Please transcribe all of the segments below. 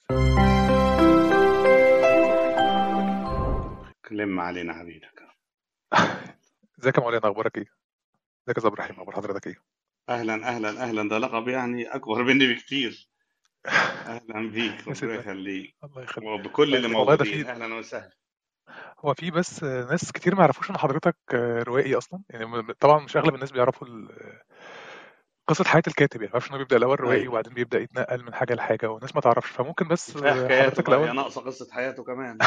كلم علينا حبيبك ازيك يا مولانا اخبارك ايه؟ ازيك يا ابراهيم اخبار حضرتك ايه؟ اهلا اهلا اهلا ده لقب يعني اكبر مني بكتير اهلا بيك يا ربنا سيدنا يخليك الله يخليك وبكل الله اللي يخليك والله ده موجودين في اهلا وسهلا هو في بس ناس كتير ما يعرفوش ان حضرتك روائي اصلا يعني م- طبعا مش اغلب الناس بيعرفوا ال- قصة حياة الكاتب يعني ما يعرفش انه بيبدأ الاول روائي ايوه وبعدين بيبدأ يتنقل من حاجة لحاجة والناس ما تعرفش فممكن بس كفايه حكاياته حضرتك بقى هي الاول ناقصه قصه حياته كمان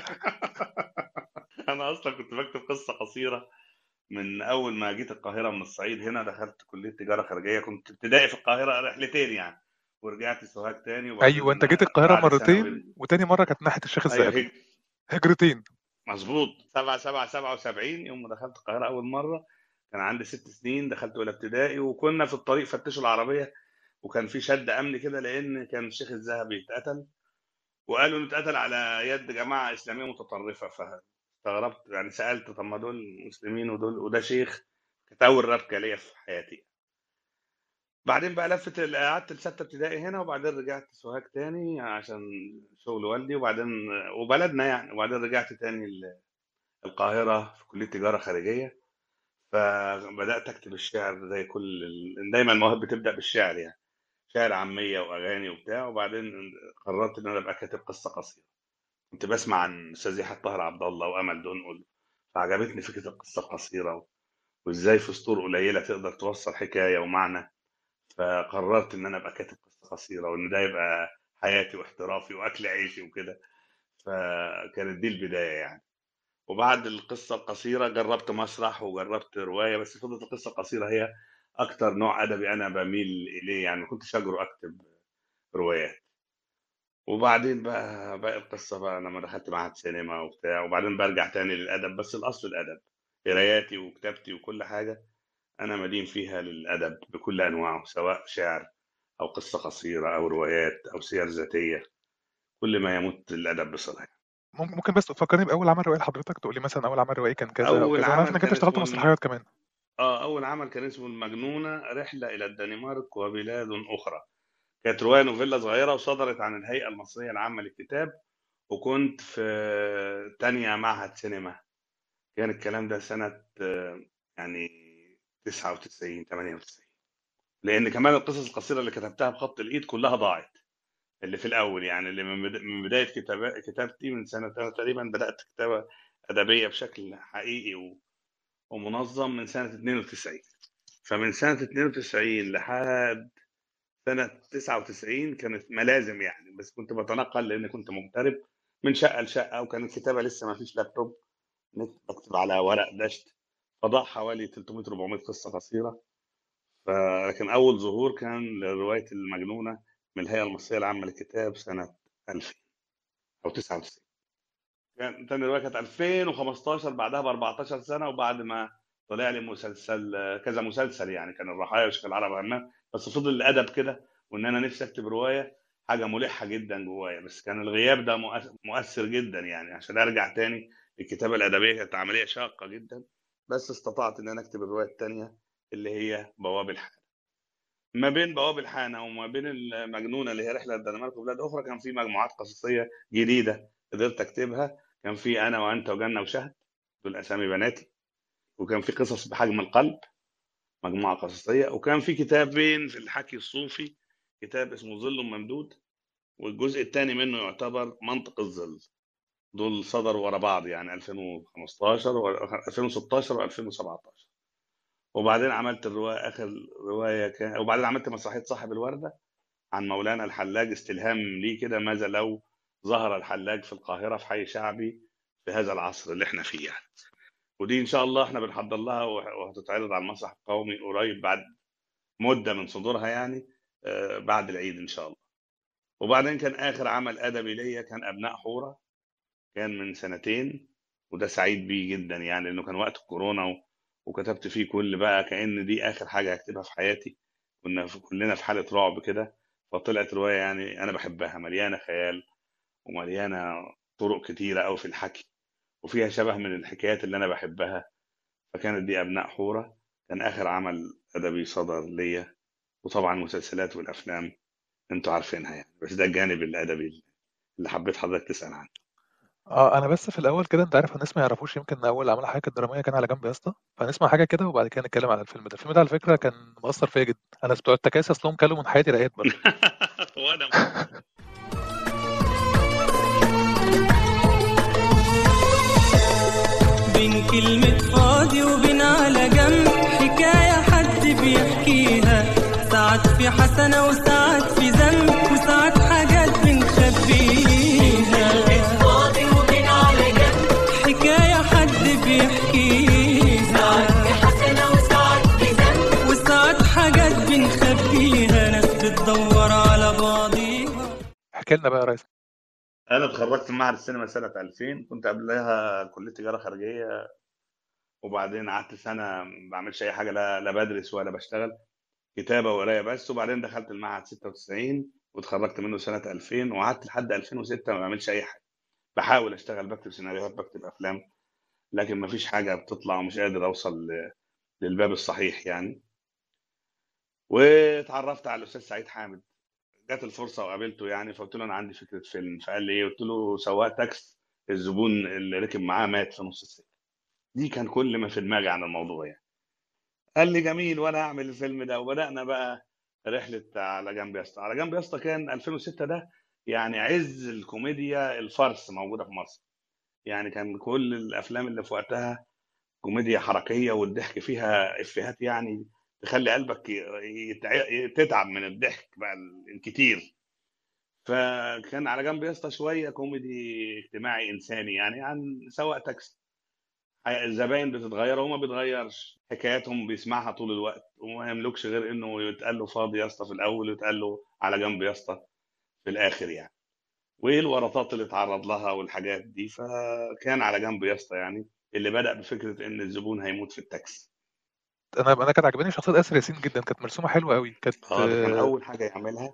انا اصلا كنت بكتب قصه قصيره من اول ما جيت القاهره من الصعيد هنا دخلت كليه تجاره خارجيه كنت ابتدائي في القاهره رحلتين يعني ورجعت سوهاج تاني ايوه انت وبعدين جيت القاهرة بعد ثانوي مرتين وتاني مرة كانت ناحية الشيخ ايوه الذهبي هيك هجرتين مظبوط 7 7 77 يوم ما دخلت القاهره اول مره كان عندي ست سنين دخلت اولى ابتدائي وكنا في الطريق فتشوا العربيه وكان في شد امني كده لان كان الشيخ الذهبي اتقتل وقالوا انه اتقتل على يد جماعه اسلاميه متطرفه فاستغربت يعني سالت طب ما دول مسلمين ودول وده شيخ كانت اول ربكه ليا في حياتي بعدين بقى لفت ال- قعدت لستة ابتدائي هنا وبعدين رجعت سوهاج تاني عشان شغل والدي وبعدين وبلدنا يعني وبعدين رجعت تاني ال- القاهرة في كلية تجارة خارجية فبدأت أكتب الشعر زي كل ال- دايما المواهب بتبدأ بالشعر يعني شعر عامية وأغاني وبتاع وبعدين قررت إن أنا أبقى كاتب قصة قصيرة كنت بسمع عن أستاذ يحيى طاهر عبد الله وأمل دنقل فعجبتني فكرة القصة القصيرة وإزاي في سطور قليلة تقدر توصل حكاية ومعنى فقررت ان انا ابقى كاتب قصه قصيره وان ده يبقى حياتي واحترافي واكل عيشي وكده فكانت دي البدايه يعني وبعد القصه القصيره جربت مسرح وجربت روايه بس فضلت القصه القصيره هي اكتر نوع ادبي انا بميل اليه يعني ما كنتش اجرؤ اكتب روايات وبعدين بقى باقي القصه بقى لما دخلت معهد سينما وبتاع وبعدين برجع تاني للادب بس الاصل الادب قراياتي وكتابتي وكل حاجه انا مدين فيها للادب بكل انواعه سواء شعر او قصه قصيره او روايات او سير ذاتيه كل ما يمت الادب بصله ممكن ممكن بس تفكرني بأول عمل روائي لحضرتك تقول لي مثلا أول عمل روائي كان كذا أو اول كذا أنا عارف عمل إنك أنت كان اشتغلت اسمه الم... مسرحيات كمان اه اول عمل كان اسمه المجنونه رحله الى الدنمارك وبلاد اخرى كانت روايه نوفيلا صغيره وصدرت عن الهيئه المصريه العامه للكتاب وكنت في تانية معهد سينما كان الكلام ده سنه آه، يعني 99 98 لان كمان القصص القصيره اللي كتبتها بخط الايد كلها ضاعت اللي في الاول يعني اللي من بدا- من بدايه كتابة كتابتي من سنه أنا تقريبا بدات كتابه ادبيه بشكل حقيقي و- ومنظم من سنه 92 فمن سنه 92 لحد سنه 99 كانت ملازم يعني بس كنت بتنقل لان كنت مغترب من شقه لشقه وكان الكتابه لسه ما فيش لابتوب نت- بكتب على ورق دشت فضاع حوالي 300 400 قصه قصيره فلكن اول ظهور كان لروايه المجنونه من الهيئه المصريه العامه للكتاب سنه 2000 او 99 كان تاني روايه كانت 2015 بعدها ب 14 سنه وبعد ما طلع لي مسلسل كذا مسلسل يعني كان الرحايا وشيخ العرب همام بس فضل الادب كده وان انا نفسي اكتب روايه حاجه ملحه جدا جوايا بس كان الغياب ده مؤث- مؤثر جدا يعني عشان ارجع تاني للكتابه الادبيه كانت عمليه شاقه جدا بس استطعت ان انا اكتب الروايه الثانيه اللي هي بواب الحال ما بين بواب الحانة وما بين المجنونة اللي هي رحلة الدنمارك وبلاد أخرى كان في مجموعات قصصية جديدة قدرت أكتبها كان في أنا وأنت وجنة وشهد دول أسامي بناتي وكان في قصص بحجم القلب مجموعة قصصية وكان في كتابين في الحكي الصوفي كتاب اسمه ظل ممدود والجزء الثاني منه يعتبر منطق الظل دول صدروا ورا بعض يعني 2015 و 2016 و2017 وبعدين عملت الرواية آخر رواية كان وبعدين عملت مسرحية صاحب الوردة عن مولانا الحلاج استلهام ليه كده ماذا لو ظهر الحلاج في القاهرة في حي شعبي في هذا العصر اللي احنا فيه يعني ودي ان شاء الله احنا بنحضر لها وه- وهتتعرض على المسرح القومي قريب بعد مدة من صدورها يعني آه، بعد العيد ان شاء الله وبعدين كان اخر عمل ادبي ليا كان ابناء حورة كان من سنتين وده سعيد بيه جدا يعني لانه كان وقت الكورونا و... وكتبت فيه كل بقى كأن دي اخر حاجة هكتبها في حياتي كنا في كلنا في حالة رعب كده فطلعت رواية يعني انا بحبها مليانة خيال ومليانة طرق كتيرة أوي في الحكي وفيها شبه من الحكايات اللي أنا بحبها فكانت دي أبناء حورة كان آخر عمل أدبي صدر ليا وطبعا المسلسلات والأفلام انتوا عارفينها يعني بس ده الجانب الادبي اللي حبيت حضرتك تسال عنه اه انا بس في الاول كده انت عارف الناس ما يعرفوش يمكن اول عمل حاجه كانت دراميه كان على جنب يا اسطى فهنسمع حاجه كده وبعد كده نتكلم على الفيلم ده الفيلم ده على فكره كان مؤثر فيا جدا انا بتوع التكاسي اصلهم كلوا من حياتي رقات برضه وانا بين كلمة فاضي وبين على جنب حكاية حد بيحكيها ساعات في حسنة وساعات في ذنب وساعات حاجات بنخبيها فاضي وبين على جنب حكاية حد بيحكيها حسنة وساعات في ذنب وساعات حاجات بنخبيها ناس بتدور على بعضيها احكي لنا بقى يا ريس انا اتخرجت من معهد السينما سنه 2000 كنت قبلها كليه تجاره خارجيه وبعدين قعدت سنه ما بعملش اي حاجه لا لا بدرس ولا بشتغل كتابه وقرايه بس وبعدين دخلت المعهد 96 واتخرجت منه سنه 2000 وقعدت لحد 2006 ما بعملش اي حاجه بحاول اشتغل بكتب سيناريوهات بكتب افلام لكن ما فيش حاجه بتطلع ومش قادر اوصل ل- للباب الصحيح يعني واتعرفت على الاستاذ سعيد حامد جات الفرصه وقابلته يعني فقلت له انا عندي فكره فيلم فقال لي ايه قلت له سواق تاكس الزبون اللي ركب معاه مات في نص السكه دي كان كل ما في دماغي عن الموضوع يعني قال لي جميل وانا اعمل الفيلم ده وبدانا بقى رحله على جنب يا اسطى على جنب يا اسطى كان 2006 ده يعني عز الكوميديا الفرس موجوده في مصر يعني كان كل الافلام اللي في وقتها كوميديا حركيه والضحك فيها افيهات يعني تخلي قلبك يتع- تتعب من الضحك بقى الكتير فكان على جنب يا اسطى شويه كوميدي اجتماعي انساني يعني عن سواق تاكسي الزباين بتتغير وهو ما بيتغيرش حكاياتهم بيسمعها طول الوقت وما يملكش غير انه يتقال له فاضي يا اسطى في الاول ويتقال له على جنب يا اسطى في الاخر يعني وايه الورطات اللي اتعرض لها والحاجات دي فكان على جنب يا اسطى يعني اللي بدأ بفكره ان الزبون هيموت في التاكسي انا انا كانت عجباني شخصيه اسر ياسين جدا كانت مرسومه حلوه قوي كانت اه ده كان آه، اول حاجه يعملها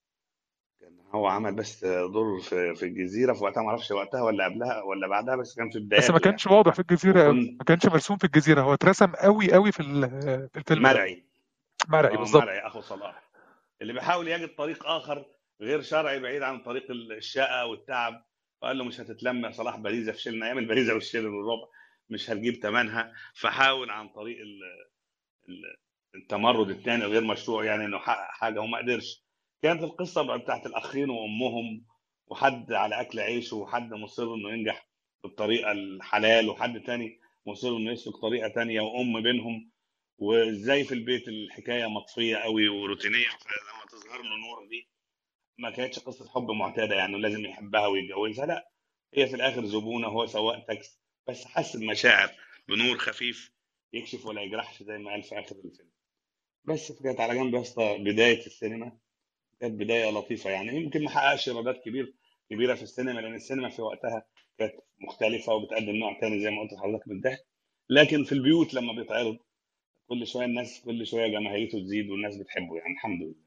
كان هو عمل بس دور في في الجزيره في وقتها ما اعرفش وقتها ولا قبلها ولا بعدها بس كان في بس ما بداياته يعني كانش واضح في الجزيره قوي وكنت ما كانش مرسوم في الجزيره هو اترسم قوي قوي في ال- في الفيلم ده مرعي مرعي اه بالظبط مرعي اخو صلاح اللي بيحاول يجد طريق اخر غير شرعي بعيد عن طريق الشقه والتعب وقال له مش هتتلم يا صلاح باريزه فشلنا ايام الباريزه والشيل والربع مش هتجيب ثمنها فحاول عن طريق ال- ال- التمرد الثاني الغير مشروع يعني انه يحقق حاجه وما قدرش كانت القصه بقى بتاعت الاخين وامهم وحد على اكل عيشه وحد مصر انه ينجح بالطريقه الحلال وحد تاني مصر انه يسلك طريقه تانية وام بينهم وازاي في البيت الحكايه مطفيه قوي وروتينيه فلما تظهر له نور دي ما كانتش قصه حب معتاده يعني لازم يحبها ويتجوزها لا هي في الاخر زبونه هو سواق تاكسي بس حس بمشاعر بنور خفيف يكشف ولا يجرحش زي ما قال في اخر الفيلم بس كانت على جنب يا اسطى بدايه السينما كانت بدايه لطيفه يعني يمكن ما حققش ايرادات كبير كبيره في السينما لان السينما في وقتها كانت مختلفه وبتقدم نوع تاني زي ما قلت لحضرتك من الضحك لكن في البيوت لما بيتعرض كل شويه الناس كل شويه جماهيريته تزيد والناس بتحبه يعني الحمد لله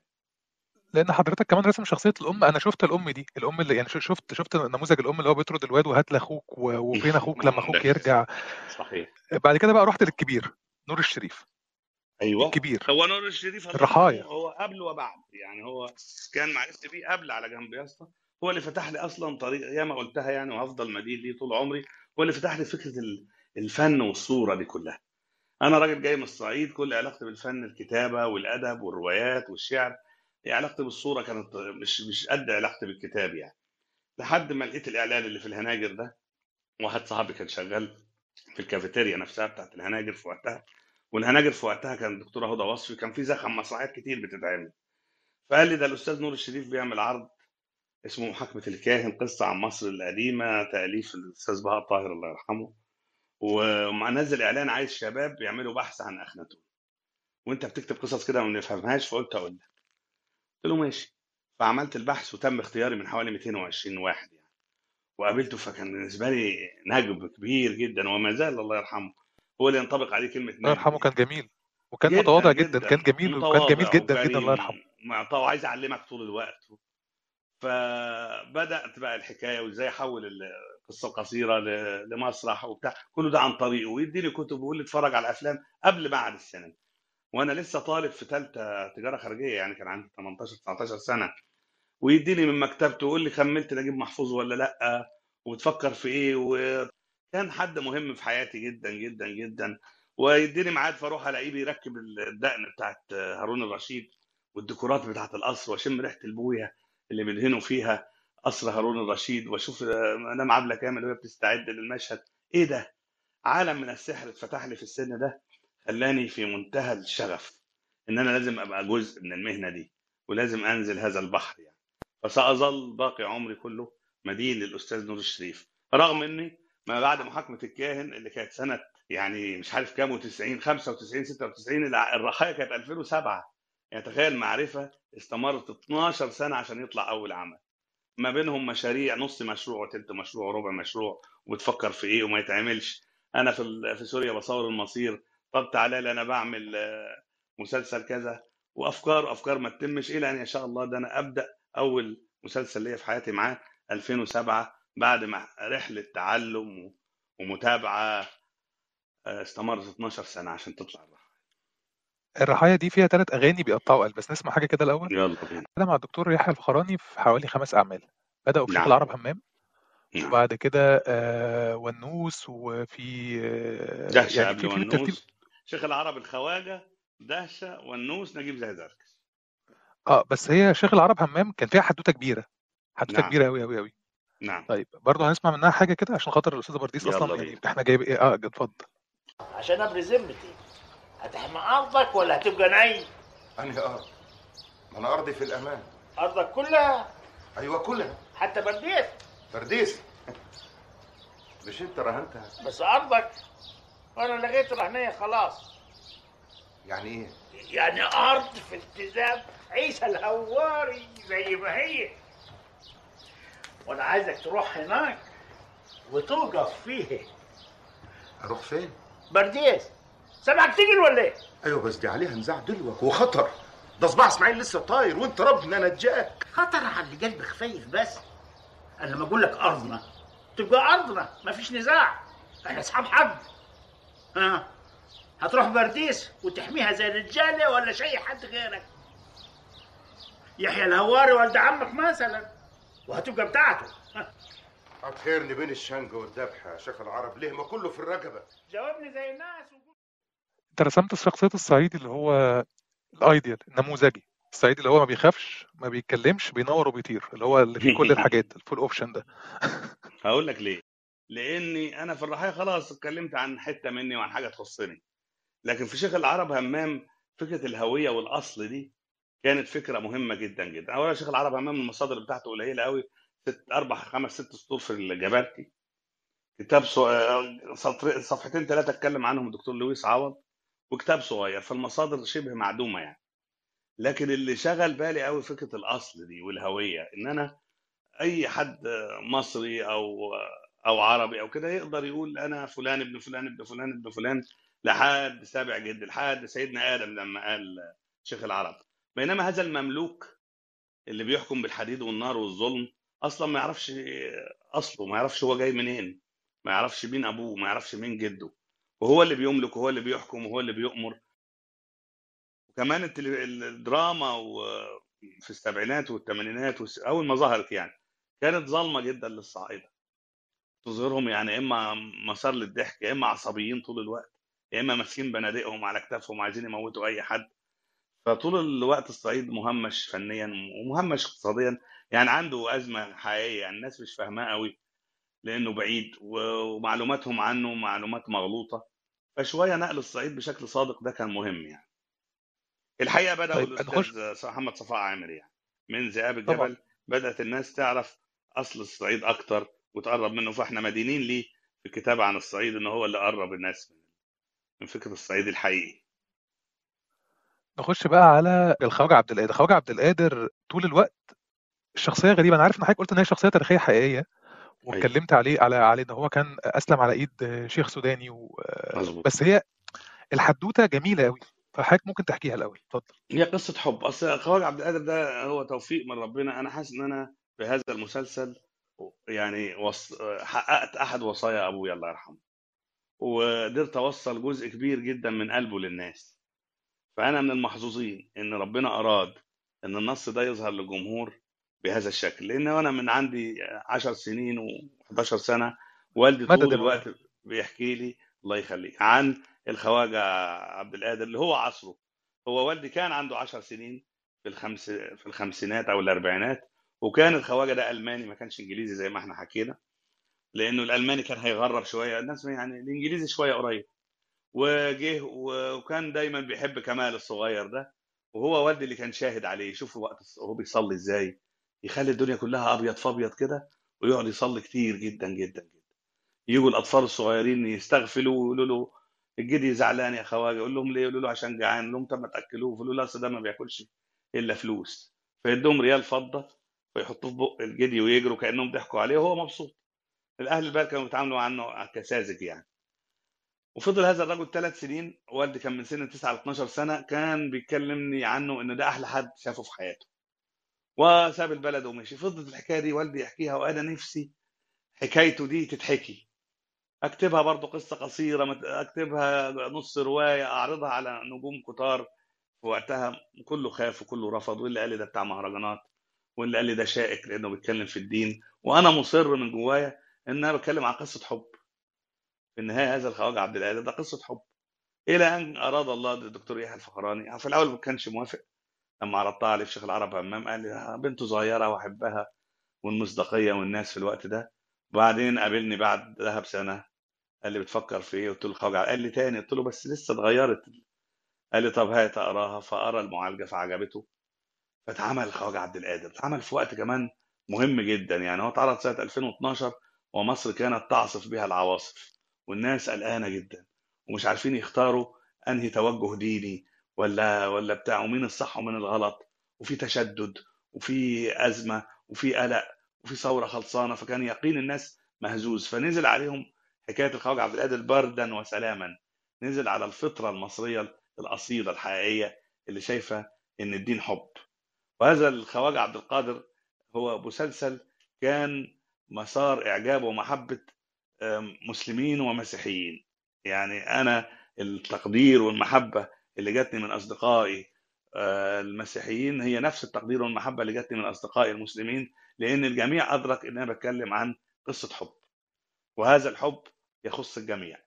لان حضرتك كمان رسم شخصيه الام انا شفت الام دي الام اللي يعني شفت شفت نموذج الام اللي هو بيطرد الواد وهات لاخوك و- وفين اخوك لما اخوك ده يرجع صحيح بعد كده بقى رحت للكبير نور الشريف ايوه الكبير هو نور الشريف الله الرحايا. يرحمه هو قبل وبعد يعني هو كان معرفتي بيه قبل على جنب يا اسطى هو اللي فتح لي اصلا طريق يا ما قلتها يعني وهفضل مدين ليه طول عمري هو اللي فتح لي فكره ال- الفن والصوره دي كلها انا راجل جاي من الصعيد كل علاقتي بالفن الكتابه والادب والروايات والشعر هي علاقتي بالصوره كانت مش مش قد علاقتي بالكتاب يعني لحد ما لقيت الاعلان اللي في الهناجر ده واحد صاحبي كان شغال في الكافيتيريا نفسها بتاعت الهناجر في وقتها والهناجر في وقتها كان الدكتوره هدى وصفي كان في زخم مسرحيات كتير بتتعمل فقال لي ده الاستاذ نور الشريف بيعمل عرض اسمه محاكمه الكاهن قصه عن مصر القديمه تاليف الاستاذ بهاء الطاهر الله يرحمه ومع نزل اعلان عايز شباب يعملوا بحث عن اخناتون وانت بتكتب قصص كده ما نفهمهاش فقلت اقول لك قلت له ماشي فعملت البحث وتم اختياري من حوالي 220 واحد يعني وقابلته فكان بالنسبه لي نجم كبير جدا وما زال الله يرحمه هو اللي ينطبق عليه كلمه الله نجم يرحمه دي كان جميل وكان جدا متواضع جدا جدا كان جميل وكان متواضع جميل جدا جدا الله وكريم يرحمه ومعطاء وعايز اعلمك طول الوقت فبدات بقى الحكايه وازاي احول القصه القصيره ل- لمسرح وبتاع كله ده عن طريقه ويديني كتب ويقول لي اتفرج على افلام قبل معهد السينما وانا لسه طالب في ثالثه تجاره خارجيه يعني كان عندي 18 19 سنه ويديني من مكتبته ويقول لي كملت نجيب محفوظ ولا لا وبتفكر في ايه وكان حد مهم في حياتي جدا جدا جدا ويديني ميعاد فاروح الاقيه بيركب الدقن بتاعت هارون الرشيد والديكورات بتاعت القصر واشم ريحه البويه اللي بيدهنوا فيها قصر هارون الرشيد واشوف مدام عبله كامل وهي بتستعد للمشهد ايه ده عالم من السحر اتفتح لي في السن ده خلاني في منتهى الشغف ان انا لازم ابقى جزء من المهنه دي ولازم انزل هذا البحر يعني فساظل باقي عمري كله مدين للاستاذ نور الشريف رغم اني ما بعد محاكمه الكاهن اللي كانت سنه يعني مش عارف كام و90 95 96 الع- الرخايا كانت 2007 يعني تخيل معرفه استمرت 12 سنه عشان يطلع اول عمل ما بينهم مشاريع نص مشروع وتلت مشروع وربع مشروع وبتفكر في ايه وما يتعملش انا في ال- في سوريا بصور المصير طب تعالى لي انا بعمل آه، مسلسل كذا وافكار افكار ما تتمش الى ان يشاء الله ده انا ابدا اول مسلسل ليا في حياتي معاه 2007 بعد ما رحله تعلم و- ومتابعه آه، استمرت 12 سنه عشان تطلع الرحله الرحايا دي فيها ثلاث اغاني بيقطعوا قلب بس نسمع حاجه كده الاول يلا بينا كده مع الدكتور يحيى الفخراني في حوالي خمس اعمال بداوا بشيخ نعم العرب همام نعم وبعد كده آه ونوس وفي آه دهشه يعني قبل في في بالترتيب ونوس شيخ العرب الخواجه دهشه ونوس نجيب زيزركس اه بس هي شيخ العرب همام كان فيها حدوته كبيره حدوته نعم كبيره قوي قوي قوي نعم طيب برضه هنسمع منها حاجه كده عشان خاطر الاستاذه برديس يلا اصلا يعني بينا احنا جايب ايه اه اتفضل عشان ابري ذمتي هتحمي ارضك ولا هتبقى نعي أنهي أرض؟ ما أنا أرضي في الأمان ارضك كلها أيوة كلها حتى برديت فرديس مش أنت رهنتها بس ارضك وانا لغيت رهنيه خلاص يعني إيه؟ يعني ارض في التزام عيسى الهواري زي ما هي وانا عايزك تروح هناك وتوقف فيه أروح فين؟ برديس سامعك تجري ولا ايه؟ أيوة بس دي عليها نزاع دلوك وخطر ده صباع إسماعيل لسه طاير وأنت ربنا نجاك خطر على اللي قلبك خفيف بس انا لما اقول لك ارضنا تبقى ارضنا مفيش نزاع احنا اصحاب حق ها هتروح برديس وتحميها زي الرجاله ولا شيء حد غيرك يحيى الهواري ولد عمك مثلا وهتبقى بتاعته ها، هتخيرني بين الشنج والذبح يا شيخ العرب ليه ما كله في الرقبة جاوبني زي الناس وقول انت رسمت شخصيه الصعيدي اللي هو الايديال النموذجي الصعيدي اللي هو ما بيخافش ما بيتكلمش بينور وبيطير اللي هو اللي فيه كل الحاجات الفول اوبشن ده هقول لك ليه لاني انا في الرحايا خلاص اتكلمت عن حته مني وعن حاجه تخصني لكن في شيخ العرب همام فكره الهويه والاصل دي كانت فكره مهمه جدا جدا اولا شيخ العرب همام المصادر بتاعته قليله قوي ست اربع خمس ست سطور في الجبارتي كتاب صو... سطر... صفحتين ثلاثه اتكلم عنهم الدكتور لويس عوض وكتاب صغير فالمصادر شبه معدومه يعني لكن اللي شغل بالي قوي فكره الاصل دي والهويه ان انا اي حد مصري او او عربي او كده يقدر يقول انا فلان ابن فلان ابن فلان ابن فلان لحد سابع جد لحد سيدنا ادم لما قال شيخ العرب بينما هذا المملوك اللي بيحكم بالحديد والنار والظلم اصلا ما يعرفش اصله ما يعرفش هو جاي منين ما يعرفش مين ابوه ما يعرفش مين جده وهو اللي بيملك وهو اللي بيحكم وهو اللي بيؤمر وكمان التلي- الدراما و- في السبعينات والثمانينات والس- اول ما ظهرت يعني كانت ظالمه جدا للصعايده تظهرهم يعني اما مسار للضحك يا اما عصبيين طول الوقت يا اما ماسكين بنادقهم على كتافهم عايزين يموتوا اي حد فطول الوقت الصعيد مهمش فنيا ومهمش اقتصاديا يعني عنده ازمه حقيقيه يعني الناس مش فاهماه قوي لانه بعيد ومعلوماتهم عنه معلومات مغلوطه فشويه نقل الصعيد بشكل صادق ده كان مهم يعني الحقيقه بداوا طيب نخش الاستاذ محمد صفاء عامر يعني من ذئاب طبعا الجبل بدات الناس تعرف اصل الصعيد اكتر وتقرب منه فاحنا مدينين ليه في الكتاب عن الصعيد ان هو اللي قرب الناس من من فكره الصعيد الحقيقي نخش بقى على الخواجة عبد القادر الخواجة عبد القادر طول الوقت الشخصية غريبة أنا عارف إن حضرتك قلت إن هي شخصية تاريخية حقيقية ايوه واتكلمت عليه على على إن هو كان أسلم على إيد شيخ سوداني و... مظبوط بس هي الحدوتة جميلة قوي فحضرتك ممكن تحكيها الأول اتفضل هي قصه حب اصل خواجه عبد القادر ده هو توفيق من ربنا انا حاسس ان انا بهذا المسلسل يعني وص... حققت احد وصايا ابويا الله يرحمه وقدرت اوصل جزء كبير جدا من قلبه للناس فانا من المحظوظين ان ربنا اراد ان النص ده يظهر للجمهور بهذا الشكل لان انا من عندي 10 سنين و11 سنه والدي مدد طول يا مولانا. الوقت بيحكي لي الله يخليك عن الخواجه عبد القادر اللي هو عصره هو والدي كان عنده 10 سنين في الخمس في الخمسينات او الاربعينات وكان الخواجه ده الماني ما كانش انجليزي زي ما احنا حكينا لانه الالماني كان هيغرب شويه الناس يعني الانجليزي شويه قريب وجه و- وكان دايما بيحب كمال الصغير ده وهو والدي اللي كان شاهد عليه شوفوا وقت الص- وهو بيصلي ازاي يخلي الدنيا كلها ابيض فابيض كده ويقعد يصلي كتير جدا جدا جدا يجوا الاطفال الصغيرين يستغفلوا ويقولوا له الجدي زعلان يا خواجه يقول لهم ليه يقولوا له عشان جعان يقول لهم طب ما تاكلوه يقولوا له لا أصل ده ما بياكلش الا فلوس فيدوهم ريال فضه ويحطوه في بق الجدي ويجروا كانهم ضحكوا عليه وهو مبسوط الاهل البلد كانوا بيتعاملوا عنه كساذج يعني وفضل هذا الرجل ثلاث سنين والدي كان من سن 9 ل 12 سنه كان بيكلمني عنه ان ده احلى حد شافه في حياته وساب البلد ومشي فضلت الحكايه دي والدي يحكيها وانا نفسي حكايته دي تتحكي اكتبها برضو قصه قصيره مت- اكتبها نص روايه اعرضها على نجوم كتار في وقتها كله خاف وكله رفض واللي قال لي ده بتاع مهرجانات واللي قال لي ده شائك لانه بيتكلم في الدين وانا مصر من جوايا ان انا بتكلم عن قصه حب في النهايه هذا الخواجه عبد القادر ده قصه حب الى ان اراد الله الدكتور يحيى الفخراني في الاول ما كانش موافق لما عرضتها عليه في شيخ العرب همام قال لي آه، بنته صغيره واحبها والمصداقيه والناس في الوقت ده وبعدين قابلني بعد ذهب سنه قال لي بتفكر في ايه قلت له الخواجه قال لي تاني قلت له بس لسه اتغيرت قال لي طب هات اقراها فقرا المعالجه فعجبته فاتعمل الخواجه عبد القادر اتعمل في وقت كمان مهم جدا يعني هو اتعرض سنه 2012 ومصر كانت تعصف بها العواصف والناس قلقانه جدا ومش عارفين يختاروا انهي توجه ديني ولا ولا بتاع ومين الصح ومين الغلط وفي تشدد وفي ازمه وفي قلق وفي ثوره خلصانه فكان يقين الناس مهزوز فنزل عليهم حكايه الخواجه عبد القادر بردا وسلاما نزل على الفطره المصريه الاصيله الحقيقيه اللي شايفه ان الدين حب وهذا الخواجه عبد القادر هو مسلسل كان مسار اعجاب ومحبه آم، مسلمين ومسيحيين يعني انا التقدير والمحبه اللي جاتني من اصدقائي آه، المسيحيين هي نفس التقدير والمحبه اللي جاتني من اصدقائي المسلمين لان الجميع ادرك ان انا بتكلم عن قصه حب وهذا الحب يخص الجميع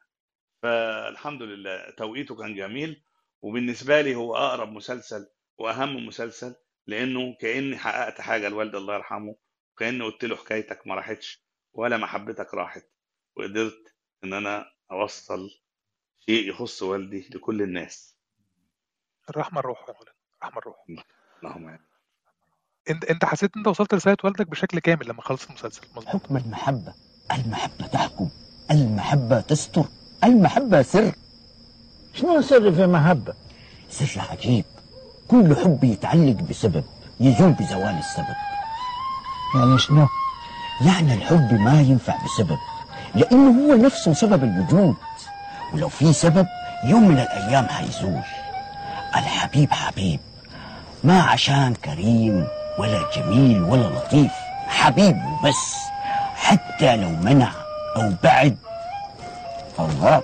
فالحمد لله توقيته كان جميل وبالنسبه لي هو اقرب مسلسل واهم مسلسل لانه كاني حققت حاجه لوالد الله يرحمه كاني قلت له حكايتك ما راحتش ولا محبتك راحت وقدرت ان انا اوصل شيء يخص والدي لكل الناس الرحمه الروح يا مولانا الرحمه الروح اللهم آمين. انت انت حسيت ان انت وصلت رساله والدك بشكل كامل لما خلصت المسلسل مظبوط حكم المحبة المحبة تحكم المحبة تستر المحبة سر شنو سر في محبة سر عجيب كل حب يتعلق بسبب يزول بزوال السبب يعني شنو يعني الحب ما ينفع بسبب لأنه هو نفسه سبب الوجود ولو في سبب يوم من الأيام حيزول الحبيب حبيب ما عشان كريم ولا جميل ولا لطيف حبيب وبس حتى لو منع أو بعد فالله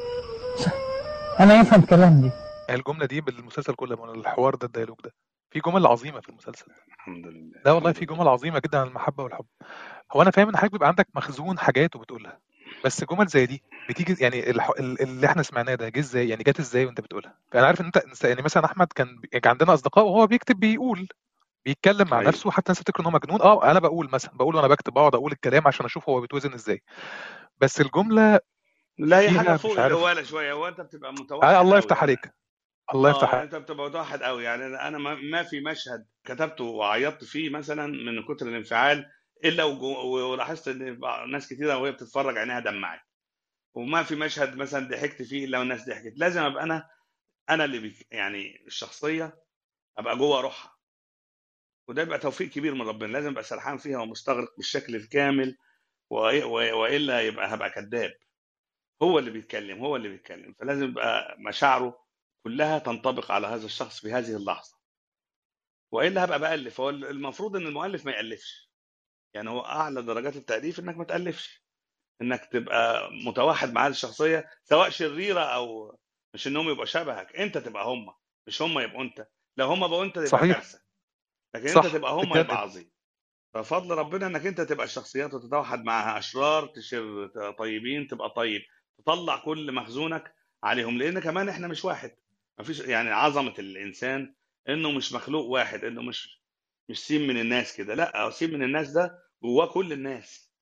انا يفهم كلام دي الجمله دي بالمسلسل كله يا مولانا الحوار ده الديالوج ده في جمل عظيمه في المسلسل الحمد لله لا والله في الحمد جمل عظيمه جدا عن المحبه والحب هو انا فاهم ان حضرتك بيبقى عندك مخزون حاجات وبتقولها بس جمل زي دي بتيجي يعني الح... ال- اللي احنا سمعناه ده جه ازاي يعني جت ازاي وانت بتقولها فانا عارف ان انت يعني مثلا احمد كان بي- كان عندنا اصدقاء وهو بيكتب بيقول بيتكلم مع أيوة. نفسه حتى الناس تفتكر ان هو مجنون اه انا بقول مثلا بقول وانا بكتب بقعد اقول الكلام عشان اشوف هو بيتوزن ازاي بس الجمله لا هي فيها حاجه مش فوق عارف. الهواله شويه هو انت بتبقى متوحد آه الله أوي يفتح يعني. عليك الله اه يفتح يعني عليك انت بتبقى متوحد قوي يعني انا أنا ما ما في مشهد كتبته وعيطت فيه مثلا من كتر الانفعال الا وجو- ولاحظت ان بع- ناس كتيره وهي بتتفرج عينيها دمعت وما في مشهد مثلا ضحكت فيه الا والناس ضحكت لازم ابقى انا انا اللي بيك يعني الشخصيه ابقى جوه روحها وده يبقى توفيق كبير من ربنا لازم ابقى سرحان فيها ومستغرق بالشكل الكامل وإ- و- والا يبقى هبقى كذاب هو اللي بيتكلم هو اللي بيتكلم فلازم يبقى مشاعره كلها تنطبق على هذا الشخص في هذه اللحظه والا هبقى بالف هو المفروض ان المؤلف ما يالفش يعني هو اعلى درجات التاليف انك ما تالفش انك تبقى متوحد مع هذه الشخصيه سواء شريره او مش انهم يبقوا شبهك انت تبقى هم مش هم يبقوا انت لو هم بقوا انت يبقى صحيح. كارثه لكن صح، انت تبقى هم تتجنن. يبقى عظيم ففضل ربنا انك انت تبقى الشخصيات وتتوحد معها اشرار تشر طيبين تبقى طيب تطلع كل مخزونك عليهم لان كمان احنا مش واحد مفيش يعني عظمه الانسان انه مش مخلوق واحد انه مش مش سين من الناس كده لا سين من الناس ده جواه كل الناس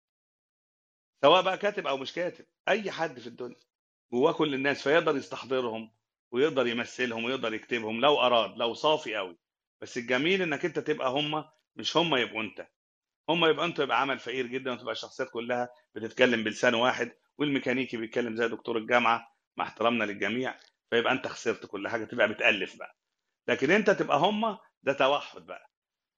سواء بقى كاتب او مش كاتب اي حد في الدنيا جواه كل الناس فيقدر يستحضرهم ويقدر يمثلهم ويقدر يكتبهم لو اراد لو صافي قوي بس الجميل انك انت تبقى هم مش هم يبقوا انت هم يبقى انت يبقى عمل فقير جدا وتبقى الشخصيات كلها بتتكلم بلسان واحد والميكانيكي بيتكلم زي دكتور الجامعه مع احترامنا للجميع فيبقى انت خسرت كل حاجه تبقى بتالف بقى لكن انت تبقى هم ده توحد بقى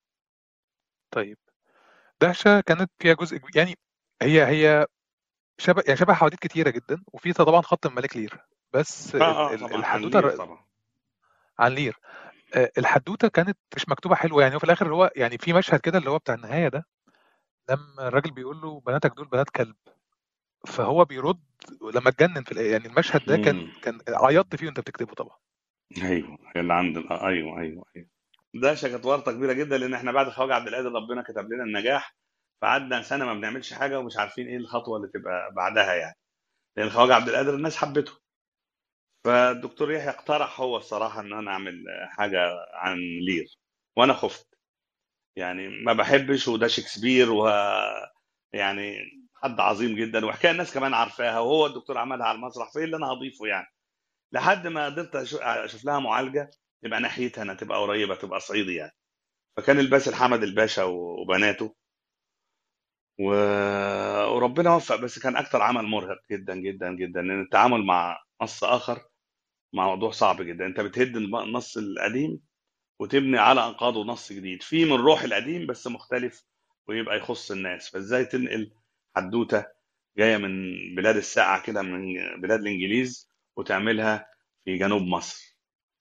طيب دهشة كانت فيها جزء كبير يعني هي هي شبه يعني شبه حواديت كتيرة جدا وفي طبعا خط الملك لير بس اه اه ال- ال- طبعا عن الحدوتة لير الر- طبعا عن لير آه، الحدوتة كانت مش مكتوبة حلوة يعني وفي الآخر اللي هو يعني في مشهد كده اللي هو بتاع النهاية ده لما الراجل بيقول له بناتك دول بنات كلب فهو بيرد لما اتجنن في الآ- يعني المشهد ده كان امم كان عيطت فيه وانت بتكتبه طبعا ايوه اللي عندنا آه، ايوه ايوه ايوه ده كانت ورطه كبيره جدا لان احنا بعد خواجه عبد القادر ربنا كتب لنا النجاح فقعدنا سنه ما بنعملش حاجه ومش عارفين ايه الخطوه اللي تبقى بعدها يعني لان خواجه عبد القادر الناس حبته فالدكتور يحيى اقترح هو الصراحه ان انا اعمل حاجه عن لير وانا خفت يعني ما بحبش وده شكسبير و يعني حد عظيم جدا وحكايه الناس كمان عارفاها وهو الدكتور عملها على المسرح فايه اللي انا هضيفه يعني لحد ما قدرت أشو- اشوف لها معالجه تبقى ناحيتها انا تبقى قريبه تبقى صعيدي يعني فكان الباسل حمد الباشا و- وبناته و... وربنا وفق بس كان اكتر عمل مرهق جدا جدا جدا لان التعامل مع نص اخر مع موضوع صعب جدا انت بتهد الم- النص القديم وتبني على انقاضه نص جديد فيه من روح القديم بس مختلف ويبقى يخص الناس فازاي تنقل حدوته جايه من بلاد الساعه كده من بلاد الانجليز وتعملها في جنوب مصر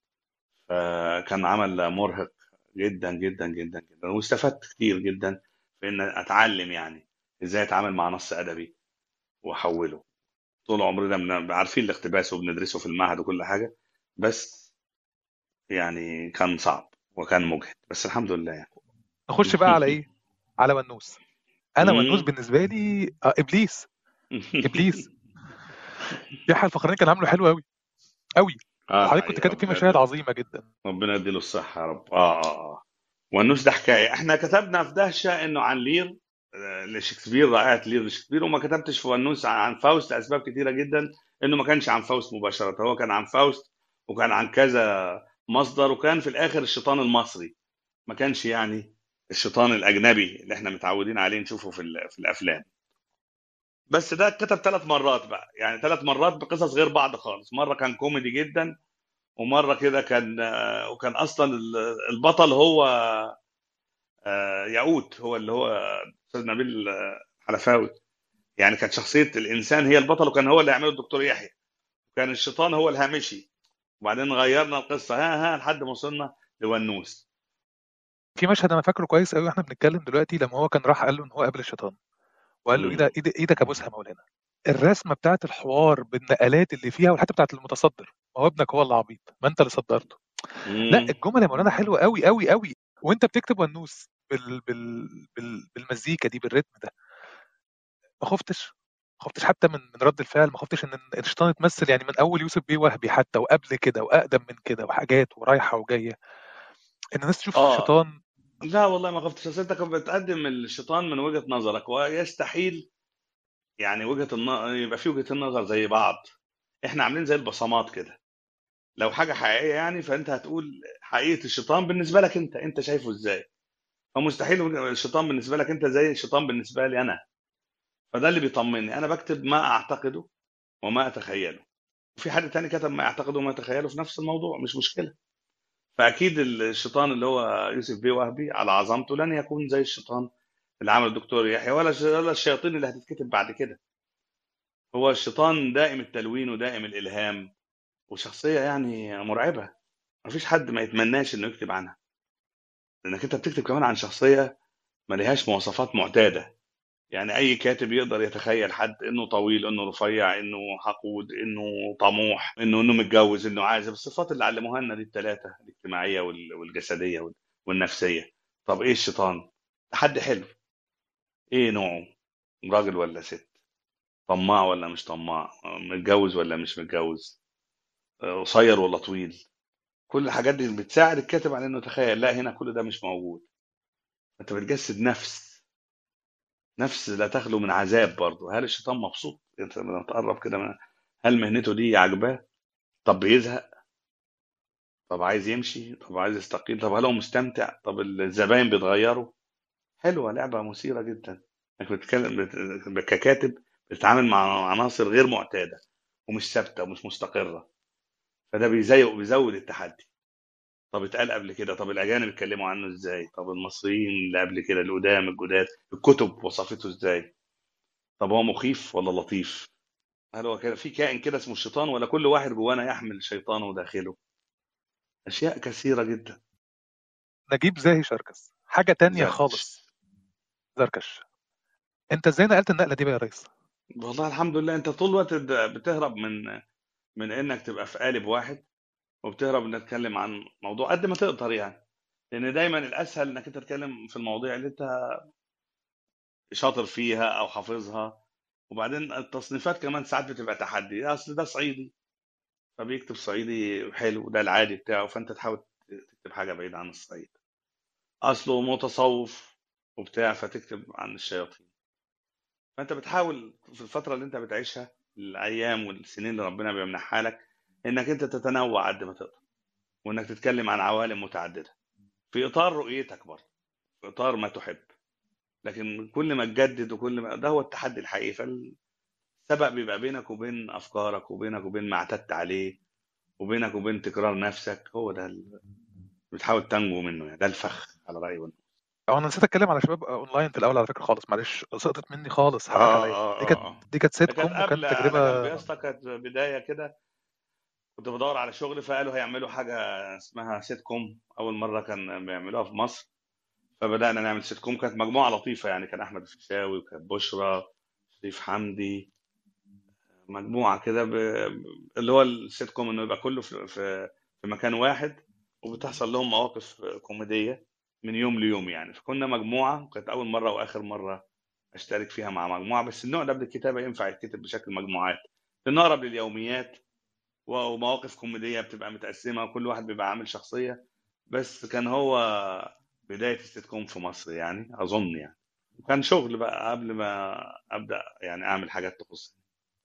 فكان عمل مرهق جدا جدا جدا جدا واستفدت كتير جدا في ان اتعلم يعني ازاي اتعامل مع نص ادبي واحوله طول عمرنا بن- عارفين الاقتباس وبندرسه في المعهد وكل حاجه بس يعني كان صعب وكان مجهد بس الحمد لله يعني نخش بقى على ايه على ونوس انا ونوس مم. بالنسبة لي آه ابليس ابليس يحيى الفخراني كان عامله حلو قوي قوي اه وحضرتك كنت حقيقي كاتب فيه ربنا مشاهد يديله عظيمة جدا ربنا يديله الصحه يا رب اه اه اه والنوس ده حكايه احنا كتبنا في دهشه انه عن لير آه، لشكسبير رائعه لير لشكسبير وما كتبتش في ونوس عن عن فاوست لاسباب كتيره جدا انه ما كانش عن فاوست مباشره هو كان عن فاوست وكان عن كذا مصدر وكان في الاخر الشيطان المصري ما كانش يعني الشيطان الاجنبي اللي احنا متعودين عليه نشوفه في ال- في الافلام بس ده اتكتب ثلاث مرات بقى يعني ثلاث مرات بقصص غير بعض خالص مره كان كوميدي جدا ومره كده كان آه، وكان اصلا ال- البطل هو آه، ياقوت هو اللي هو استاذ نبيل آه، حلفاوي يعني كانت شخصيه الانسان هي البطل وكان هو اللي يعمله الدكتور يحيى وكان الشيطان هو الهامشي وبعدين غيرنا القصه ها ها لحد ما وصلنا لونوس في مشهد انا فاكره كويس قوي واحنا بنتكلم دلوقتي لما هو كان راح قال له ان هو قابل الشيطان وقال له مم. ايدك ايدك ايدك ابوسها مولانا الرسمه بتاعت الحوار بالنقلات اللي فيها والحته بتاعت المتصدر ما هو ابنك هو اللي عبيط ما انت اللي صدرته لا مم. الجمل يا مولانا حلوه قوي قوي قوي وانت بتكتب ونوس بال... بال... بال... بالمزيكا دي بالريتم ده ما خفتش ما خفتش حتى من من رد الفعل ما خفتش ان الشيطان يتمثل يعني من اول يوسف بيه وهبي حتى وقبل كده واقدم من كده وحاجات ورايحه وجايه ان الناس تشوف اه الشيطان لا والله ما خفتش اصل انت كنت بتقدم الشيطان من وجهه نظرك ويستحيل يعني وجهه النظر يبقى في وجهه النظر زي بعض احنا عاملين زي البصمات كده لو حاجه حقيقيه يعني فانت هتقول حقيقه الشيطان بالنسبه لك انت انت شايفه ازاي فمستحيل الشيطان بالنسبه لك انت زي الشيطان بالنسبه لي انا فده اللي بيطمني انا بكتب ما اعتقده وما اتخيله وفي حد تاني كتب ما يعتقده وما يتخيله في نفس الموضوع مش مشكله فاكيد الشيطان اللي هو يوسف بيه وهبي على عظمته لن يكون زي الشيطان اللي عمل الدكتور يحيى ولا ولا الشياطين اللي هتتكتب بعد كده هو الشيطان دائم التلوين ودائم الالهام وشخصيه يعني مرعبه مفيش حد ما يتمناش انه يكتب عنها لانك انت بتكتب كمان عن شخصيه ما لهاش مواصفات معتاده يعني اي كاتب يقدر يتخيل حد انه طويل انه رفيع انه حقود انه طموح انه انه متجوز انه عازب الصفات اللي علموها لنا دي الثلاثه الاجتماعيه وال- والجسديه وال- والنفسيه طب ايه الشيطان تحدي حلو ايه نوعه راجل ولا ست طماع ولا مش طماع متجوز ولا مش متجوز آه، قصير ولا طويل كل الحاجات دي بتساعد الكاتب على انه يتخيل لا هنا كل ده مش موجود انت بتجسد نفس نفس لا تخلو من عذاب برضه هل الشيطان مبسوط انت لما تقرب كده من هل مهنته دي عاجباه طب بيزهق طب عايز يمشي طب عايز يستقيل طب هل هو مستمتع طب الزباين بيتغيروا حلوه لعبه مثيره جدا انك بتتكلم بت- ككاتب بتتعامل مع عناصر غير معتاده ومش ثابته ومش مستقره فده بيزيق بيزود التحدي طب اتقال قبل كده طب الاجانب اتكلموا عنه ازاي طب المصريين اللي قبل كده القدام الجداد الكتب وصفته ازاي طب هو مخيف ولا لطيف هل هو كده في كائن كده اسمه الشيطان ولا كل واحد جوانا يحمل شيطانه داخله اشياء كثيره جدا نجيب زاهي شركس حاجه تانية زركش خالص زركش انت ازاي نقلت النقله دي بقى يا ريس والله الحمد لله انت طول الوقت د- بتهرب من من انك تبقى في قالب واحد وبتهرب انك تتكلم عن موضوع قد ما تقدر يعني لان دايما الاسهل انك انت تتكلم في المواضيع اللي انت شاطر فيها او حافظها وبعدين التصنيفات كمان ساعات بتبقى تحدي اصل ده صعيدي فبيكتب صعيدي حلو ده العادي بتاعه فانت تحاول تكتب حاجه بعيده عن الصعيد اصله متصوف وبتاع فتكتب عن الشياطين فانت بتحاول في الفتره اللي انت بتعيشها الايام والسنين اللي ربنا بيمنحها لك انك انت تتنوع قد ما تقدر وانك تتكلم عن عوالم متعدده في اطار رؤيتك برضه في اطار ما تحب لكن كل ما تجدد وكل ما ده هو التحدي الحقيقي فالسبق بيبقى بينك وبين افكارك وبينك وبين ما اعتدت عليه وبينك وبين تكرار نفسك هو ده اللي بتحاول تنجو منه يعني ده الفخ على رايي ون- او انا نسيت اتكلم على شباب اونلاين في الاول على فكره خالص معلش سقطت مني خالص حقك اه عليا اه دي اه كانت اه دي كانت سيت ده كانت كوم وكانت قبل ده كان تجربه بيسطا كانت بدايه كده كنت بدور على شغل فقالوا هيعملوا حاجه اسمها سيت كوم اول مره كان بيعملوها في مصر فبدانا نعمل سيت كوم كانت مجموعه لطيفه يعني كان احمد الفيشاوي وكانت بشرى شريف حمدي مجموعه كده ب... اللي هو السيت كوم انه يبقى كله في في في مكان واحد وبتحصل لهم مواقف كوميديه من يوم ليوم يعني فكنا مجموعه وكانت اول مره واخر مره اشترك فيها مع مجموعه بس النوع ده من الكتابه ينفع يتكتب بشكل مجموعات لانه اقرب لليوميات ومواقف كوميديه بتبقى متقسمه وكل واحد بيبقى عامل شخصيه بس كان هو بدايه السيت كوم في مصر يعني اظن يعني وكان شغل بقى قبل ما ابدا يعني اعمل حاجات تخصني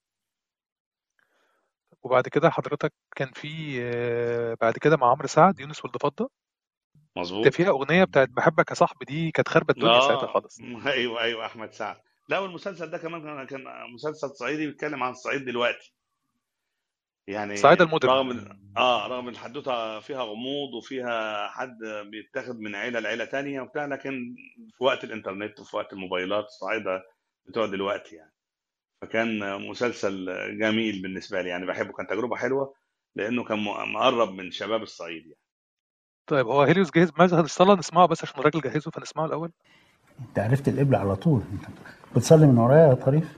وبعد كده حضرتك كان في آه، بعد كده مع عمرو سعد يونس ولد فضه ده مظبوط فيها اغنيه بتاعت بحبك يا صاحبي دي كانت خاربه الدنيا ساعتها اه خالص ايوه ايوه احمد سعد لا والمسلسل ده كمان كان كان مسلسل صعيدي بيتكلم عن الصعيد دلوقتي يعني صعيد المدن رغم ال- اه رغم الحدوته فيها غموض وفيها حد بيتاخد من عيله لعيله تانية وبتاع لكن في وقت الانترنت وفي وقت الموبايلات الصعايده بتوع دلوقتي يعني فكان مسلسل جميل بالنسبه لي يعني بحبه كان تجربه حلوه لانه كان م- مقرب من شباب الصعيد يعني طيب هو هيليوس جاهز مشهد الصلاه نسمعه بس عشان الراجل جهزه فنسمعه الاول انت عرفت القبلة على طول انت بتصلي من ورايا يا طريف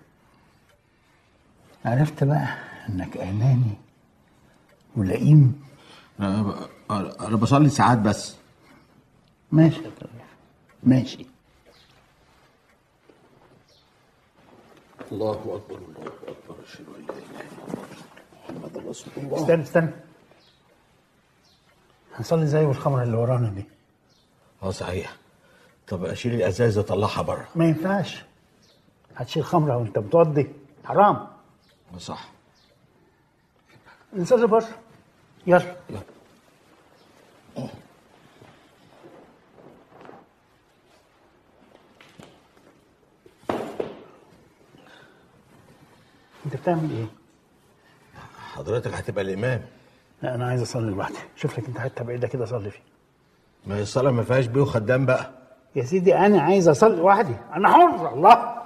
عرفت بقى انك اناني ولئيم انا ب- أنا بصلي ساعات بس ماشي يا طريف ماشي الله اكبر الله اكبر اشهد ان لا اله الا الله محمد رسول الله استنى استنى هنصلي زي الخمرة اللي ورانا دي اه صحيح طب اشيل الازاز واطلعها بره ما ينفعش هتشيل خمرة وانت بتوضي حرام آه، صح نصلي بره يلا يلا. انت بتعمل ايه؟ حضرتك هتبقى الامام لا انا عايز اصلي لوحدي شوف لك انت حته بعيده كده صلي فيها ما هي الصلاه ما فيهاش بيه وخدام بقى يا سيدي انا عايز اصلي لوحدي انا حر الله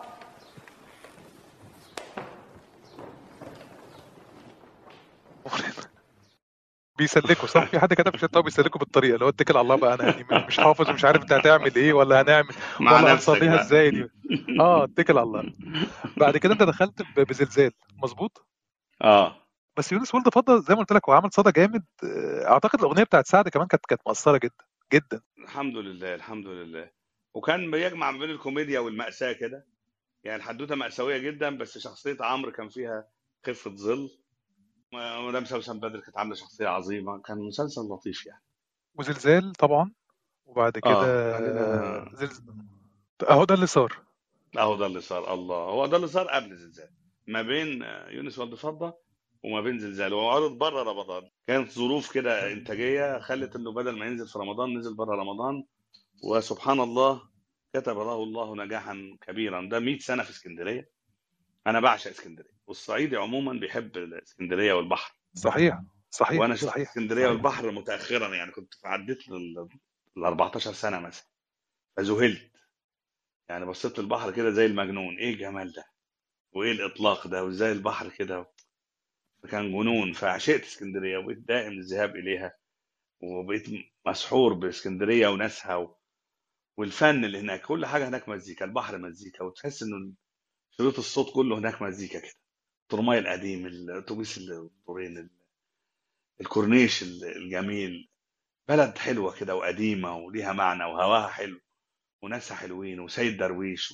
بيسلكوا صح في حد كتب في الشات هو بيسلكوا بالطريقه اللي هو اتكل على الله بقى انا يعني مش حافظ ومش عارف انت هتعمل ايه ولا هنعمل مع ولا نفسك هنصليها بقى. ازاي دي اه اتكل على الله بعد كده انت دخلت ب- بزلزال مظبوط اه بس يونس ولد فضه زي ما قلت لك هو عمل صدى جامد آه، اعتقد الاغنيه بتاعت سعد كمان كانت كانت مؤثره جدا جدا الحمد لله الحمد لله وكان بيجمع ما بين الكوميديا والمأساة كده يعني الحدوته مأساوية جدا بس شخصية عمرو كان فيها خفة ظل مدام سوسن بدر كانت عاملة شخصية عظيمة كان مسلسل لطيف يعني وزلزال طبعا وبعد اه كده خلينا زلزال اهو ده اللي صار اهو ده اللي صار الله هو ده اللي صار قبل زلزال ما بين يونس والد فضة وما بين زلزال هو عرض بره رمضان كانت ظروف كده انتاجيه خلت انه بدل ما ينزل في رمضان نزل بره رمضان وسبحان الله كتب له الله نجاحا كبيرا ده 100 سنه في اسكندريه انا بعشق اسكندريه والصعيدي عموما بيحب اسكندريه والبحر صحيح صحيح وانا شفت صحيح اسكندريه صحيح والبحر متاخرا يعني كنت عديت لل ال 14 سنه مثلا فذهلت يعني بصيت للبحر كده زي المجنون ايه الجمال ده وايه الاطلاق ده وازاي البحر كده كان جنون فعشقت اسكندريه وبقيت دائم الذهاب اليها وبقيت مسحور باسكندريه وناسها و... والفن اللي هناك كل حاجه هناك مزيكا البحر مزيكا وتحس انه شريط الصوت كله هناك مزيكا كده الترماي القديم الاتوبيس الدورين الكورنيش الجميل بلد حلوه كده وقديمه وليها معنى وهواها حلو وناسها حلوين وسيد درويش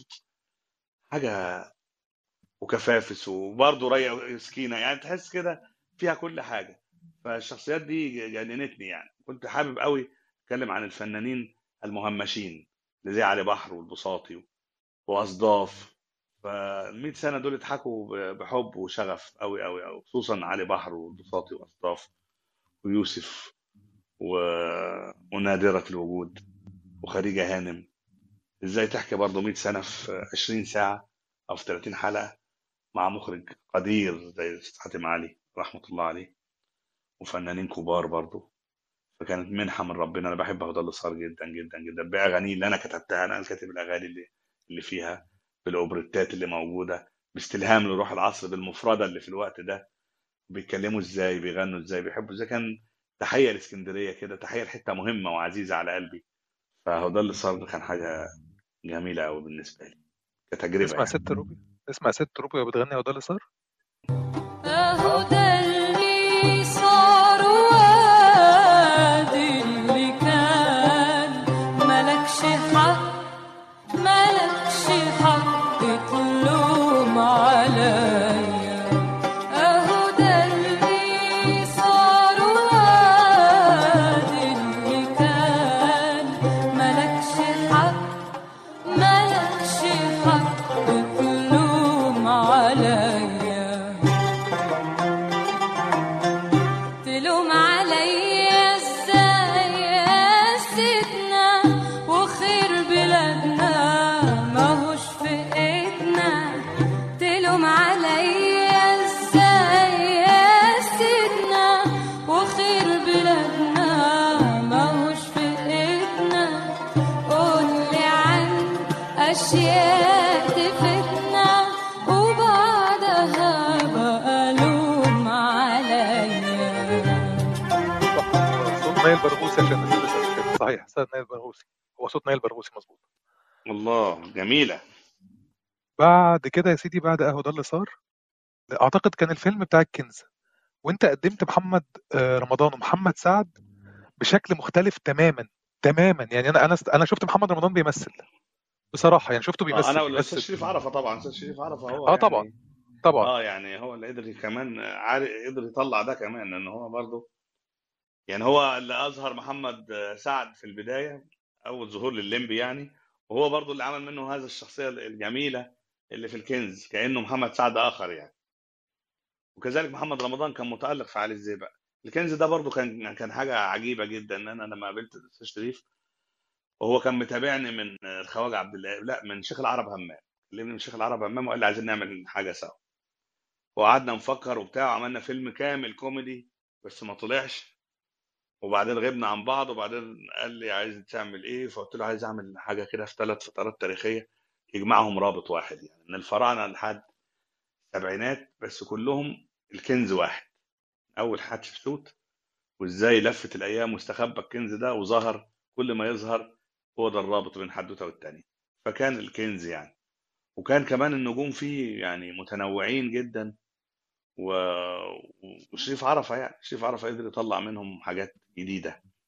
حاجه وكفافس وبرضه ريا سكينه يعني تحس كده فيها كل حاجه فالشخصيات دي جننتني يعني كنت حابب قوي اتكلم عن الفنانين المهمشين اللي زي علي بحر والبساطي واصداف فال 100 سنه دول اتحكوا بحب وشغف قوي قوي قوي خصوصا علي بحر والبساطي واصداف ويوسف و... ونادره الوجود وخديجه هانم ازاي تحكي برضه 100 سنه في 20 ساعه او في 30 حلقه مع مخرج قدير زي أستاذ حاتم علي رحمة الله عليه وفنانين كبار برضو فكانت منحة من ربنا أنا بحب هدى اللي صار جدا جدا جدا بأغاني اللي أنا كتبتها أنا كاتب الأغاني اللي اللي فيها بالأوبريتات اللي موجودة باستلهام لروح العصر بالمفردة اللي في الوقت ده بيتكلموا ازاي بيغنوا ازاي بيحبوا ازاي كان تحية لاسكندرية كده تحية لحتة مهمة وعزيزة على قلبي فهو ده اللي صار ده كان حاجة جميلة قوي بالنسبة لي كتجربة اسمع يعني ست روبي اسمع ست روبي وهي بتغني هو ده اللي صار اهو ده اللي صار وادي اللي كان ملكش حق ملكش حق تلوم عليا اهو ده اللي صار وادي اللي كان ملكش حق ملكش حق تلوم عليا تلوم عليا ازاي يا سيدنا وخير بلادنا ماهوش في ايدنا تلوم عليا ازاي يا سيدنا وخير بلادنا ماهوش في ايدنا قولي عن اشياء تفتنا وبعدها بقى لوم عليا صوت نايل برغوثي عشان الناس اللي لسه كده صحيح صوت نايل برغوثي هو صوت نايل برغوثي مظبوط الله جميلة بعد كده يا سيدي بعد اهو ده اللي صار اعتقد كان الفيلم بتاع الكنز وانت قدمت محمد آه، رمضان ومحمد سعد بشكل مختلف تماما تماما يعني انا انا انا شفت محمد رمضان بيمثل بصراحه يعني شفته اه انا بيمثل والاستاذ بيمثل شريف عرفة طبعا الاستاذ شريف عرفة هو اه طبعا يعني طبعا اه يعني هو اللي قدر كمان عارف قدر يطلع ده كمان لان هو برضه يعني هو اللي اظهر محمد سعد في البدايه اول ظهور للليمبي يعني وهو برضه اللي عمل منه هذا الشخصيه الجميله اللي في الكنز كانه محمد سعد اخر يعني وكذلك محمد رمضان كان متالق في علي الزيبق الكنز ده برضه كان كان حاجه عجيبه جدا ان انا لما قابلت الاستاذ شريف وهو كان متابعني من الخواجه عبد الله لا من شيخ العرب همام كلمني من شيخ العرب همام وقال لي عايزين نعمل حاجه سوا وقعدنا نفكر وبتاع وعملنا فيلم كامل كوميدي بس ما طلعش وبعدين غبنا عن بعض وبعدين قال لي عايز تعمل ايه فقلت له عايز اعمل حاجه كده في ثلاث فترات تاريخيه يجمعهم رابط واحد يعني من الفراعنه لحد السبعينات بس كلهم الكنز واحد اول حتشبسوت وازاي لفت الايام واستخبى الكنز ده وظهر كل ما يظهر هو ده الرابط بين حدوته والتانية فكان الكنز يعني وكان كمان النجوم فيه يعني متنوعين جدا و... وشريف عرفة يعني شريف عرفة قدر يطلع منهم حاجات جديدة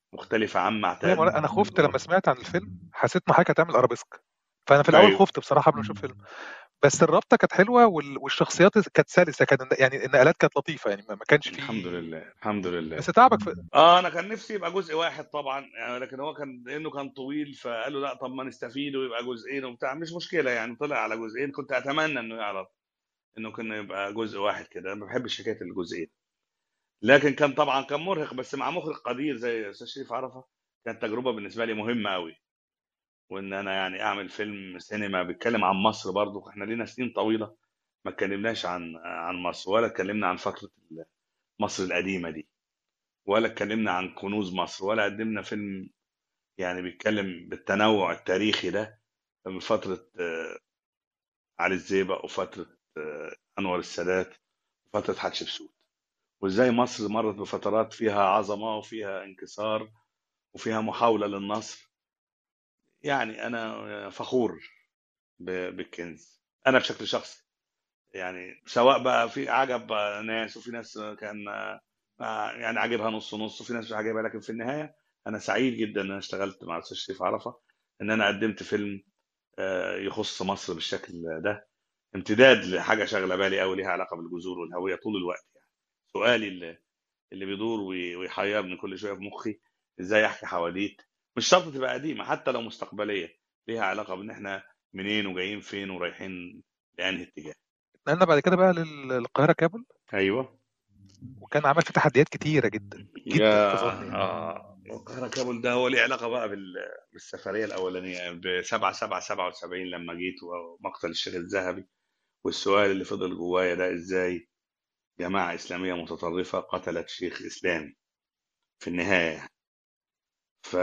مختلفه عما هي اعتاد مرة انا خفت لما سمعت عن الفيلم حسيت ان حضرتك هتعمل ارابيسك فانا في الاول ايوه خفت بصراحه قبل ما اشوف الفيلم بس الرابطه كانت حلوه وال- والشخصيات كانت سلسه كانت يعني النقلات كانت لطيفه يعني ما ما كانش الحمد فيه لله الحمد لله بس تعبك في اه انا كان نفسي يبقى جزء واحد طبعا يعني لكن هو كان لانه كان طويل فقالوا لا طب ما نستفيد ويبقى جزئين وبتاع مش مشكله يعني طلع على جزئين كنت اتمنى انه يعرض انه كنا يبقى جزء واحد كده انا ما بحبش حكايه الجزئين لكن كان طبعا كان مرهق بس مع مخرج قدير زي استاذ شريف عرفه كانت تجربه بالنسبه لي مهمه قوي وان انا يعني اعمل فيلم سينما بيتكلم عن مصر برضو احنا لينا سنين طويله ما اتكلمناش عن عن مصر ولا اتكلمنا عن فتره مصر القديمه دي ولا اتكلمنا عن كنوز مصر ولا قدمنا فيلم يعني بيتكلم بالتنوع التاريخي ده من فتره آه، علي الزيبق وفتره آه، انور السادات وفتره حتشبسوت وازاي مصر مرت بفترات فيها عظمه وفيها انكسار وفيها محاوله للنصر يعني انا فخور ب- بالكنز انا بشكل شخصي يعني سواء بقى في عجب ناس وفي ناس كان آه، يعني عاجبها نص نص وفي ناس مش عاجبها لكن في النهايه انا سعيد جدا ان انا اشتغلت مع الاستاذ شريف عرفه ان انا قدمت فيلم آه، يخص مصر بالشكل ده امتداد لحاجه شاغله بالي قوي ليها علاقه بالجذور والهويه طول الوقت يعني سؤالي اللي, اللي بيدور وي- ويحيرني كل شويه في مخي ازاي احكي حواديت مش شرط تبقى قديمه حتى لو مستقبليه ليها علاقه بان احنا منين وجايين فين ورايحين لانهي اتجاه نقلنا بعد كده بقى لل- للقاهره كابل ايوه وكان عمل فيه تحديات كتيره جدا جدا يا في ظني يعني اه القاهرة كابول ده هو ليه علاقة بقى بال... بالسفرية الأولانية ب 7 7 77 لما جيت ومقتل الشيخ الذهبي والسؤال اللي فضل جوايا ده ازاي جماعة إسلامية متطرفة قتلت شيخ إسلامي في النهاية ف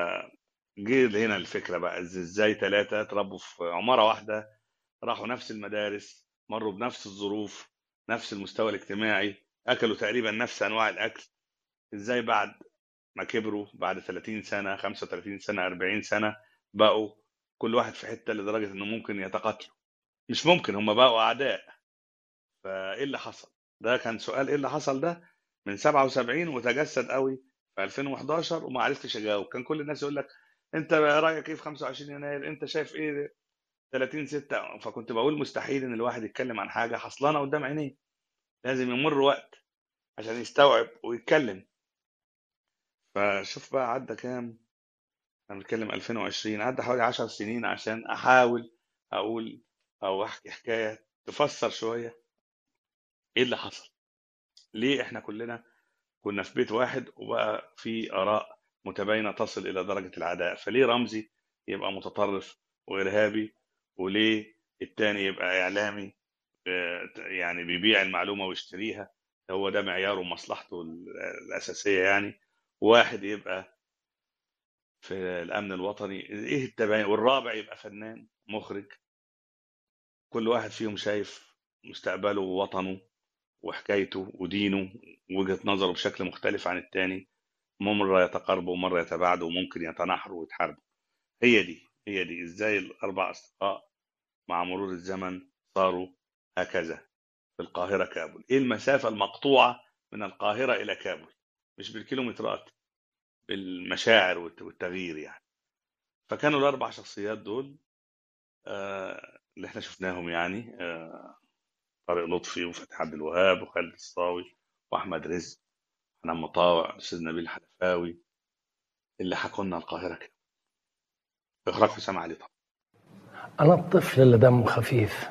جه هنا الفكرة بقى إز- ازاي ثلاثة اتربوا في عمارة واحدة راحوا نفس المدارس مروا بنفس الظروف نفس المستوى الاجتماعي أكلوا تقريبا نفس أنواع الأكل ازاي بعد ما كبروا بعد 30 سنة 35 سنة 40 سنة بقوا كل واحد في حتة لدرجة انه ممكن يتقاتلوا مش ممكن هم بقوا اعداء فايه اللي حصل ده كان سؤال ايه اللي حصل ده من 77 وتجسد قوي في 2011 وما عرفتش اجاوب كان كل الناس يقول لك انت رايك ايه في 25 يناير انت شايف ايه 30 6 فكنت بقول مستحيل ان الواحد يتكلم عن حاجه حصلانه قدام عينيه لازم يمر وقت عشان يستوعب ويتكلم فشوف بقى عدى كام انا بنتكلم 2020 عدى حوالي 10 سنين عشان احاول اقول او احكي حكايه تفسر شويه ايه اللي حصل ليه احنا كلنا كنا في بيت واحد وبقى في اراء متباينه تصل الى درجه العداء فليه رمزي يبقى متطرف وارهابي وليه التاني يبقى اعلامي آه، يعني بيبيع المعلومه ويشتريها هو ده معياره ومصلحته ال- الاساسيه يعني واحد يبقى في الامن الوطني ايه التباين والرابع يبقى فنان مخرج كل واحد فيهم شايف مستقبله ووطنه وحكايته ودينه ووجهة نظره بشكل مختلف عن التاني مرة يتقاربوا ومرة يتباعدوا وممكن يتناحروا ويتحاربوا هي دي هي دي ازاي الاربع اصدقاء مع مرور الزمن صاروا هكذا في القاهرة كابول ايه المسافة المقطوعة من القاهرة الى كابول مش بالكيلومترات بالمشاعر والت- والتغيير يعني فكانوا الاربع شخصيات دول آه، اللي احنا شفناهم يعني آه، طارق لطفي وفتحي عبد الوهاب وخالد الصاوي واحمد رزق حنان مطاوع الاستاذ نبيل حلفاوي اللي حكوا لنا القاهره كده اخراج حسام علي طبعا أنا الطفل اللي دمه خفيف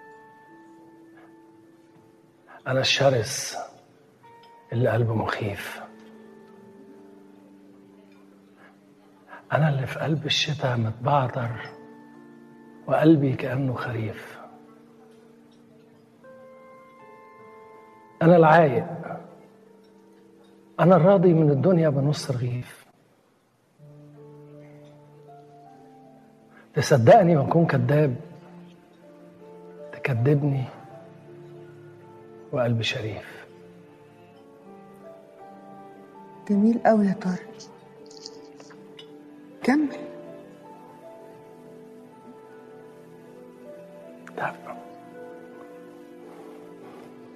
أنا الشرس اللي قلبه مخيف أنا اللي في قلب الشتاء متبعتر وقلبي كأنه خريف أنا العايق أنا الراضي من الدنيا بنص رغيف تصدقني وأكون كذاب تكذبني وقلبي شريف جميل قوي يا طارق كمل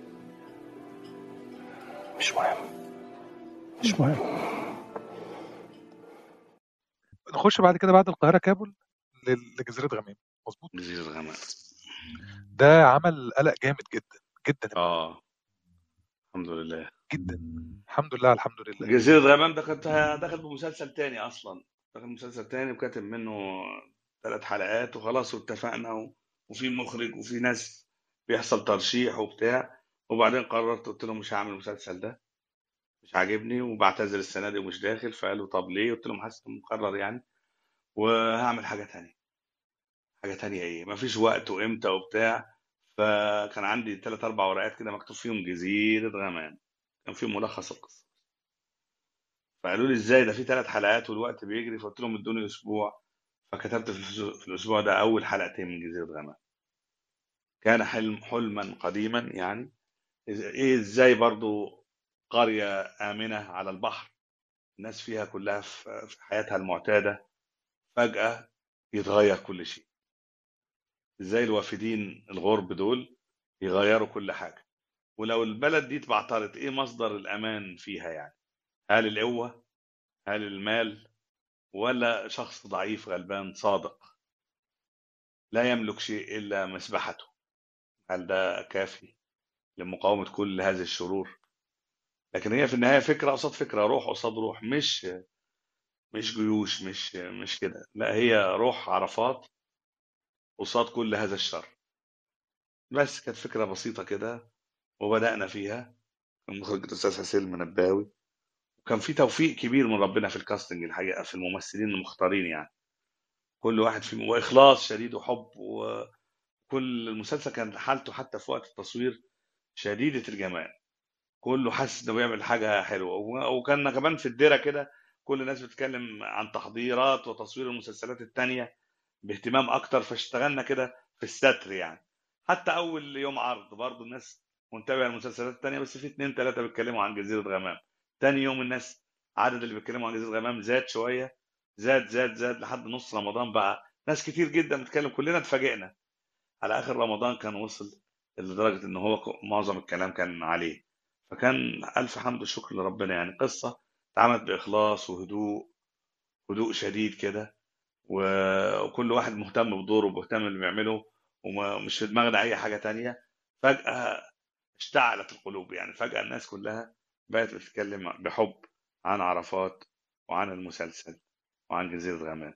مش مهم مش مهم ونخش بعد كده بعد القاهره كابول لل- لجزيره غمام مظبوط جزيرة غمام ده عمل قلق جامد جدا جدا اه الحمد لله جدا الحمد لله الحمد لله جزيرة غمام ده كنت داخل بمسلسل تاني اصلا داخل مسلسل تاني وكاتب منه ثلاث حلقات وخلاص واتفقنا و... وفي مخرج وفي ناس بيحصل ترشيح وبتاع وبعدين قررت قلت لهم مش هعمل المسلسل ده مش عاجبني وبعتذر السنة دي ومش داخل فقالوا طب ليه قلت لهم حاسس إنه مقرر يعني وهعمل حاجة تانية حاجة تانية ايه مفيش وقت وامتى وبتاع فكان عندي ثلاث اربع ورقات كده مكتوب فيهم جزيرة غمام كان فيهم ملخص القصة فقالوا لي ازاي ده في ثلاث حلقات والوقت بيجري فقلت لهم ادوني اسبوع فكتبت في الأسبوع- في الاسبوع ده اول حلقتين من جزيرة غمام كان حلم حلما قديما يعني إز- ايه ازاي برضو قرية آمنة على البحر الناس فيها كلها في في حياتها المعتادة فجأة يتغير كل شيء ازاي الوافدين الغرب دول يغيروا كل حاجة ولو البلد دي اتبعترت ايه مصدر الامان فيها يعني هل القوة هل المال ولا شخص ضعيف غلبان صادق لا يملك شيء الا مسبحته هل ده كافي لمقاومة كل هذه الشرور لكن هي في النهاية فكرة قصاد فكرة روح قصاد روح مش مش جيوش مش مش كده لا هي روح عرفات قصاد كل هذا الشر بس كانت فكرة بسيطة كده وبدأنا فيها كان مخرج الأستاذ حسين المنباوي وكان في توفيق كبير من ربنا في الكاستنج الحقيقة في الممثلين المختارين يعني كل واحد فيهم وإخلاص شديد وحب وكل المسلسل كان حالته حتى في وقت التصوير شديدة الجمال كله حاسس انه بيعمل حاجة حلوة و- وكان كمان في الديرة كده كل الناس بتتكلم عن تحضيرات وتصوير المسلسلات التانية باهتمام أكتر فاشتغلنا كده في الستر يعني حتى أول يوم عرض برضو الناس منتبهة للمسلسلات التانية بس في اتنين تلاتة بيتكلموا عن جزيرة غمام تاني يوم الناس عدد اللي بيتكلموا عن جزيرة غمام زاد شوية زاد زاد زاد لحد نص رمضان بقى ناس كتير جدا بتتكلم كلنا اتفاجئنا على آخر رمضان كان وصل لدرجة إن هو ك- معظم الكلام كان عليه فكان ألف حمد وشكر لربنا يعني قصة اتعملت بإخلاص وهدوء هدوء شديد كده و- وكل واحد مهتم بدوره ومهتم باللي بيعمله ومش في دماغنا أي حاجة تانية فجأة اشتعلت القلوب يعني فجأة الناس كلها بقت بتتكلم بحب عن عرفات وعن المسلسل وعن جزيرة غمام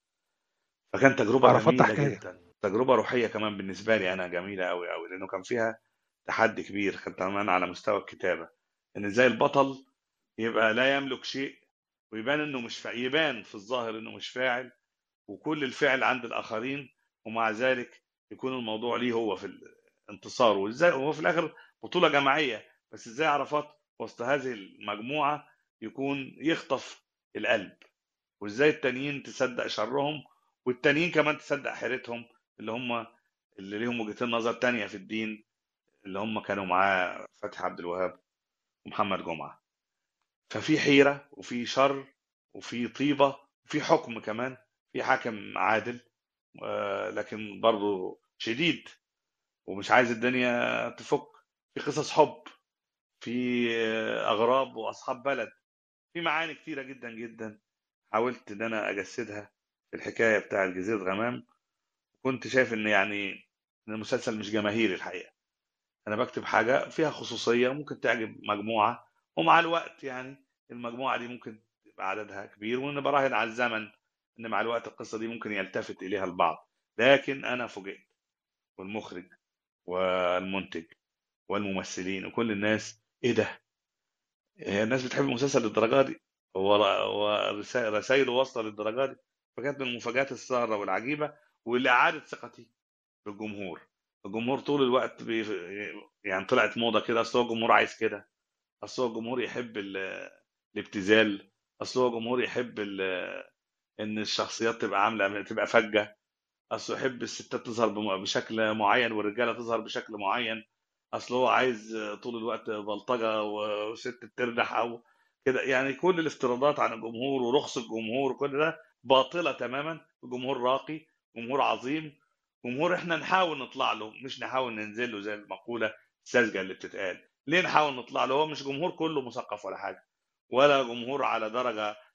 فكان تجربة عرفات ده جميلة حكايه جدا تجربة روحية كمان بالنسبة لي أنا جميلة أوي أوي لأنه كان فيها تحدي كبير كان كمان على مستوى الكتابة إن إزاي البطل يبقى لا يملك شيء ويبان إنه مش فاعل يبان في الظاهر إنه مش فاعل وكل الفعل عند الآخرين ومع ذلك يكون الموضوع ليه هو في الانتصار وإزاي هو في الآخر بطولة جماعية بس إزاي عرفات وسط هذه المجموعة يكون يخطف القلب وإزاي التانيين تصدق شرهم والتانيين كمان تصدق حيرتهم اللي هم اللي ليهم وجهتين نظر تانية في الدين اللي هم كانوا معاه فتحي عبد الوهاب ومحمد جمعة ففي حيرة وفي شر وفي طيبة وفي حكم كمان في حاكم عادل آه، لكن برضه شديد ومش عايز الدنيا تفك في قصص حب في آه، أغراب وأصحاب بلد في معاني كتيرة جدا جدا حاولت إن أنا أجسدها في الحكاية بتاع جزيرة غمام كنت شايف إن يعني إن المسلسل مش جماهيري الحقيقة أنا بكتب حاجة فيها خصوصية ممكن تعجب مجموعة ومع الوقت يعني المجموعة دي ممكن يبقى عددها كبير وإن براهن على الزمن إن مع الوقت القصة دي ممكن يلتفت إليها البعض لكن أنا فوجئت والمخرج والمنتج والممثلين وكل الناس إيه ده؟ هي الناس بتحب المسلسل للدرجة دي هو هو رسا- رسايله واصلة للدرجة دي فكانت من المفاجآت السارة والعجيبة واللي أعادت ثقتي بالجمهور الجمهور طول الوقت بي... يعني طلعت موضة كده أصل هو الجمهور عايز كده أصل هو الجمهور يحب ال... الابتذال أصل هو الجمهور يحب ال... إن الشخصيات تبقى عاملة تبقى فجة أصل يحب الستات تظهر بم- بشكل معين والرجالة تظهر بشكل معين أصل هو عايز طول الوقت بلطجة وست بتردح أو كده يعني كل الافتراضات عن الجمهور ورخص الجمهور وكل ده باطلة تماما الجمهور راقي جمهور عظيم جمهور احنا نحاول نطلع له مش نحاول ننزل له زي المقولة الساذجة اللي بتتقال ليه نحاول نطلع له هو مش جمهور كله مثقف ولا حاجة ولا جمهور على درجة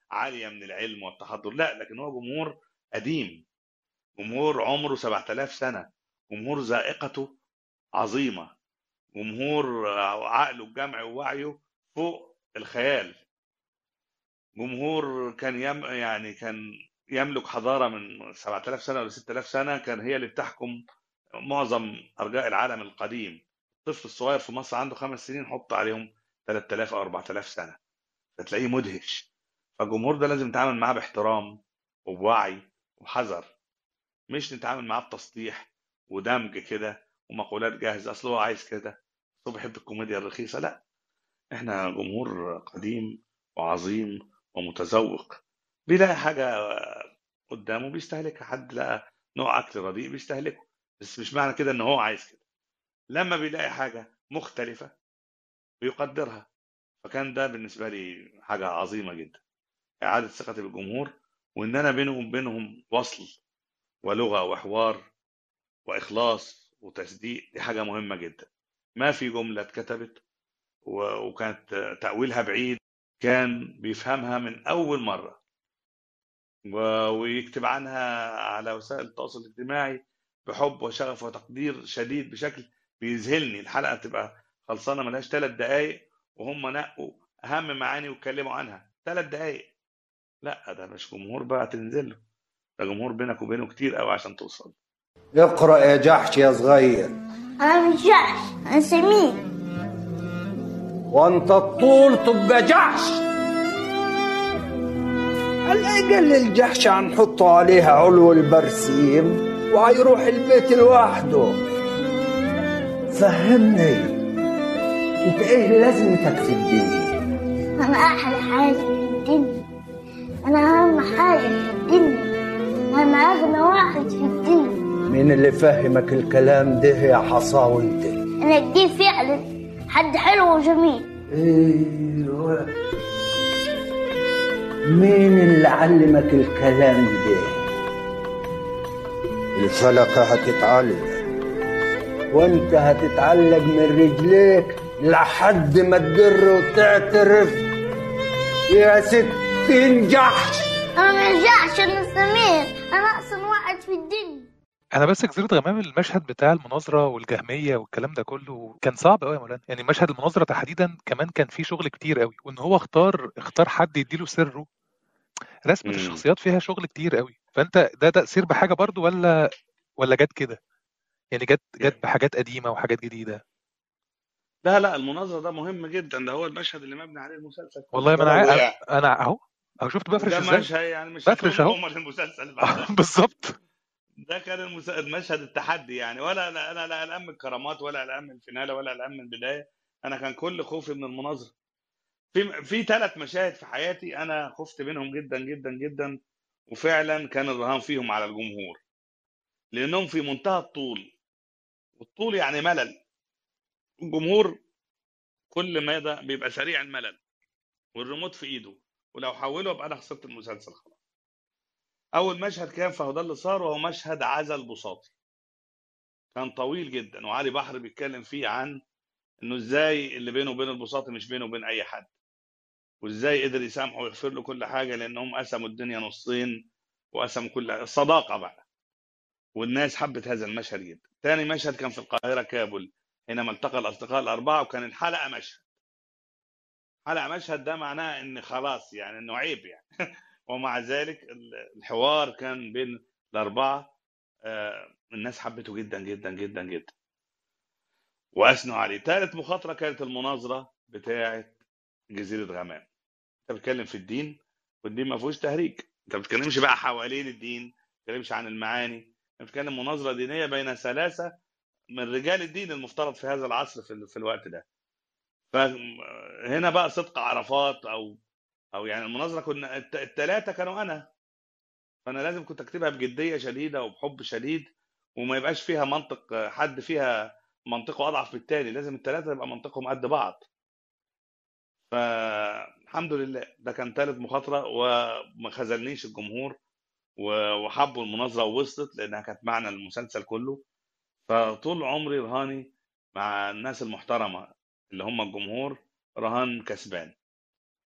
عاليه من العلم والتحضر لا لكن هو جمهور قديم جمهور عمره 7000 سنه جمهور ذائقته عظيمه جمهور عقله الجمعي ووعيه فوق الخيال جمهور كان يم يعني كان يملك حضاره من 7000 سنه ولا 6000 سنه كان هي اللي بتحكم معظم ارجاء العالم القديم الطفل الصغير في مصر عنده خمس سنين حط عليهم 3000 او 4000 سنه فتلاقيه مدهش فالجمهور ده لازم نتعامل معاه باحترام وبوعي وحذر مش نتعامل معاه بتسطيح ودمج كده ومقولات جاهزه اصل هو عايز كده هو بيحب الكوميديا الرخيصه لا احنا جمهور قديم وعظيم ومتذوق بيلاقي حاجه قدامه بيستهلكها حد لقى نوع اكل رديء بيستهلكه بس مش معنى كده ان هو عايز كده لما بيلاقي حاجه مختلفه بيقدرها فكان ده بالنسبه لي حاجه عظيمه جدا اعاده ثقتي بالجمهور وان انا بينهم وبينهم وصل ولغه وحوار واخلاص وتصديق دي حاجه مهمه جدا ما في جمله اتكتبت و- وكانت تاويلها بعيد كان بيفهمها من اول مره و- ويكتب عنها على وسائل التواصل الاجتماعي بحب وشغف وتقدير شديد بشكل بيذهلني الحلقه تبقى خلصانه ملهاش ثلاث دقائق وهم نقوا اهم معاني واتكلموا عنها ثلاث دقائق لا ده مش جمهور بقى تنزل له ده جمهور بينك وبينه كتير قوي عشان توصل اقرأ يا جحش يا صغير أنا مش جحش أنا سمين وانت الطول تبقى جحش الأقل الجحش هنحطه عليها علو البرسيم وهيروح البيت لوحده فهمني انت ايه لازمتك في الدين أنا أحلى حاجة في الدنيا أنا أهم حاجة في الدنيا أنا أغنى واحد في الدنيا مين اللي فهمك الكلام ده يا حصاوي انت أنا دي فعلا حد حلو وجميل ايوه مين اللي علمك الكلام ده الفلكة هتتعلق وانت هتتعلق من رجليك لحد ما تدر وتعترف يا ستين جحش أنا مش جحش أنا سمين أنا أحسن واحد في الدنيا انا بس جزيره غمام المشهد بتاع المناظره والجهميه والكلام ده كله كان صعب قوي يا مولانا يعني مشهد المناظره تحديدا كمان كان فيه شغل كتير قوي وان هو اختار اختار حد يديله سره رسمه مم. الشخصيات فيها شغل كتير قوي فانت ده تاثير بحاجه برضو ولا ولا جت كده يعني جت جت بحاجات قديمه وحاجات جديده لا لا المناظره ده مهم جدا ده هو المشهد اللي مبني عليه المسلسل والله ما انا ده لو عارف وقع انا اهو اهو شفت بفرش ده ازاي مشهد يعني مش بفرش اهو هتقوم المسلسل بعدها بالظبط ده كان المس- المشهد التحدي يعني ولا لا انا لا قلقان من الكرامات ولا قلقان من الفينالة ولا قلقان من البدايه انا كان كل خوفي من المناظره في في ثلاث مشاهد في حياتي انا خفت منهم جدا جدا جدا وفعلا كان الرهان فيهم على الجمهور لانهم في منتهى الطول والطول يعني ملل الجمهور كل ماذا بيبقى سريع الملل والريموت في ايده ولو حوله يبقى انا خسرت المسلسل خلاص اول مشهد كان فهو ده اللي صار وهو مشهد عزل البساطي كان طويل جدا وعلي بحر بيتكلم فيه عن انه ازاي اللي بينه وبين البساطي مش بينه وبين اي حد وازاي قدر يسامحه ويغفر له كل حاجه لانهم قسموا الدنيا نصين وقسموا كل الصداقه بقى والناس حبت هذا المشهد جدا تاني مشهد كان في القاهره كابول حينما التقى الاصدقاء الاربعه وكان الحلقه مشهد حلقه مشهد ده معناه ان خلاص يعني انه عيب يعني ومع ذلك ال- الحوار كان بين الاربعه آه، الناس حبته جدا جدا جدا جدا واثنوا عليه ثالث مخاطره كانت المناظره بتاعه جزيره غمام انت بتتكلم في الدين والدين ما فيهوش تهريج انت ما بتتكلمش بقى حوالين الدين ما بتتكلمش عن المعاني انت بتتكلم مناظره دينيه بين ثلاثه من رجال الدين المفترض في هذا العصر في, ال- في الوقت ده فهنا بقى صدق عرفات او او يعني المناظره كنا الثلاثه كانوا انا فانا لازم كنت اكتبها بجديه شديده وبحب شديد وما يبقاش فيها منطق حد فيها منطقه اضعف من التاني لازم الثلاثه يبقى منطقهم قد بعض فالحمد لله ده كان ثالث مخاطره وما خذلنيش الجمهور و- وحبوا المناظره ووصلت لانها كانت معنى المسلسل كله فطول عمري رهاني مع الناس المحترمه اللي هم الجمهور رهان كسبان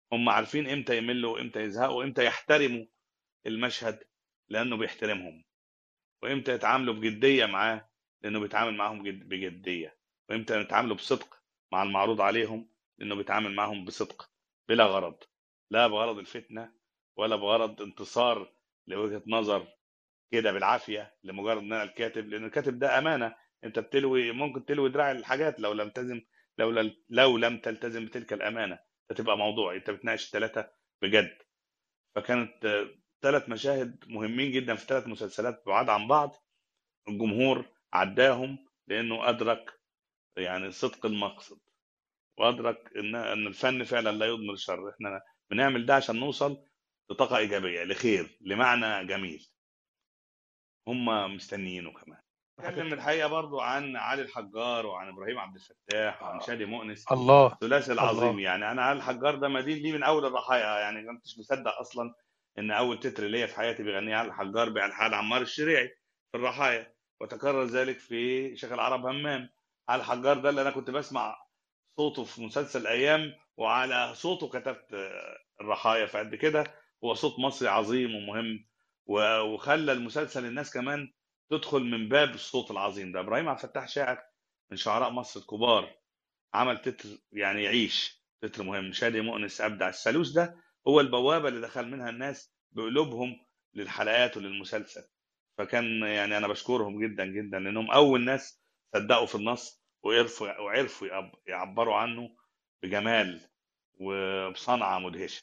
هم عارفين امتى يملوا وامتى يزهقوا وامتى يحترموا المشهد لانه بيحترمهم وامتى يتعاملوا بجديه معاه لانه بيتعامل معاهم جد- بجديه وامتى يتعاملوا بصدق مع المعروض عليهم لانه بيتعامل معاهم بصدق بلا غرض لا بغرض الفتنه ولا بغرض انتصار لوجهه نظر كده بالعافيه لمجرد ان انا الكاتب لان الكاتب ده امانه انت بتلوي ممكن تلوي دراع الحاجات لو لم تلتزم لو لم لو لم تلتزم بتلك الامانه فتبقى موضوع انت بتناقش الثلاثه بجد فكانت ثلاث مشاهد مهمين جدا في ثلاث مسلسلات بعاد عن بعض الجمهور عداهم لانه ادرك يعني صدق المقصد وادرك ان ان الفن فعلا لا يضمر الشر احنا بنعمل ده عشان نوصل لطاقه ايجابيه لخير لمعنى جميل هم مستنيينه كمان اتكلم الحقيقه برضو عن علي الحجار وعن ابراهيم عبد الفتاح وعن شادي مؤنس الله الثلاثي العظيم الله يعني انا علي الحجار ده مدين ليه من اول الرحايا يعني ما كنتش مصدق اصلا ان اول تتر ليا في حياتي بيغنيه علي الحجار بالحان عمار الشريعي في الرحايا وتكرر ذلك في شيخ العرب همام علي الحجار ده اللي انا كنت بسمع صوته في مسلسل ايام وعلى صوته كتبت آه، الرحايا فقد كده هو صوت مصري عظيم ومهم و- وخلى المسلسل الناس كمان تدخل من باب الصوت العظيم ده ابراهيم عبد الفتاح شاعر من شعراء مصر الكبار عمل تتر يعني يعيش تتر مهم شادي مؤنس ابدع الثالوث ده هو البوابه اللي دخل منها الناس بقلوبهم للحلقات وللمسلسل فكان يعني انا بشكرهم جدا جدا لانهم اول ناس صدقوا في النص وعرفوا وعرفوا يعب- يعبروا عنه بجمال وبصنعه مدهشه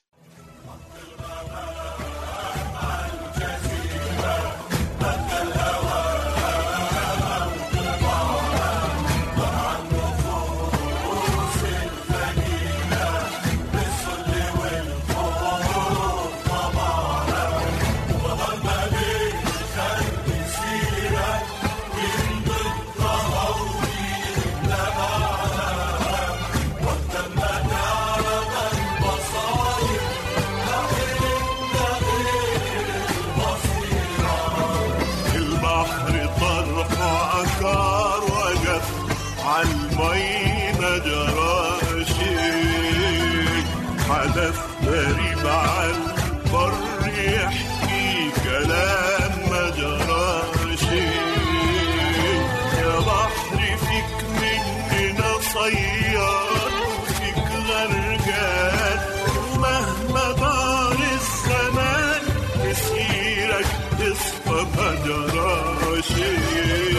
البحر طرح عكار وقف عالمي ما جرى شي حدث غريب عالبر يحكي كلام ما جرى شي يا بحر فيك مننا صياد وفيك غرقان ومهما دار الزمان مسيرك تصفى ما جرى شي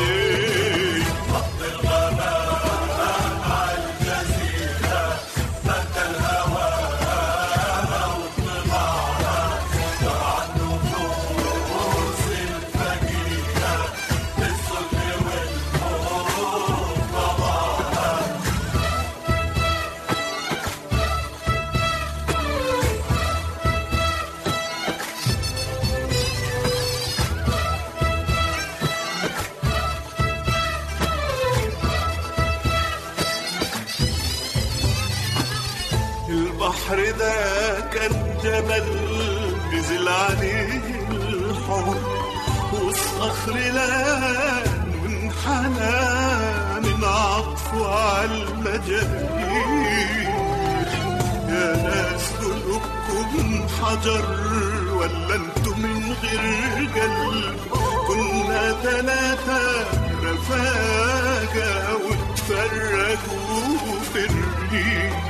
البحر ده كان جبل نزل عليه الحب والصخر لان وانحنى من عطفه على المجاريح يا ناس قلوبكم حجر ولا انتم من غير قلب كنا ثلاثة رفاقة وتفرقوا في الريح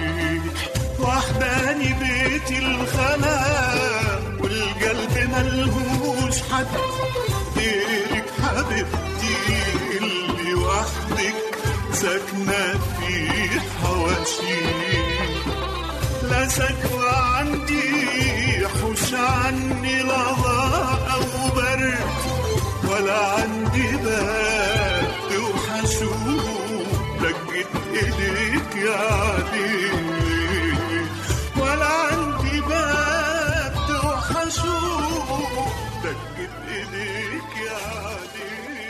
وحداني بيت الخلا والقلب ملهوش حد غيرك حبيبتي اللي وحدك ساكنة في حواشيك لا سكوى عندي حوش عني لظى أو برد ولا عندي باب وحشوق لقيت ايديك يا علي ولا عندي باب وحشوق لقيت ايديك يا علي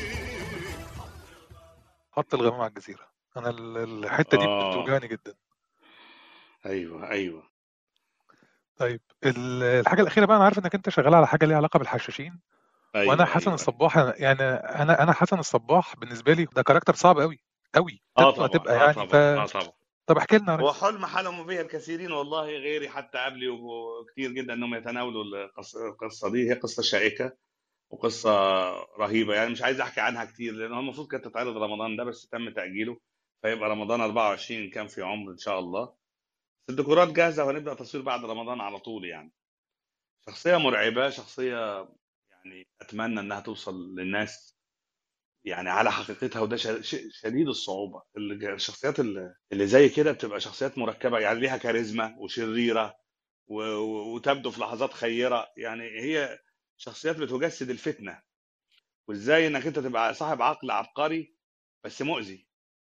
خط الغمام على الجزيرة أنا ال- الحتة دي آه. بتوجعني جدا ايوه ايوه طيب ال- الحاجة الأخيرة بقى أنا عارف إنك أنت شغال على حاجة ليها علاقة بالحشاشين ايوه وأنا حسن ايوه الصباح يعني أنا أنا حسن الصباح بالنسبة لي ده كاركتر صعب قوي قوي اه تطلع طبعا تبقى اه يعني طبعا ف اه طبعا طب احكي لنا يا هو ريس حلم حلموا به الكثيرين والله غيري حتى قبلي وكتير جدا انهم يتناولوا القص- القصه دي هي قصه شائكه وقصه رهيبه يعني مش عايز احكي عنها كتير لان هو المفروض كانت تتعرض رمضان ده بس تم تاجيله فيبقى رمضان 24 كان في عمر ان شاء الله بس الديكورات جاهزه وهنبدا تصوير بعد رمضان على طول يعني شخصيه مرعبه شخصيه يعني اتمنى انها توصل للناس يعني على حقيقتها وده ش- شيء شديد الصعوبه اللي- الشخصيات اللي اللي زي كده بتبقى شخصيات مركبه يعني ليها كاريزما وشريره و- و- وتبدو في لحظات خيره يعني هي شخصيات بتجسد الفتنه وازاي انك انت تبقى صاحب عقل عبقري بس مؤذي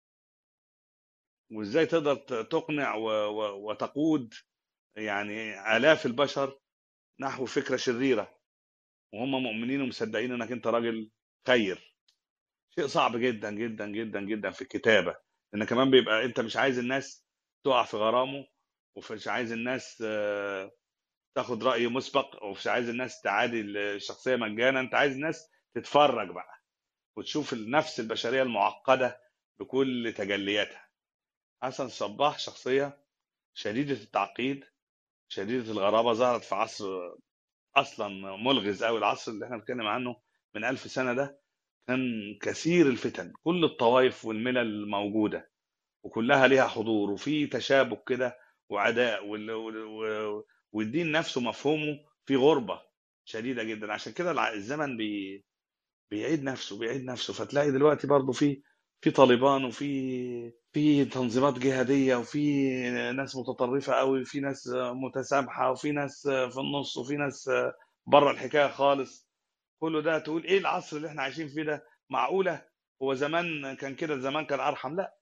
وازاي تقدر ت- تقنع و- و- وتقود يعني آلاف البشر نحو فكرة شريرة وهم مؤمنين ومصدقين انك انت راجل خير شيء صعب جدا جدا جدا جدا في الكتابة لان كمان بيبقى انت مش عايز الناس تقع في غرامه ومش عايز الناس آه، تاخد رأي مسبق ومش عايز الناس تعادي الشخصية مجانا انت عايز الناس تتفرج بقى وتشوف النفس البشرية المعقدة بكل تجلياتها حسن صباح شخصية شديدة التعقيد شديدة الغرابة ظهرت في عصر أصلا ملغز أوي العصر اللي احنا بنتكلم عنه من ألف سنة ده كان كثير الفتن كل الطوائف والملل موجودة وكلها ليها حضور وفي تشابك كده وعداء وال... وال... و- والدين نفسه مفهومه في غربة شديدة جدا عشان كده الع- الزمن بي... بيعيد نفسه بيعيد نفسه فتلاقي دلوقتي برضه في في طالبان وفي في تنظيمات جهادية وفي ناس متطرفة قوي وفي ناس متسامحة وفي ناس في النص وفي ناس بره الحكاية خالص كله ده تقول ايه العصر اللي احنا عايشين فيه ده معقولة هو زمان كان كده زمان كان أرحم لا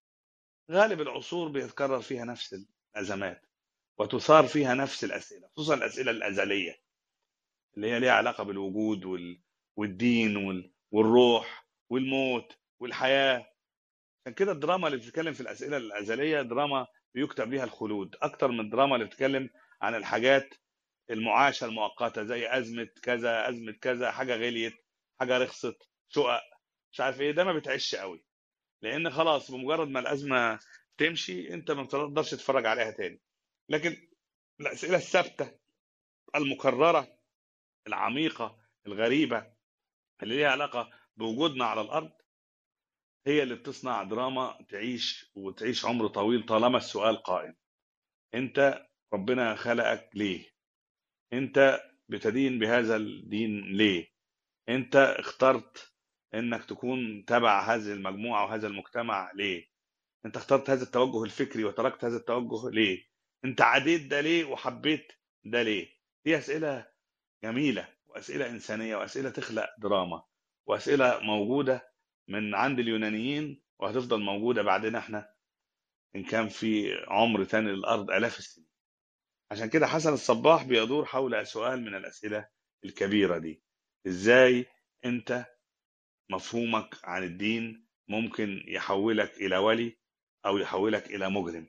غالب العصور بيتكرر فيها نفس الأزمات وتثار فيها نفس الأسئلة خصوصا الأسئلة الأزلية اللي هي ليها علاقة بالوجود وال... والدين وال... والروح والموت والحياة عشان كده الدراما اللي بتتكلم في الأسئلة الأزلية دراما بيكتب ليها الخلود أكتر من الدراما اللي بتتكلم عن الحاجات المعاشة المؤقتة زي أزمة كذا أزمة كذا حاجة غليت حاجة رخصت شقق مش عارف إيه ده ما بتعيش قوي لأن خلاص بمجرد ما الأزمة تمشي أنت ما بتقدرش تتفرج عليها تاني لكن الأسئلة الثابتة المكررة العميقة الغريبة اللي ليها علاقة بوجودنا على الأرض هي اللي بتصنع دراما تعيش وتعيش عمر طويل طالما السؤال قائم انت ربنا خلقك ليه انت بتدين بهذا الدين ليه انت اخترت انك تكون تبع هذه المجموعة وهذا المجتمع ليه انت اخترت هذا التوجه الفكري وتركت هذا التوجه ليه انت عديت ده ليه وحبيت ده ليه دي اسئلة جميلة واسئلة انسانية واسئلة تخلق دراما واسئلة موجودة من عند اليونانيين وهتفضل موجودة بعدين احنا ان كان في عمر تاني للارض الاف السنين عشان كده حسن الصباح بيدور حول سؤال من الاسئلة الكبيرة دي ازاي انت مفهومك عن الدين ممكن يحولك الى ولي او يحولك الى مجرم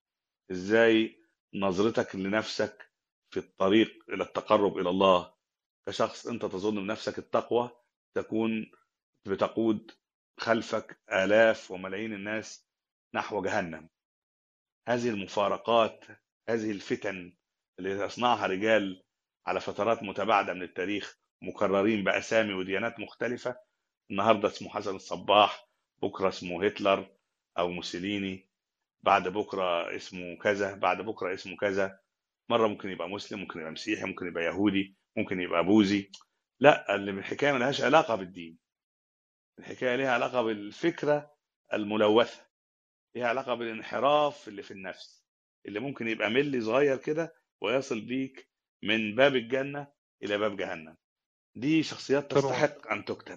ازاي نظرتك لنفسك في الطريق الى التقرب الى الله كشخص انت تظن بنفسك التقوى تكون بتقود خلفك آلاف وملايين الناس نحو جهنم هذه المفارقات هذه الفتن اللي يصنعها رجال على فترات متباعدة من التاريخ مكررين بأسامي وديانات مختلفة النهاردة اسمه حسن الصباح بكرة اسمه هتلر أو موسوليني بعد بكرة اسمه كذا بعد بكرة اسمه كذا مرة ممكن يبقى مسلم ممكن يبقى مسيحي ممكن يبقى يهودي ممكن يبقى بوذي لا اللي الحكاية ملهاش علاقة بالدين الحكاية ليها علاقة بالفكرة الملوثة ليها علاقة بالانحراف اللي في النفس اللي ممكن يبقى ملي صغير كده ويصل بيك من باب الجنة إلى باب جهنم دي شخصيات طبعا تستحق أن تكتب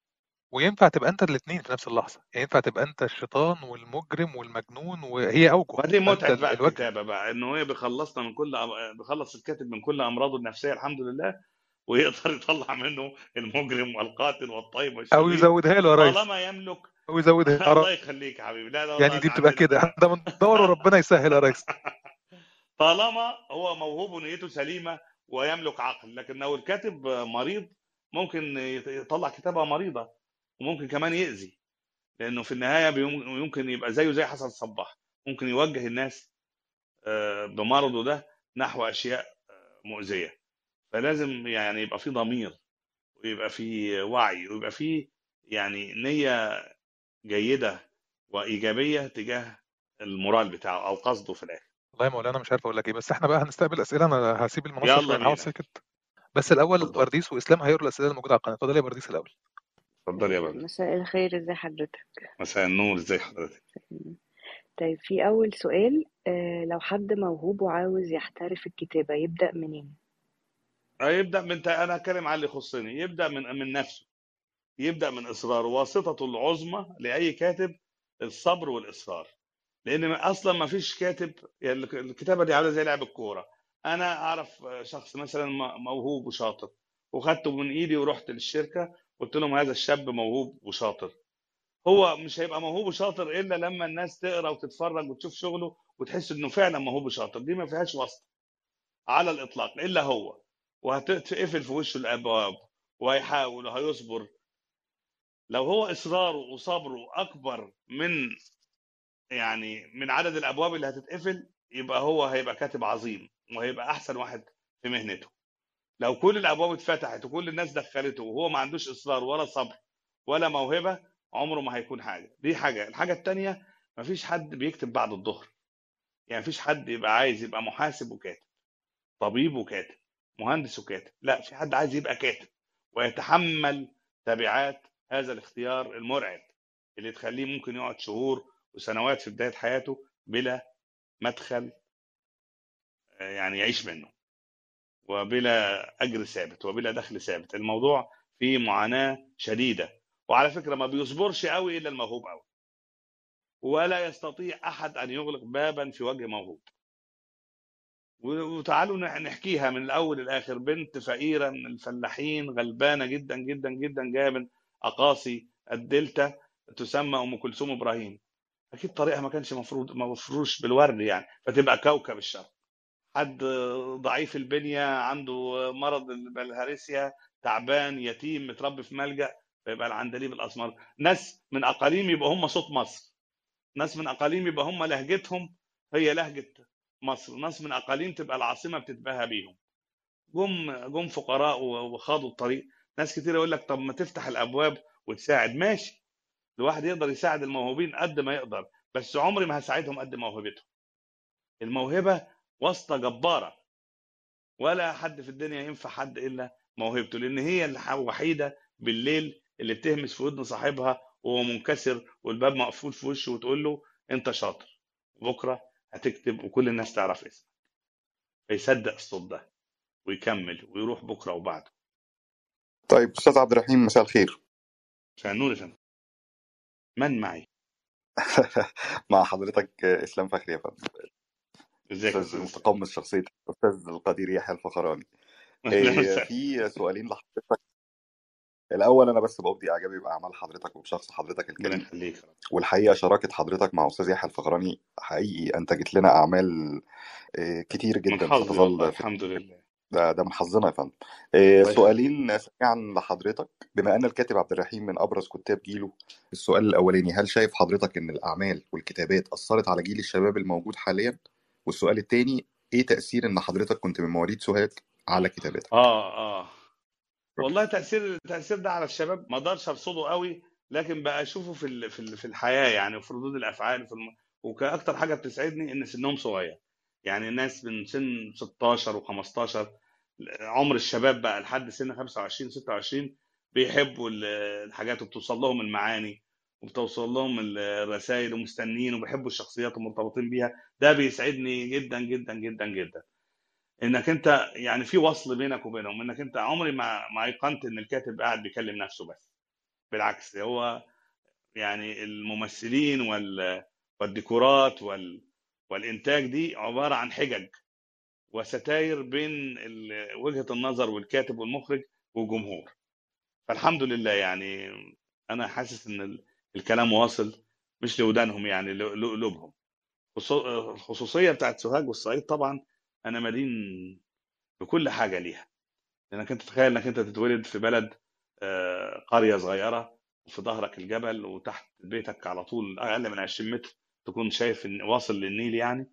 وينفع تبقى انت الاثنين في نفس اللحظه يعني ينفع تبقى انت الشيطان والمجرم والمجنون وهي اوجه ودي يبقى انت متعة بقى الوجه الكتابة بقى إنه هي بيخلصنا من كل أم- بيخلص الكاتب من كل أمراضه النفسية الحمد لله ويقدر يطلع منه المجرم والقاتل والطيب او والشرير يزودها له يا ريس طالما يملك او يزودها يا الله ريس يخليك يا حبيبي لا لا يعني والله دي بتبقى عندنا كده احنا بندور وربنا يسهل يا ريس طالما هو موهوب ونيته سليمة ويملك عقل لكن لو الكاتب مريض ممكن يطلع كتابة مريضة وممكن كمان يأذي لأنه في النهاية بيم- يمكن يبقى زيه زي حسن صباح ممكن يوجه الناس آه، بمرضه ده نحو اشياء آه، مؤذيه فلازم يعني يبقى في ضمير ويبقى في وعي ويبقى في يعني نيه جيده وايجابيه تجاه المورال بتاعه او قصده في الاخر والله يا مولانا مش عارف اقول لك ايه بس احنا بقى هنستقبل اسئله انا هسيب المنصه يلا شويه انا بينا. هقعد ساكت بس الاول اتفضل. برديس واسلام هيقروا الاسئله الموجوده على القناه اتفضل يا برديس الاول اتفضل يا بدر مساء الخير ازي حضرتك مساء النور ازي حضرتك طيب في أول سؤال آه لو حد موهوب وعاوز يحترف الكتابة يبدأ منين؟ يبدا من انا اتكلم على اللي يخصني يبدا من من نفسه يبدا من اصراره واسطته العظمى لاي كاتب الصبر والاصرار لان اصلا ما فيش كاتب يعني الكتابه دي عامله زي لعب الكوره انا اعرف شخص مثلا م- موهوب وشاطر وخدته من ايدي ورحت للشركه قلت لهم هذا الشاب موهوب وشاطر هو مش هيبقى موهوب وشاطر الا لما الناس تقرا وتتفرج وتشوف شغله وتحس انه فعلا موهوب وشاطر دي ما فيهاش واسطه على الاطلاق الا هو وهتقفل في وشه الابواب وهيحاول وهيصبر لو هو اصراره وصبره اكبر من يعني من عدد الابواب اللي هتتقفل يبقى هو هيبقى كاتب عظيم وهيبقى احسن واحد في مهنته لو كل الابواب اتفتحت وكل الناس دخلته وهو ما عندوش اصرار ولا صبر ولا موهبه عمره ما هيكون حاجه دي حاجه الحاجه الثانيه مفيش حد بيكتب بعد الظهر يعني مفيش حد يبقى عايز يبقى محاسب وكاتب طبيب وكاتب مهندس وكاتب لا في حد عايز يبقى كاتب ويتحمل تبعات هذا الاختيار المرعب اللي تخليه ممكن يقعد شهور وسنوات في بداية حياته بلا مدخل آه، يعني يعيش منه وبلا أجر ثابت وبلا دخل ثابت الموضوع فيه معاناة شديدة وعلى فكرة ما بيصبرش قوي إلا الموهوب قوي ولا يستطيع أحد أن يغلق بابا في وجه موهوب وتعالوا نح- نحكيها من الاول للاخر بنت فقيره من الفلاحين غلبانه جدا جدا جدا جايه من اقاصي الدلتا تسمى ام كلثوم ابراهيم اكيد طريقها ما كانش مفروض مفروش بالورد يعني فتبقى كوكب الشرق حد ضعيف البنيه عنده مرض البلهارسيا تعبان يتيم متربي في ملجأ فيبقى العندليب الاسمر ناس من اقاليم يبقى هم صوت مصر ناس من اقاليم يبقى هم لهجتهم هي لهجه مصر ناس من اقاليم تبقى العاصمه بتتباهى بيهم جم جم فقراء و- وخاضوا الطريق ناس كتير يقول لك طب ما تفتح الابواب وتساعد ماشي الواحد يقدر يساعد الموهوبين قد ما يقدر بس عمري ما هساعدهم قد موهبتهم الموهبه واسطه جباره ولا حد في الدنيا ينفع حد الا موهبته لان هي الح- الوحيده بالليل اللي بتهمس في ودن صاحبها وهو منكسر والباب مقفول في وشه وتقول له انت شاطر بكره هتكتب وكل الناس تعرف اسمك فيصدق الصوت ده ويكمل ويروح بكره وبعده طيب استاذ عبد الرحيم مساء الخير عشان نور يا فندم من معي مع حضرتك اسلام فخري يا فندم ازيك يا استاذ استاذ متقمص شخصيه الاستاذ القدير يحيى الفخراني أهلا إيه، وسهلا. في سؤالين لحضرتك الاول انا بس بأبدي اعجابي باعمال حضرتك وبشخص حضرتك ربنا الكريم يخليك والحقيقه شراكه حضرتك مع استاذ يحيى الفخراني حقيقي انتجت لنا اعمال إيه، كتير من جدا حظي ستظل والله في الحمد لله ده ده من حظنا يا فندم إيه، الله يخليك سؤالين سريعا لحضرتك بما ان الكاتب عبد الرحيم من ابرز كتاب جيله السؤال الاولاني هل شايف حضرتك ان الاعمال والكتابات اثرت على جيل الشباب الموجود حاليا والسؤال الثاني ايه تاثير ان حضرتك كنت من مواليد سوهاج على كتابتك اه اه والله تاثير التاثير ده على الشباب ما اقدرش ارصده قوي لكن بقى اشوفه في ال- في ال- في الحياه يعني وفي ردود الافعال في الم... وكاكتر حاجه بتسعدني ان سنهم صغير يعني الناس من سن 16 و15 عمر الشباب بقى لحد سن 25 26 بيحبوا ال- الحاجات وبتوصل لهم المعاني وبتوصل لهم الرسائل ومستنين وبيحبوا الشخصيات ومرتبطين بيها ده بيسعدني جدا جدا جدا جدا انك انت يعني في وصل بينك وبينهم انك انت عمري ما ما ايقنت ان الكاتب قاعد بيكلم نفسه بس بالعكس هو يعني الممثلين وال والديكورات وال والانتاج دي عباره عن حجج وستاير بين ال- وجهه النظر والكاتب والمخرج والجمهور فالحمد لله يعني انا حاسس ان ال- الكلام واصل مش لودانهم يعني ل- لقلوبهم خصو- الخصوصيه بتاعت سوهاج والصعيد طبعا انا مدين بكل حاجه ليها لانك انت تتخيل انك انت تتولد في بلد آه، قريه صغيره وفي ظهرك الجبل وتحت بيتك على طول اقل من 20 متر تكون شايف ان واصل للنيل يعني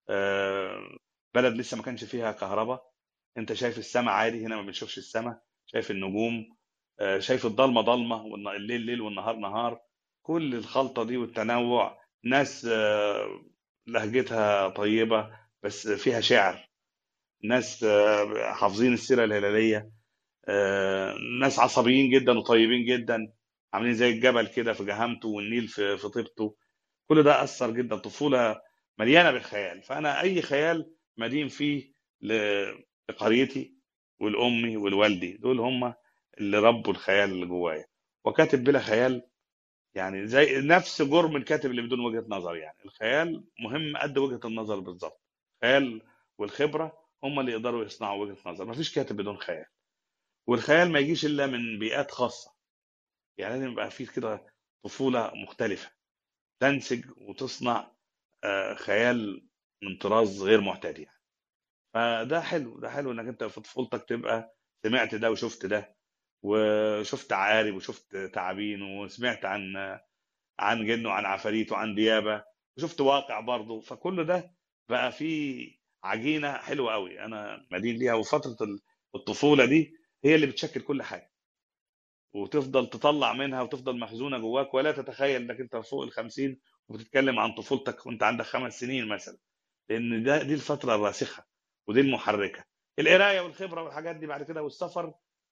آه، بلد لسه ما كانش فيها كهرباء انت شايف السماء عادي هنا ما بنشوفش السماء شايف النجوم آه، شايف الضلمه ضلمه والليل ليل والنهار نهار كل الخلطه دي والتنوع ناس آه، لهجتها طيبه بس فيها شعر ناس آه، حافظين السيره الهلاليه آه، ناس عصبيين جدا وطيبين جدا عاملين زي الجبل كده في جهامته والنيل في في طيبته كل ده اثر جدا طفوله مليانه بالخيال فانا اي خيال مدين فيه ل- لقريتي والامي والوالدي دول هم اللي ربوا الخيال اللي جوايا وكاتب بلا خيال يعني زي نفس جرم الكاتب اللي بدون وجهة نظر يعني الخيال مهم قد وجهة النظر بالظبط الخيال والخبرة هم اللي يقدروا يصنعوا وجهة نظر مفيش كاتب بدون خيال والخيال ما يجيش الا من بيئات خاصة يعني لازم يبقى فيه كده طفولة مختلفة تنسج وتصنع آه، خيال من طراز غير معتاد يعني فده حلو ده حلو انك انت في طفولتك تبقى سمعت ده وشفت ده وشفت عقارب وشفت تعابين وسمعت عن عن جن وعن عفاريت وعن ديابه وشفت واقع برضه فكل ده بقى فيه عجينه حلوه قوي انا مدين ليها وفتره الطفوله دي هي اللي بتشكل كل حاجه وتفضل تطلع منها وتفضل مخزونه جواك ولا تتخيل انك انت فوق الخمسين وبتتكلم عن طفولتك وانت عندك خمس سنين مثلا لان ده دي الفتره الراسخه ودي المحركه القرايه والخبره والحاجات دي بعد كده والسفر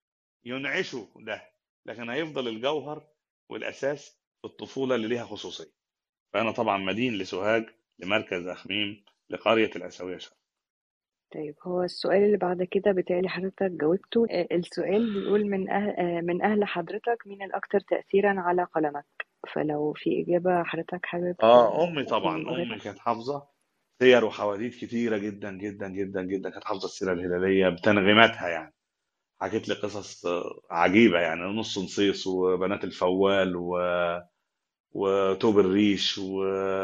ينعشوا ده لكن هيفضل الجوهر والاساس في الطفوله اللي ليها خصوصيه فانا طبعا مدين لسوهاج لمركز اخميم لقريه الاساويه شرق طيب هو السؤال اللي بعد كده بتاعي حضرتك جاوبته آه، السؤال بيقول من أهل آه، من أهل حضرتك مين الأكثر تأثيرا على قلمك فلو في إجابة حضرتك حابب اه امي طبعا تقولها امي كانت حافظه سير وحواديت كتيره جدا جدا جدا جدا كانت حافظه السيره الهلاليه بتنغيماتها يعني حكيت لي قصص آه، عجيبه يعني نص نصيص وبنات الفوال و... وتوب الريش و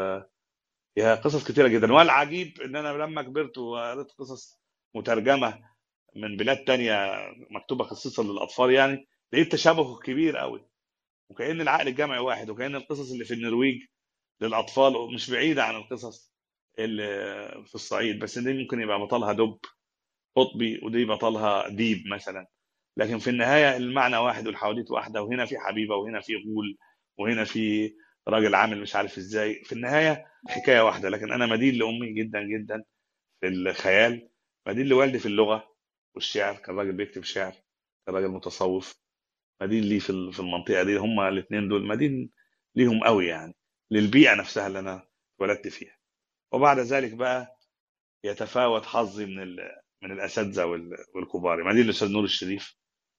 يا قصص كتيره جدا والعجيب ان انا لما كبرت وقريت قصص مترجمه من بلاد تانية مكتوبه خصيصا للاطفال يعني لقيت تشابه كبير قوي وكأن العقل الجمعي واحد وكأن القصص اللي في النرويج للأطفال مش بعيدة عن القصص اللي في الصعيد بس دي ممكن يبقى بطلها دب قطبي ودي بطلها ديب مثلا لكن في النهاية المعنى واحد والحواديت واحدة وهنا في حبيبة وهنا في غول وهنا في راجل عامل مش عارف ازاي في النهاية حكاية واحدة لكن أنا مدين لأمي جدا جدا في الخيال مدين لوالدي في اللغة والشعر كان راجل بيكتب شعر كان راجل متصوف مدين لي في ال- في المنطقه دي هما الاثنين دول مدين ليهم قوي يعني للبيئه نفسها اللي انا اتولدت فيها وبعد ذلك بقى يتفاوت حظي من ال... من الاساتذه وال... والكبار مدين الاستاذ نور الشريف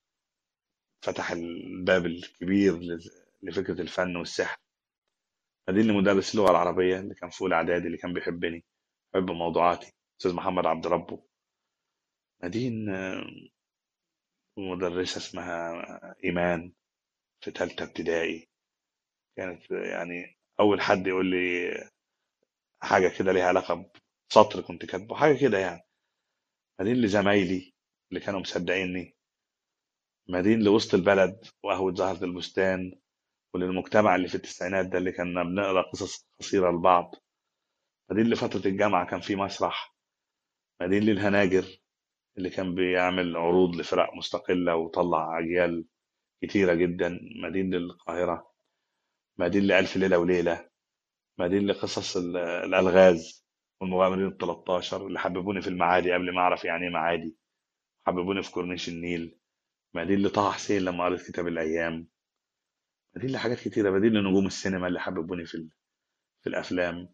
فتح الباب الكبير ل- لفكره الفن والسحر مدين لمدرس اللغه العربيه اللي كان في اولى اعدادي اللي كان بيحبني بيحب موضوعاتي استاذ محمد عبد ربه مدين آه، مدرسه اسمها ايمان في ثالثه ابتدائي كانت يعني اول حد يقول لي حاجه كده ليها علاقه بسطر كنت كاتبه حاجه كده يعني مدين لزمايلي اللي كانوا مصدقيني مدين لوسط البلد وقهوه زهره البستان وللمجتمع اللي في التسعينات ده اللي كنا بنقرا قصص قصيره لبعض مدين لفتره الجامعه كان في مسرح مدين للهناجر اللي كان بيعمل عروض لفرق مستقله وطلع اجيال كتيره جدا مدين للقاهره مدين لألف ليلة وليلة مدين لقصص ال- الألغاز والمغامرين ال 13 اللي حببوني في المعادي قبل ما أعرف يعني إيه معادي حببوني في كورنيش النيل مدين لطه حسين لما قريت كتاب الأيام مدين لحاجات كتيرة مدين لنجوم السينما اللي حببوني في ال- في الأفلام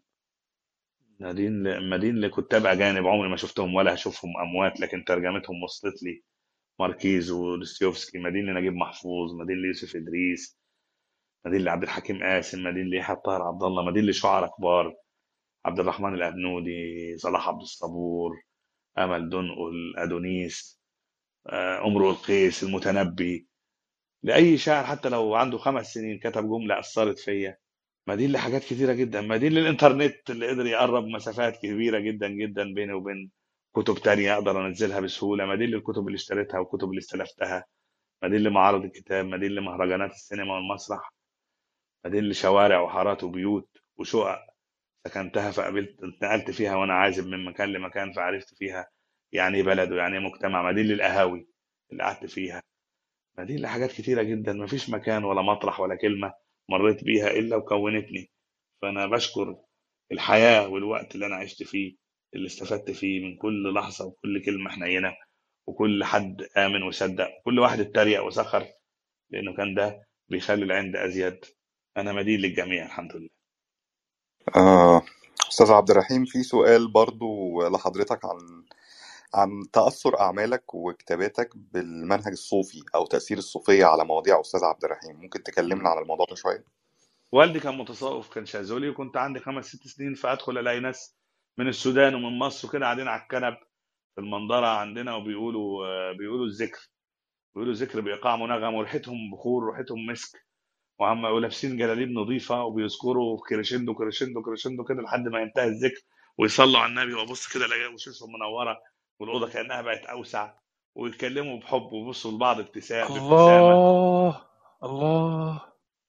مدين ل- مدين لكتاب أجانب عمري ما شفتهم ولا هشوفهم أموات لكن ترجمتهم وصلت لي ماركيز ودوستويفسكي مدين لنجيب محفوظ مدين ليوسف إدريس مدين لعبد الحكيم قاسم مدين ليحيى الطاهر عبد الله مدين لشعراء كبار عبد الرحمن الأبنودي صلاح عبد الصبور أمل دنقل أدونيس آه، امرؤ القيس المتنبي لأي شاعر حتى لو عنده خمس سنين كتب جملة أثرت فيا مدين لحاجات كتيرة جدا مدين للإنترنت اللي قدر يقرب مسافات كبيرة جدا جدا بيني وبين كتب تانية أقدر أنزلها بسهولة مدين للكتب اللي اشتريتها والكتب اللي استلفتها مدين لمعارض الكتاب مدين لمهرجانات السينما والمسرح مدين لشوارع وحارات وبيوت وشقق سكنتها فقابلت اتنقلت فيها وانا عازب من مكان لمكان فعرفت فيها يعني ايه بلد ويعني ايه مجتمع مدين للقهاوي اللي قعدت فيها مدين لحاجات كتيرة جدا مفيش مكان ولا مطرح ولا كلمة مريت بيها إلا وكونتني فأنا بشكر الحياة والوقت اللي أنا عشت فيه اللي استفدت فيه من كل لحظة وكل كلمة حنينة وكل حد آمن وصدق وكل واحد اتريق وسخر لأنه كان ده بيخلي العند أزيد أنا مدين للجميع الحمد لله آه أستاذ عبد الرحيم في سؤال برضو لحضرتك عن عن تأثر أعمالك وكتاباتك بالمنهج الصوفي أو تأثير الصوفية على مواضيع أستاذ عبد الرحيم ممكن تكلمنا عن الموضوع ده شوية؟ والدي كان متصوف كان شاذولي وكنت عندي خمس ست سنين فأدخل ألاقي ناس من السودان ومن مصر وكده قاعدين على الكنب في المنظرة عندنا وبيقولوا آه، بيقولوا الذكر بيقولوا الذكر بإيقاع منغم وريحتهم بخور وريحتهم مسك وعم ولابسين جلاليب نظيفة وبيذكروا كريشندو كريشندو كريشندو كده لحد ما ينتهي الذكر ويصلوا على النبي وابص كده الاقي وشوشهم منورة والأوضة كأنها بقت أوسع ويتكلموا بحب ويبصوا لبعض ابتسام بابتسامة الله الله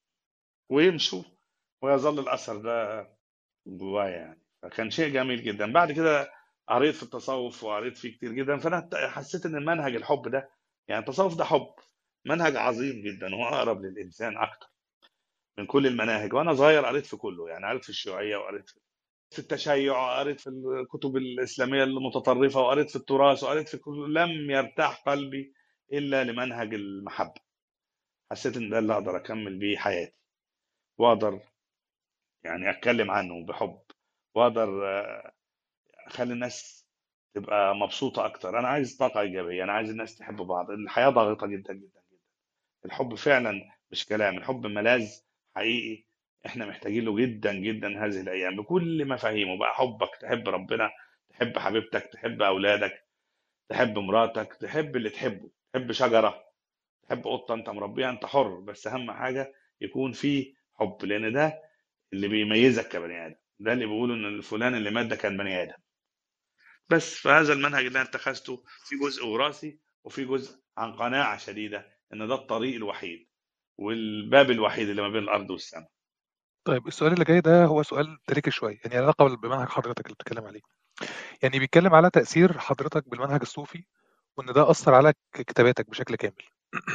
ويمشوا ويظل الأثر ده جوايا يعني فكان شيء جميل جدا بعد كده قريت في التصوف وقريت فيه كتير جدا فأنا حسيت إن المنهج الحب ده يعني التصوف ده حب منهج عظيم جدا وأقرب للإنسان أكتر من كل المناهج وأنا صغير قريت في كله يعني قريت في الشيوعية وقريت في في التشيع وقريت في الكتب الإسلامية المتطرفة وقريت في التراث وقريت في كل لم يرتاح قلبي إلا لمنهج المحبة حسيت إن ده اللي أقدر أكمل بيه حياتي وأقدر يعني أتكلم عنه بحب وأقدر آه، أخلي الناس تبقى مبسوطة أكتر أنا عايز طاقة إيجابية أنا عايز الناس تحب بعض الحياة ضاغطة جدا جدا جدا الحب فعلا مش كلام الحب ملاذ حقيقي احنا محتاجين له جدا جدا هذه الايام بكل مفاهيمه بقى حبك تحب ربنا تحب حبيبتك تحب اولادك تحب مراتك تحب اللي تحبه تحب شجره تحب قطه انت مربيها انت حر بس اهم حاجه يكون في حب لان ده اللي بيميزك كبني ادم ده اللي بيقولوا ان الفلان اللي مات ده كان بني ادم بس فهذا المنهج اللي انا اتخذته في جزء وراثي وفي جزء عن قناعه شديده ان ده الطريق الوحيد والباب الوحيد اللي ما بين الارض والسماء طيب السؤال اللي جاي ده هو سؤال تريكي شويه يعني علاقه بمنهج حضرتك اللي بتتكلم عليه يعني بيتكلم على تأثير حضرتك بالمنهج الصوفي وإن ده أثر على ك- كتاباتك بشكل كامل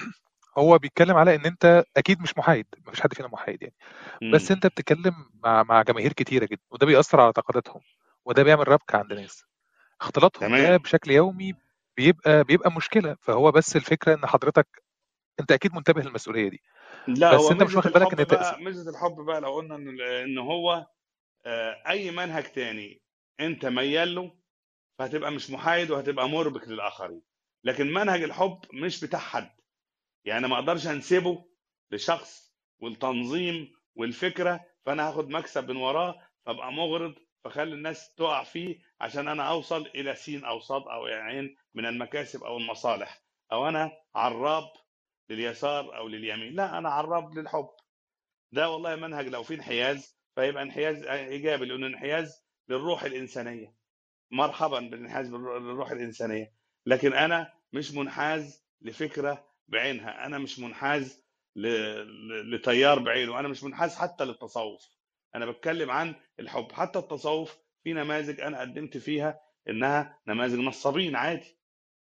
هو بيتكلم على إن أنت أكيد مش محايد مفيش حد فينا محايد يعني بس مم. أنت بتتكلم مع مع جماهير كتيرة جدا وده بيأثر على اعتقاداتهم وده بيعمل ربكة عند ناس اختلاطهم ده تمام بشكل يومي بيبقى بيبقى مشكلة فهو بس الفكرة إن حضرتك أنت أكيد منتبه للمسؤولية دي لا بس هو أنت مش ميزه واخد بالك الحب إن تأثير بقى ميزه الحب بقى لو قلنا ان ان هو آه، اي منهج تاني انت ميال له فهتبقى مش محايد وهتبقى مربك للاخرين لكن منهج الحب مش بتاع حد يعني ما اقدرش انسبه لشخص والتنظيم والفكره فانا هاخد مكسب من وراه فابقى مغرض فخلي الناس تقع فيه عشان انا اوصل الى سين او صاد او عين من المكاسب او المصالح او انا عراب لليسار او لليمين لا انا عراب للحب ده والله منهج لو في انحياز فيبقى انحياز ايجابي لانه انحياز للروح الانسانيه مرحبا بالانحياز بالرو- للروح الانسانيه لكن انا مش منحاز لفكره بعينها انا مش منحاز ل... ل- لتيار بعينه انا مش منحاز حتى للتصوف انا بتكلم عن الحب حتى التصوف في نماذج انا قدمت فيها انها نماذج نصابين عادي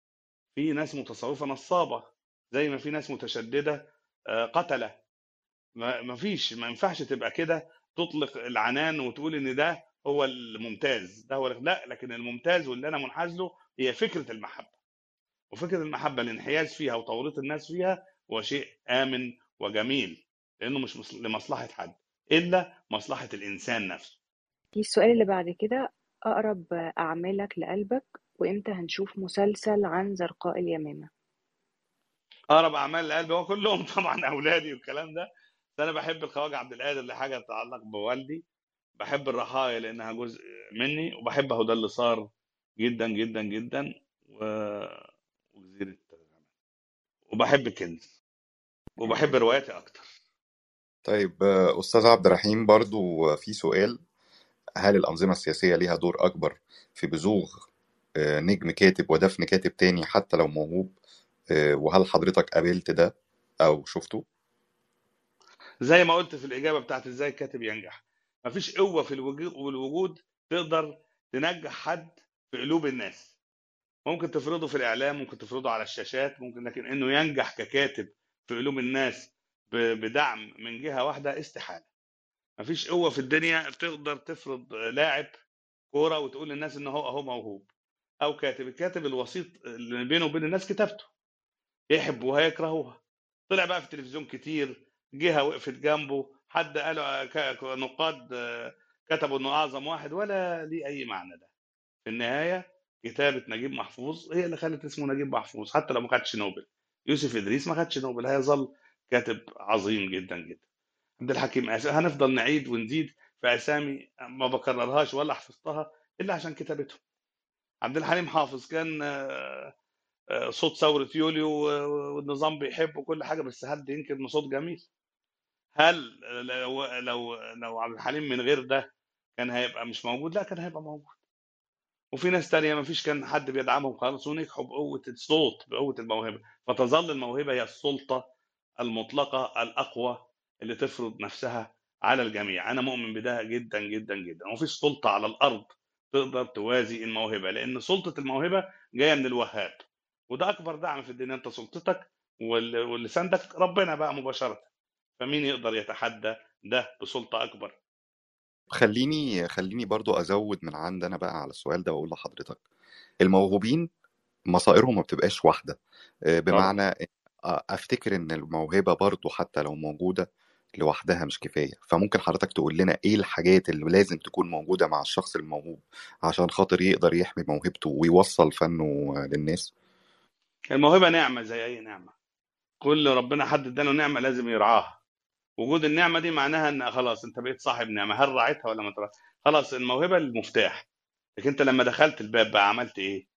في ناس متصوفه نصابه زي ما في ناس متشدده آه، قتله ما ما فيش ما ينفعش تبقى كده تطلق العنان وتقول ان ده هو الممتاز ده هو لا لكن الممتاز واللي انا منحاز له هي فكره المحبه وفكره المحبه الانحياز فيها وتوريط الناس فيها هو شيء امن وجميل لانه مش مص- لمصلحه حد الا مصلحه الانسان نفسه في السؤال اللي بعد كده أقرب أعمالك لقلبك وإمتى هنشوف مسلسل عن زرقاء اليمامة اقرب اعمال القلب هو كلهم طبعا اولادي والكلام ده بس انا بحب الخواجه عبد القادر لحاجه تتعلق بوالدي بحب الرحايا لانها جزء مني وبحب هدى اللي صار جدا جدا جدا و... وجزيره وبحب كنز وبحب رواياتي اكتر طيب آه، أستاذ عبد الرحيم برضو في سؤال هل الأنظمة السياسية ليها دور أكبر في بزوغ آه، نجم كاتب ودفن كاتب تاني حتى لو موهوب آه، وهل حضرتك قابلت ده أو شفته؟ زي ما قلت في الاجابه بتاعت ازاي الكاتب ينجح مفيش قوه في الوجود والوجود تقدر تنجح حد في قلوب الناس ممكن تفرضه في الاعلام ممكن تفرضه على الشاشات ممكن لكن انه ينجح ككاتب في قلوب الناس ب- بدعم من جهه واحده استحاله مفيش قوه في الدنيا تقدر تفرض لاعب كوره وتقول للناس ان هو اهو موهوب او كاتب الكاتب الوسيط اللي بينه وبين الناس كتابته يحبوها يكرهوها طلع بقى في التلفزيون كتير جهه وقفت جنبه حد قالوا ك- نقاد آه، كتبوا انه اعظم واحد ولا ليه اي معنى ده في النهايه كتابه نجيب محفوظ هي اللي خلت اسمه نجيب محفوظ حتى لو ما خدش نوبل يوسف ادريس ما خدش نوبل هيظل كاتب عظيم جدا جدا عبد الحكيم آسف هنفضل نعيد ونزيد في اسامي ما بكررهاش ولا حفظتها الا عشان كتابتهم عبد الحليم حافظ كان آه، آه، صوت ثورة يوليو و- والنظام بيحبه كل حاجة بس حد ينكر انه صوت جميل هل لو لو لو عبد الحليم من غير ده كان هيبقى مش موجود لا كان هيبقى موجود وفي ناس تانية ما فيش كان حد بيدعمهم خالص ونجحوا بقوة الصوت بقوة الموهبة فتظل الموهبة هي السلطة المطلقة الأقوى اللي تفرض نفسها على الجميع أنا مؤمن بده جدا جدا جدا ومفيش سلطة على الأرض تقدر توازي الموهبة لأن سلطة الموهبة جاية من الوهاب وده أكبر دعم في الدنيا أنت سلطتك وال- واللي ساندك ربنا بقى مباشرة فمين يقدر يتحدى ده بسلطة أكبر خليني خليني برضو ازود من عند انا بقى على السؤال ده واقول لحضرتك الموهوبين مصائرهم ما بتبقاش واحده آه، طبعا بمعنى آه، افتكر ان الموهبه برضو حتى لو موجوده لوحدها مش كفايه فممكن حضرتك تقول لنا ايه الحاجات اللي لازم تكون موجوده مع الشخص الموهوب عشان خاطر يقدر يحمي موهبته ويوصل فنه آه، للناس الموهبة نعمة زي أي نعمة كل ربنا حد اداله نعمة لازم يرعاها وجود النعمة دي معناها ان خلاص انت بقيت صاحب نعمة هل رعيتها ولا ما ترعيتها خلاص الموهبة المفتاح لكن انت لما دخلت الباب بقى عملت ايه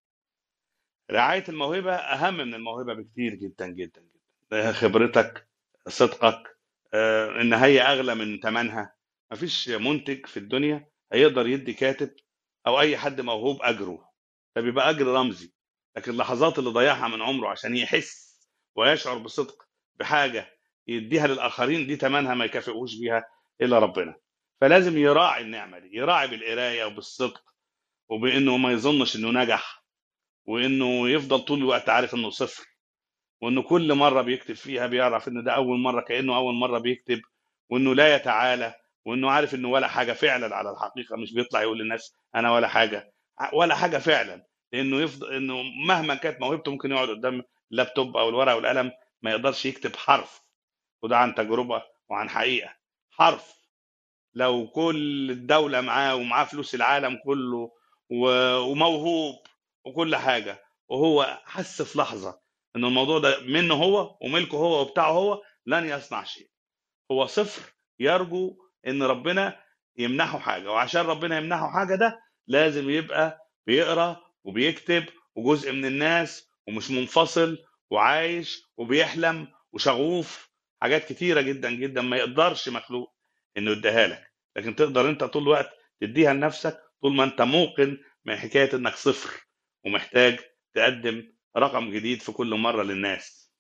رعاية الموهبة اهم من الموهبة بكتير جدا جدا جدا خبرتك صدقك آه، ان هي اغلى من ثمنها مفيش منتج في الدنيا هيقدر يدي كاتب او اي حد موهوب اجره ده بيبقى اجر رمزي لكن اللحظات اللي ضيعها من عمره عشان يحس ويشعر بصدق بحاجه يديها للاخرين دي ثمنها ما يكافئوش بيها الا ربنا فلازم يراعي النعمه دي يراعي بالقرايه وبالصدق وبانه ما يظنش انه نجح وانه يفضل طول الوقت عارف انه صفر وانه كل مره بيكتب فيها بيعرف ان ده اول مره كانه اول مره بيكتب وانه لا يتعالى وانه عارف انه ولا حاجه فعلا على الحقيقه مش بيطلع يقول للناس انا ولا حاجه ولا حاجه فعلا لانه يفضل انه مهما كانت موهبته ممكن يقعد قدام اللابتوب او الورقه والقلم ما يقدرش يكتب حرف وده عن تجربه وعن حقيقه حرف لو كل الدوله معاه ومعاه فلوس العالم كله و- وموهوب وكل حاجه وهو حس في لحظه ان الموضوع ده منه هو وملكه هو وبتاعه هو لن يصنع شيء هو صفر يرجو ان ربنا يمنحه حاجه وعشان ربنا يمنحه حاجه ده لازم يبقى بيقرا وبيكتب وجزء من الناس ومش منفصل وعايش وبيحلم وشغوف حاجات كتيره جدا جدا ما يقدرش مخلوق انه يديها لك لكن تقدر انت طول الوقت تديها لنفسك طول ما انت موقن من حكايه انك صفر ومحتاج تقدم رقم جديد في كل مره للناس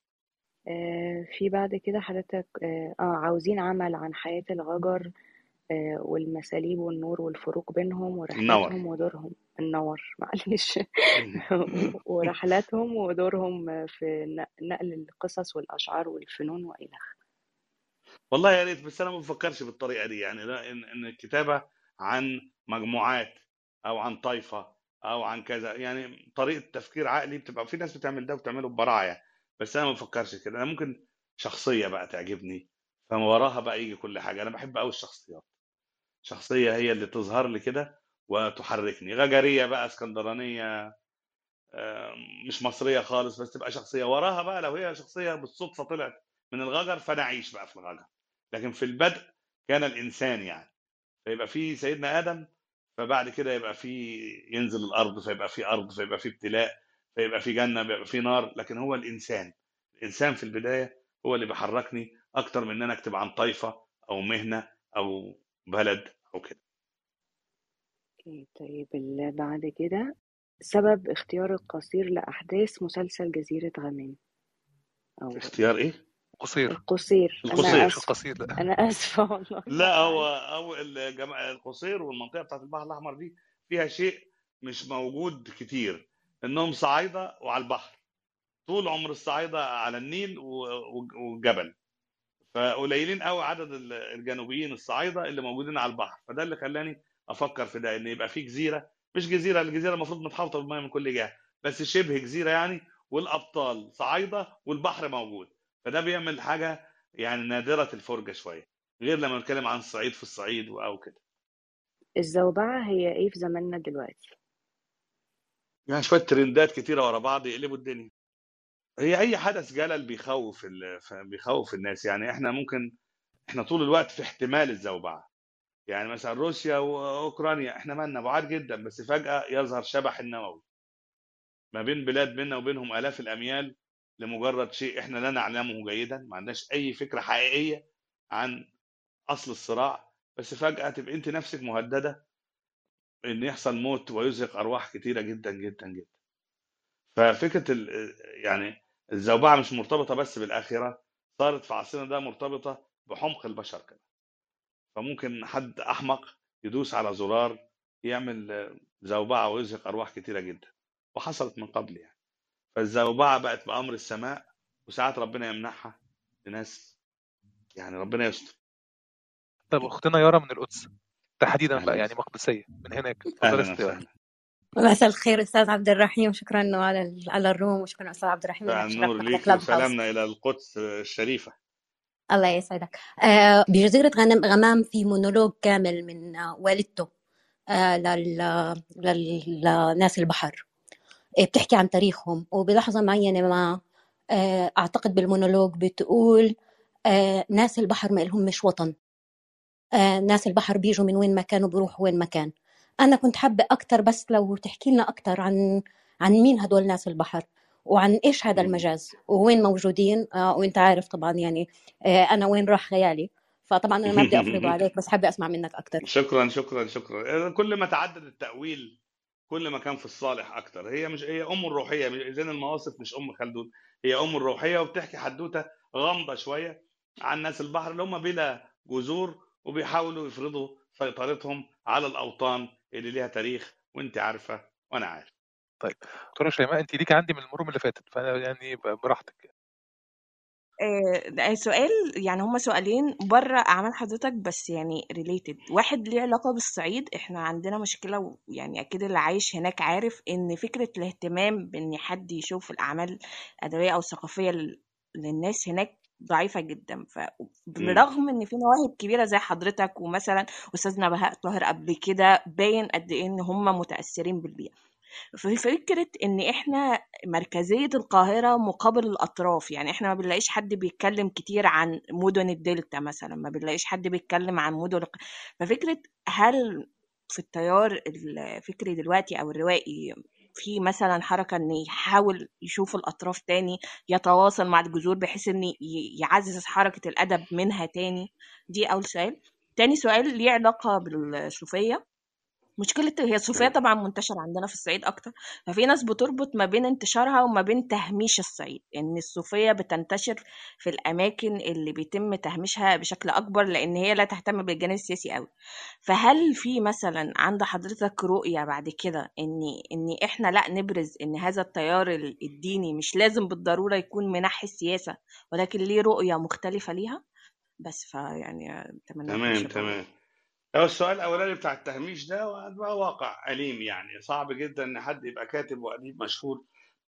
آه، في بعد كده حضرتك اه آه، عاوزين عمل عن حياة الغجر آه، والمساليب والنور والفروق بينهم ورحلاتهم النور ودورهم النور معلش ورحلاتهم ودورهم في ن- نقل القصص والأشعار والفنون وإلخ والله يا ريت بس انا ما بفكرش بالطريقه دي يعني لا ان ان الكتابه عن مجموعات او عن طائفه او عن كذا يعني طريقه تفكير عقلي بتبقى في ناس بتعمل ده وبتعمله ببراعه بس انا ما بفكرش كده انا ممكن شخصيه بقى تعجبني فما وراها بقى يجي كل حاجه انا بحب قوي الشخصيات شخصيه هي اللي تظهر لي كده وتحركني غجريه بقى اسكندرانيه آه، مش مصريه خالص بس تبقى شخصيه وراها بقى لو هي شخصيه بالصدفه طلعت من الغجر فانا اعيش بقى في الغجر لكن في البدء كان الانسان يعني فيبقى في سيدنا ادم فبعد كده يبقى في ينزل الارض فيبقى في ارض فيبقى في ابتلاء فيبقى في جنه بيبقى في نار لكن هو الانسان الانسان في البدايه هو اللي بيحركني اكتر من ان انا اكتب عن طائفه او مهنه او بلد او كده أوكي، طيب اللي بعد كده سبب اختيار القصير لأحداث مسلسل جزيرة غمام أو اختيار ايه القصير القصير أنا القصير مش آسفة القصير لا أنا آسفة والله لا هو هو الجما... القصير والمنطقه بتاعت البحر الاحمر دي فيها شيء مش موجود كتير انهم صعايده وعلى البحر طول عمر الصعايده على النيل و- و- والجبل فقليلين قوي عدد ال- الجنوبيين الصعايده اللي موجودين على البحر فده اللي خلاني افكر في ده ان يبقى في جزيره مش جزيره الجزيره المفروض متحوطه بالميه من كل جهه بس شبه جزيره يعني والابطال صعايده والبحر موجود فده بيعمل حاجه يعني نادره الفرجه شويه غير لما نتكلم عن الصعيد في الصعيد او كده الزوبعة هي إيه في زماننا دلوقتي يعني شويه ترندات كتيره ورا بعض يقلبوا الدنيا هي اي حدث جلل بيخوف ال... ف- بيخوف الناس يعني احنا ممكن احنا طول الوقت في احتمال الزوبعه يعني مثلا روسيا واوكرانيا احنا مالنا بعاد جدا بس فجاه يظهر شبح النووي ما بين بلاد بيننا وبينهم الاف الاميال لمجرد شيء احنا لا نعلمه جيدا ما عندناش اي فكره حقيقيه عن اصل الصراع بس فجاه تبقى انت نفسك مهدده ان يحصل موت ويزهق ارواح كتيره جدا جدا جدا ففكره ال... يعني الزوبعه مش مرتبطه بس بالاخره صارت في عصرنا ده مرتبطه بحمق البشر كده فممكن حد احمق يدوس على زرار يعمل زوبعه ويزهق ارواح كتيره جدا وحصلت من قبل يعني فالزوبعه بقت بامر السماء وساعات ربنا يمنحها لناس يعني ربنا يستر طب اختنا يارا من القدس تحديدا اهلا بقى يعني وسهلا مقدسيه من هناك اتفضلي يا اهلا ست يارا وسهلا مساء الخير استاذ عبد الرحيم شكرا إنه على ال- على الروم وشكرا استاذ عبد الرحيم انك فالنور شرفت على ليك كلاب هاوس وسلامنا الى القدس الشريفه الله يسعدك آه بجزيرة غنم غمام في مونولوج كامل من آه والدته آه لل لل- لناس البحر آه، بتحكي عن تاريخهم وبلحظة معينة ما آه أعتقد بالمونولوج بتقول آه ناس البحر ما لهم مش وطن آه ناس البحر بيجوا من وين ما كانوا بيروحوا وين ما كان أنا كنت حابة أكتر بس لو تحكي لنا أكتر عن عن مين هدول ناس البحر وعن إيش هذا مم. المجاز ووين موجودين آه وأنت عارف طبعا يعني آه أنا وين راح خيالي فطبعا أنا ما بدي أفرضه عليك بس حابة أسمع منك أكتر شكرا شكرا شكرا كل ما تعدد التأويل كل ما كان في الصالح اكتر هي مش هي ام الروحيه مش- زين المواصف مش ام خلدون هي ام الروحيه وبتحكي حدوته غامضه شويه عن ناس البحر اللي هم بلا جذور وبيحاولوا يفرضوا سيطرتهم على الاوطان اللي ليها تاريخ وانت عارفه وانا عارف طيب دكتوره شيماء انت ليك عندي من المرم اللي فاتت فانا يعني ب- براحتك آه، ده سؤال يعني هما سؤالين بره اعمال حضرتك بس يعني ريليتد واحد ليه علاقه بالصعيد احنا عندنا مشكله ويعني اكيد اللي عايش هناك عارف ان فكره الاهتمام بان حد يشوف الاعمال الادبيه او الثقافيه لل- للناس هناك ضعيفه جدا مم. فبرغم ان في مواهب كبيره زي حضرتك ومثلا استاذنا بهاء طاهر قبل كده باين قد ايه ان هم متاثرين بالبيئه في فكرة إن إحنا مركزية القاهرة مقابل الأطراف يعني إحنا ما بنلاقيش حد بيتكلم كتير عن مدن الدلتا مثلا ما بنلاقيش حد بيتكلم عن مدن الق- ففكرة هل في التيار الفكري دلوقتي أو الروائي في مثلا حركة إن يحاول يشوف الأطراف تاني يتواصل مع الجذور بحيث إن ي- يعزز حركة الأدب منها تاني دي أول سؤال تاني سؤال ليه علاقة بالصوفية مشكلة هي الصوفية مم. طبعا منتشرة عندنا في الصعيد أكتر ففي ناس بتربط ما بين انتشارها وما بين تهميش الصعيد إن الصوفية بتنتشر في الأماكن اللي بيتم تهميشها بشكل أكبر لأن هي لا تهتم بالجانب السياسي أوي فهل في مثلا عند حضرتك رؤية بعد كده إن إن إحنا لا نبرز إن هذا التيار ال- الديني مش لازم بالضرورة يكون منحي السياسة ولكن ليه رؤية مختلفة ليها بس فيعني أتمنى لكم تمام الشفاء تمام هو السؤال الاولاني بتاع التهميش ده هو واقع اليم يعني صعب جدا ان حد يبقى كاتب واديب مشهور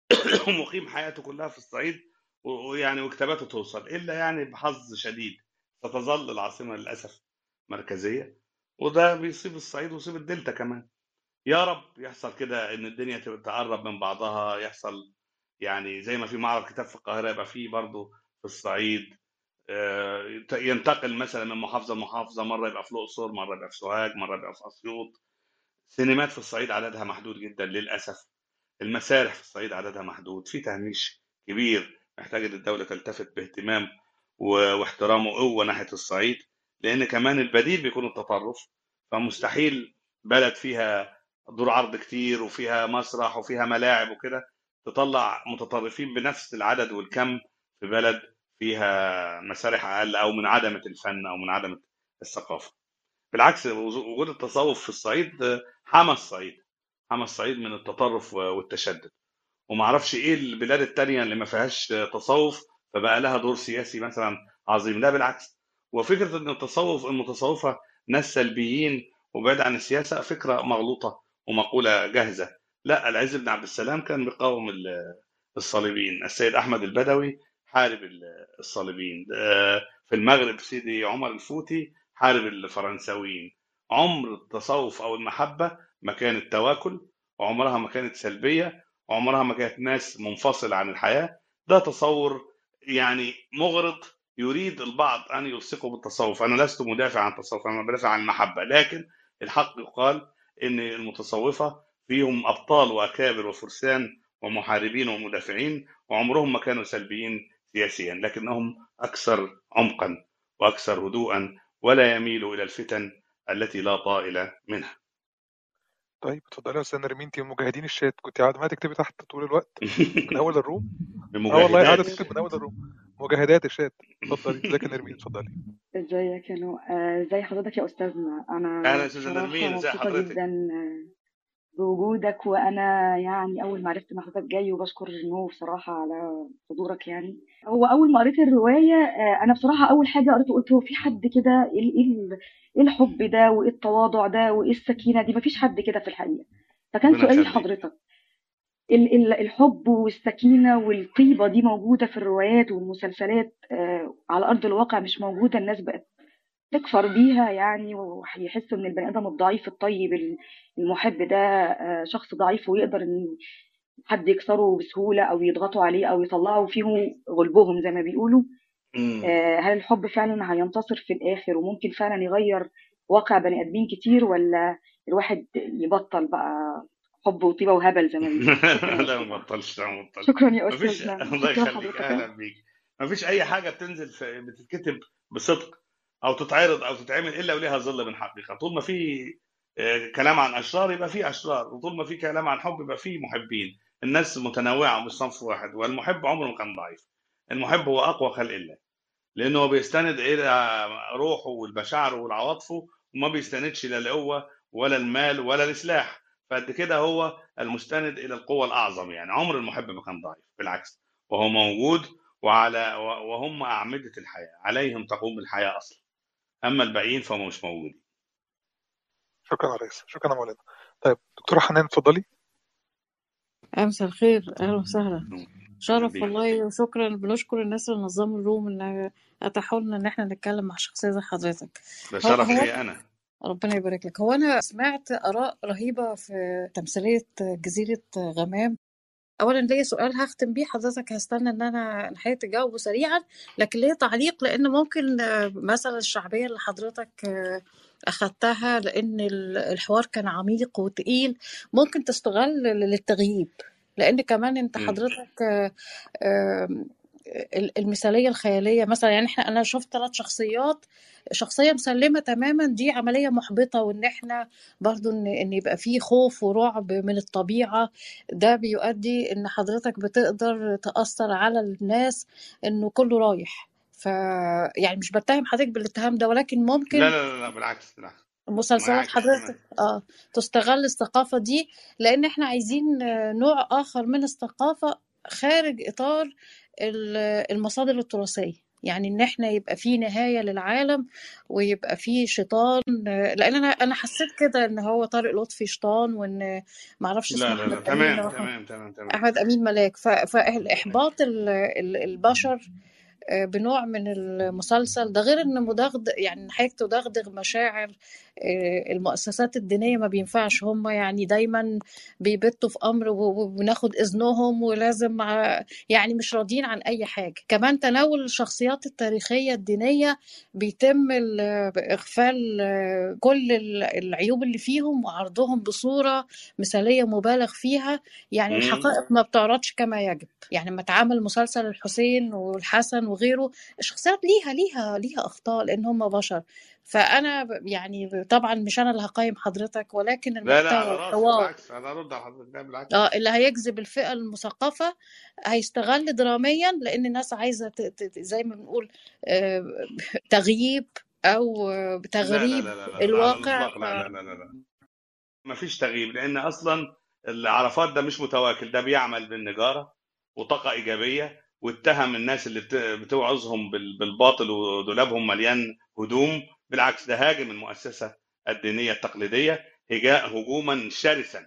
ومقيم حياته كلها في الصعيد و- ويعني وكتاباته توصل الا يعني بحظ شديد ستظل العاصمه للاسف مركزيه وده بيصيب الصعيد ويصيب الدلتا كمان يا رب يحصل كده ان الدنيا تبقى تقرب من بعضها يحصل يعني زي ما في معرض كتاب في القاهره يبقى في برضه في الصعيد آه، ينتقل مثلا من محافظه لمحافظه مره يبقى في الاقصر مره يبقى في سوهاج مره يبقى في اسيوط سينمات في الصعيد عددها محدود جدا للاسف المسارح في الصعيد عددها محدود في تهميش كبير محتاج ان الدوله تلتفت باهتمام و- واحترام وقوه ناحيه الصعيد لان كمان البديل بيكون التطرف فمستحيل بلد فيها دور عرض كتير وفيها مسرح وفيها ملاعب وكده تطلع متطرفين بنفس العدد والكم في بلد فيها مسارح اقل او منعدمه الفن او منعدمه الثقافه بالعكس وجود التصوف في الصعيد آه، حمى الصعيد حمى الصعيد من التطرف والتشدد وما اعرفش ايه البلاد التانية اللي ما فيهاش تصوف فبقى لها دور سياسي مثلا عظيم لا بالعكس وفكره ان التصوف المتصوفه ناس سلبيين وبعيد عن السياسه فكره مغلوطه ومقوله جاهزه لا العز بن عبد السلام كان بيقاوم ال- الصليبيين السيد احمد البدوي حارب ال- الصليبيين آه، في المغرب سيدي عمر الفوتي حارب الفرنساويين عمر التصوف او المحبه ما كانت تواكل وعمرها ما كانت سلبيه وعمرها ما كانت ناس منفصله عن الحياه ده تصور يعني مغرض يريد البعض ان يلصقه بالتصوف انا لست مدافع عن التصوف انا بدافع عن المحبه لكن الحق يقال ان المتصوفه فيهم ابطال واكابر وفرسان ومحاربين ومدافعين وعمرهم ما كانوا سلبيين سياسيا لكنهم اكثر عمقا واكثر هدوءا ولا يميلوا الى الفتن التي لا طائل منها طيب اتفضلي يا استاذ نرمين انت من مجاهدين الشات كنت قاعده ما تكتبي تحت طول الوقت من اول الروم اه والله قاعده بمجاهدات تكتب من اول الروم مجاهدات الشات اتفضلي ازيك يا نرمين اتفضلي ازيك يا نو آه، ازي حضرتك يا استاذنا انا اهلا استاذه نرمين بصراحه ازي مبسوطه حضرتك جدا آه، بوجودك وانا يعني اول ما عرفت ان حضرتك جاي وبشكر نو بصراحه على حضورك يعني هو اول ما قريت الروايه آه، انا بصراحه اول حاجه قريته قلت هو في حد كده ايه ايه ال- إيه الحب ده وايه التواضع ده وايه السكينه دي مفيش حد كده في الحقيقه فكان ربنا سؤالي يخليك لحضرتك ال- ال- الحب والسكينة والطيبة دي موجودة في الروايات والمسلسلات آه، على أرض الواقع مش موجودة الناس بقت تكفر بيها يعني ويحسوا إن البني آدم الضعيف الطيب ال- المحب ده آه، شخص ضعيف ويقدر إن حد يكسره بسهولة أو يضغطوا عليه أو يطلعوا فيه غلبهم زي ما بيقولوا مم. آه، هل الحب فعلا هينتصر في الآخر وممكن فعلا يغير واقع بني آدمين كتير ولا الواحد يبطل بقى حب وطيبة وهبل زي ما بيقولوا شكرا يا لا أستاذ ما بطلش لا ما بطلش شكرا يا مفيش أستاذنا الله شكرا يخليك حضرتك اهلا بيك مفيش اي حاجه بتنزل في بتتكتب بصدق او تتعرض او تتعمل الا وليها ظل من حقيقه طول ما في آه، كلام عن اشرار يبقى في اشرار وطول ما في كلام عن حب يبقى في محبين الناس متنوعه مش صنف واحد والمحب عمره ما كان ضعيف المحب هو اقوى خلق الله لانه هو بيستند الى روحه والمشاعر والعواطفه وما بيستندش لا القوه ولا المال ولا السلاح فقد كده هو المستند الى القوه الاعظم يعني عمر المحب ما كان ضعيف بالعكس وهو موجود وعلى وهم اعمده الحياه عليهم تقوم الحياه اصلا اما الباقيين فهم مش موجودين شكرا يا ريس شكرا يا مولانا طيب دكتوره حنان اتفضلي مساء الخير اهلا وسهلا شرف بيك. والله وشكرا بنشكر الناس اللي نظموا الروم ان اتاحوا لنا ان احنا نتكلم مع شخصيه زي حضرتك ده هو شرف هو لي انا ربنا يبارك لك هو انا سمعت اراء رهيبه في تمثيليه جزيره غمام اولا ليا سؤال هختم بيه حضرتك هستنى ان انا نهايه تجاوبه سريعا لكن ليا تعليق لان ممكن آه، مثلا الشعبيه اللي حضرتك آه، اخدتها لان ال- الحوار كان عميق وتقيل ممكن تستغل للتغييب لان كمان انت مم. حضرتك آه، آم، ال- المثاليه الخياليه مثلا يعني احنا انا شفت ثلاث شخصيات شخصيه مسلمه تماما دي عمليه محبطه وان احنا برضو ان ان يبقى فيه خوف ورعب من الطبيعه ده بيؤدي ان حضرتك بتقدر تاثر على الناس انه كله رايح ف يعني مش بتهم حضرتك بالاتهام ده ولكن لا ممكن لا لا, لا بالعكس بالعكس مسلسلات معاك حضرتك اه تستغل الثقافة دي لأن احنا عايزين آه، نوع آخر من الثقافة خارج إطار ال- المصادر التراثية يعني ان احنا يبقى في نهاية للعالم ويبقى في شيطان آه، لان انا انا حسيت كده ان هو طارق لطفي شيطان وان معرفش اسمه لا لا لا احمد امين تمام أو أحمد تمام تمام تمام احمد امين ملاك ف- فالاحباط ال- ال- البشر آه، بنوع من المسلسل ده غير ان مدغدغ يعني حضرتك تدغدغ مشاعر آه، المؤسسات الدينيه ما بينفعش هم يعني دايما بيبتوا في امر و- وبناخد اذنهم ولازم مع- يعني مش راضيين عن اي حاجه كمان تناول الشخصيات التاريخيه الدينيه بيتم ال- اغفال آه، كل ال- العيوب اللي فيهم وعرضهم بصوره مثاليه مبالغ فيها يعني مم. الحقائق ما بتعرضش كما يجب يعني لما اتعمل مسلسل الحسين والحسن وغيره الشخصيات ليها ليها ليها اخطاء لان هم بشر فانا ب- يعني طبعا مش انا اللي هقيم حضرتك ولكن لا لا على المحتوى راسي الحوار بالعكس انا ارد على حضرتك لا بالعكس اه اللي هيجذب الفئة المثقفة هيستغل دراميا لأن الناس عايزة ت- ت- زي ما بنقول آه، تغييب أو آه، لا لا تغريب لا لا لا على الواقع الاطلاق لا لا لا لا لا ما فيش تغييب لان اصلا العرفات ده مش متواكل ده بيعمل بالنجاره وطاقه ايجابيه واتهم الناس اللي بت- بتوعظهم بال- بالباطل ودولابهم مليان هدوم بالعكس ده هاجم المؤسسه الدينيه التقليديه هجاء هجوما شرسا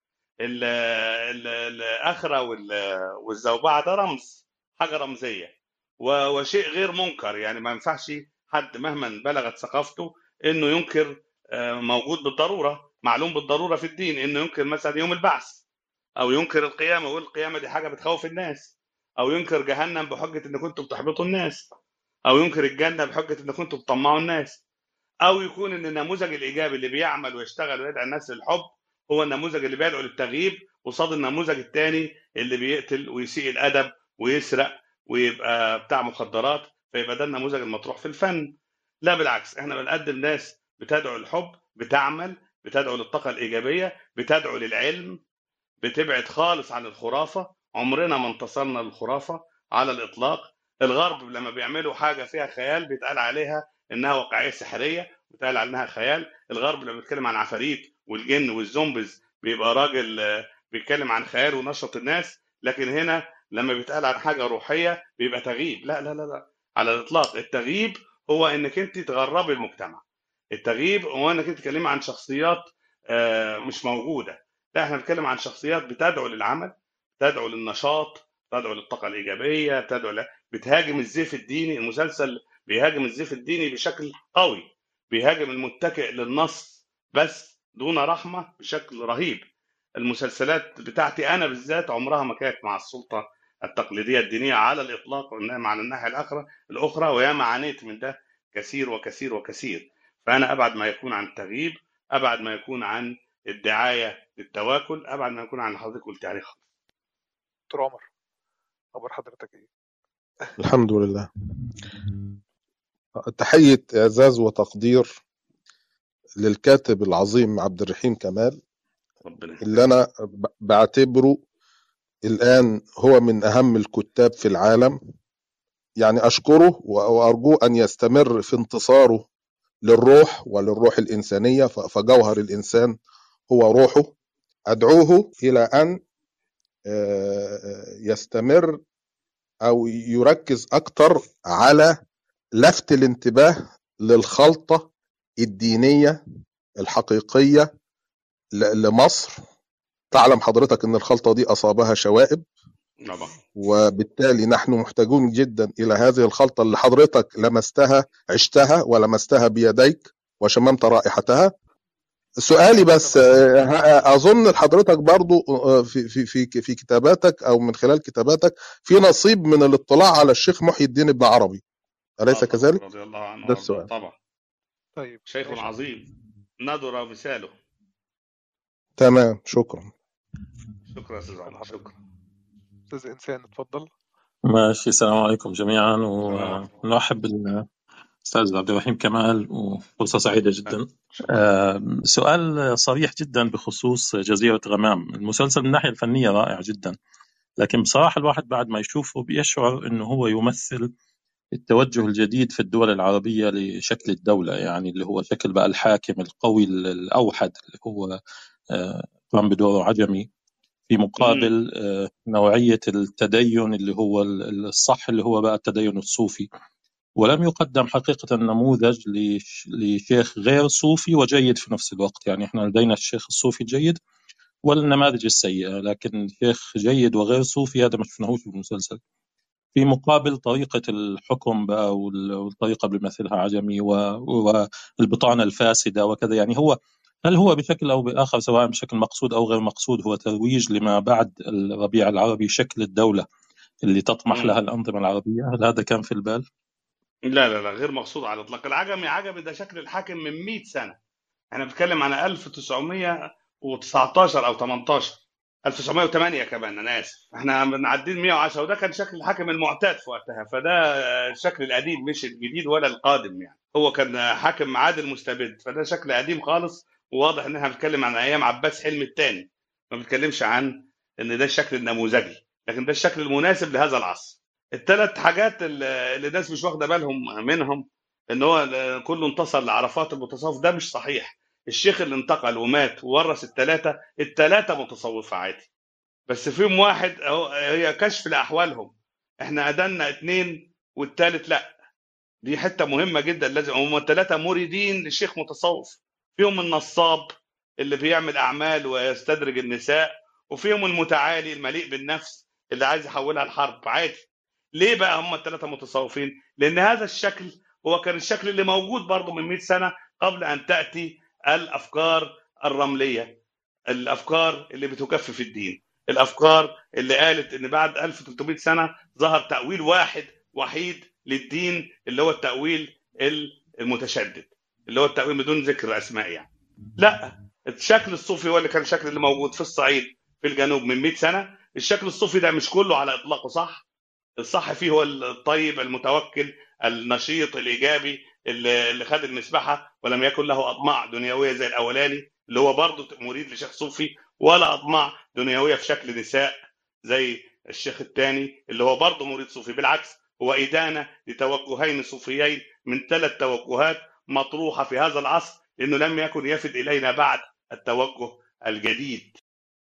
ال- ال- الاخره وال- والزوبعه ده رمز حاجه رمزيه و- وشيء غير منكر يعني ما ينفعش حد مهما بلغت ثقافته انه ينكر آه، موجود بالضروره معلوم بالضروره في الدين انه ينكر مثلا يوم البعث او ينكر القيامه ويقول القيامه دي حاجه بتخوف الناس او ينكر جهنم بحجه ان كنتم بتحبطوا الناس او ينكر الجنه بحجه ان كنتم بتطمعوا الناس او يكون ان النموذج الايجابي اللي بيعمل ويشتغل ويدعي الناس للحب هو النموذج اللي بيدعو للتغييب قصاد النموذج الثاني اللي بيقتل ويسيء الادب ويسرق ويبقى بتاع مخدرات فيبقى ده النموذج المطروح في الفن لا بالعكس احنا بنقدم ناس بتدعو للحب بتعمل بتدعو للطاقه الايجابيه بتدعو للعلم بتبعد خالص عن الخرافه عمرنا ما انتصرنا للخرافه على الاطلاق الغرب لما بيعملوا حاجه فيها خيال بيتقال عليها انها واقعيه سحريه بيتقال عنها خيال الغرب لما بيتكلم عن عفاريت والجن والزومبيز بيبقى راجل آه، بيتكلم عن خيال ونشط الناس لكن هنا لما بيتقال عن حاجه روحيه بيبقى تغييب لا لا لا لا على الاطلاق التغييب هو انك انت تغربي المجتمع التغييب هو انك انت تتكلمي عن شخصيات آه، مش موجوده لا احنا بنتكلم عن شخصيات بتدعو للعمل تدعو للنشاط تدعو للطاقه الايجابيه تدعو ل... بتهاجم الزيف الديني المسلسل بيهاجم الزيف الديني بشكل قوي بيهاجم المتكئ للنص بس دون رحمه بشكل رهيب المسلسلات بتاعتي انا بالذات عمرها ما كانت مع السلطه التقليديه الدينيه على الاطلاق وانما على الناحيه الاخرى الاخرى وياما عانيت من ده كثير وكثير وكثير فانا ابعد ما يكون عن التغييب ابعد ما يكون عن الدعايه للتواكل ابعد ما يكون عن اللي حضرتك قلت عليه خالص دكتور عمر خبر حضرتك ايه؟ الحمد لله تحية إعزاز وتقدير للكاتب العظيم عبد الرحيم كمال ربنا اللي أنا ب- بعتبره الآن هو من أهم الكتاب في العالم يعني أشكره و- وأرجوه أن يستمر في انتصاره للروح وللروح الإنسانية ف- فجوهر الإنسان هو روحه أدعوه إلى أن آه، يستمر أو يركز أكتر على لفت الانتباه للخلطة الدينية الحقيقية ل- لمصر تعلم حضرتك أن الخلطة دي أصابها شوائب طبعا وبالتالي نحن محتاجون جدا إلى هذه الخلطة اللي حضرتك لمستها عشتها ولمستها بيديك وشممت رائحتها سؤالي بس آه، ه- اظن حضرتك برضو آه، في في في في كتاباتك او من خلال كتاباتك في نصيب من الاطلاع على الشيخ محي الدين ابن عربي اليس كذلك؟ رضي الله عنه ده وارضاه السؤال طبعا طيب شيخ ماشي عظيم ندر مثاله تمام شكرا شكرا يا استاذ عمر شكرا استاذ انسان اتفضل ماشي السلام عليكم جميعا السلام ونرحب بالأستاذ عبد الرحيم كمال وفرصة سعيدة جدا آه، سؤال صريح جدا بخصوص جزيرة غمام المسلسل من الناحية الفنية رائع جدا لكن بصراحة الواحد بعد ما يشوفه بيشعر أنه هو يمثل التوجه الجديد في الدول العربية لشكل الدولة يعني اللي هو شكل بقى الحاكم القوي الأوحد اللي هو آه، قام بدوره عجمي في مقابل آه، نوعية التدين اللي هو ال- الصح اللي هو بقى التدين الصوفي ولم يقدم حقيقة نموذج لش- لشيخ غير صوفي وجيد في نفس الوقت يعني احنا لدينا الشيخ الصوفي الجيد والنماذج السيئة لكن شيخ جيد وغير صوفي هذا ما شفناهوش في المسلسل في مقابل طريقة الحكم بقى وال- والطريقة اللي بيمثلها عجمي و- والبطانة الفاسدة وكذا يعني هو هل هو بشكل أو بآخر سواء بشكل مقصود أو غير مقصود هو ترويج لما بعد الربيع العربي شكل الدولة اللي تطمح لها الأنظمة العربية هل هذا كان في البال؟ لا لا لا غير مقصود على الاطلاق العجمي عجمي ده شكل الحاكم من 100 سنه احنا بنتكلم عن 1919 او 18 1908 كمان انا اسف احنا بنعدين 110 وده كان شكل الحاكم المعتاد في وقتها فده الشكل القديم مش الجديد ولا القادم يعني هو كان حاكم عادل مستبد فده شكل قديم خالص وواضح ان احنا بنتكلم عن ايام عباس حلمي الثاني ما بنتكلمش عن ان ده الشكل النموذجي لكن ده الشكل المناسب لهذا العصر الثلاث حاجات اللي اللي الناس مش واخده بالهم منهم ان هو كله انتصر لعرفات المتصوف ده مش صحيح الشيخ اللي انتقل ومات وورث الثلاثه الثلاثه متصوفه عادي بس فيهم واحد أهو هي كشف لاحوالهم احنا ادنا اثنين والثالث لا دي حته مهمه جدا لازم هم الثلاثه مريدين للشيخ متصوف فيهم النصاب اللي بيعمل اعمال ويستدرج النساء وفيهم المتعالي المليء بالنفس اللي عايز يحولها الحرب عادي ليه بقى هم الثلاثه متصوفين لان هذا الشكل هو كان الشكل اللي موجود برضه من 100 سنه قبل ان تاتي الافكار الرمليه الافكار اللي بتكفف الدين الافكار اللي قالت ان بعد 1300 سنه ظهر تاويل واحد وحيد للدين اللي هو التاويل المتشدد اللي هو التاويل بدون ذكر اسماء يعني لا الشكل الصوفي هو اللي كان الشكل اللي موجود في الصعيد في الجنوب من 100 سنه الشكل الصوفي ده مش كله على اطلاقه صح الصح فيه هو الطيب المتوكل النشيط الايجابي اللي اللي خد المسبحه ولم يكن له اطماع دنيويه زي الاولاني اللي هو برضه مريد لشيخ صوفي ولا اطماع دنيويه في شكل نساء زي الشيخ الثاني اللي هو برضه مريد صوفي بالعكس هو ادانه لتوجهين صوفيين من ثلاث توجهات مطروحه في هذا العصر لانه لم يكن يفد الينا بعد التوجه الجديد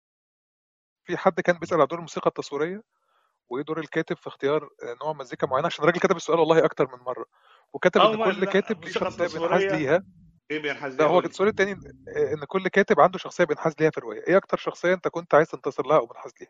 في حد كان بيسأل على دور الموسيقى التصويرية وايه دور الكاتب في اختيار آه، نوع مزيكا معينة عشان الراجل كتب السؤال والله اكتر من مرة وكتب اه ان ما كل لا، كاتب ليه الموسيقى شخصية بينحاز التصويريه ليها ايه بينحاز لا ليها هو قول لي السؤال التاني آه، ان كل كاتب عنده شخصية بينحاز ليها في الرواية ايه اكتر شخصية انت كنت عايز تنتصر لها او منحاز ليها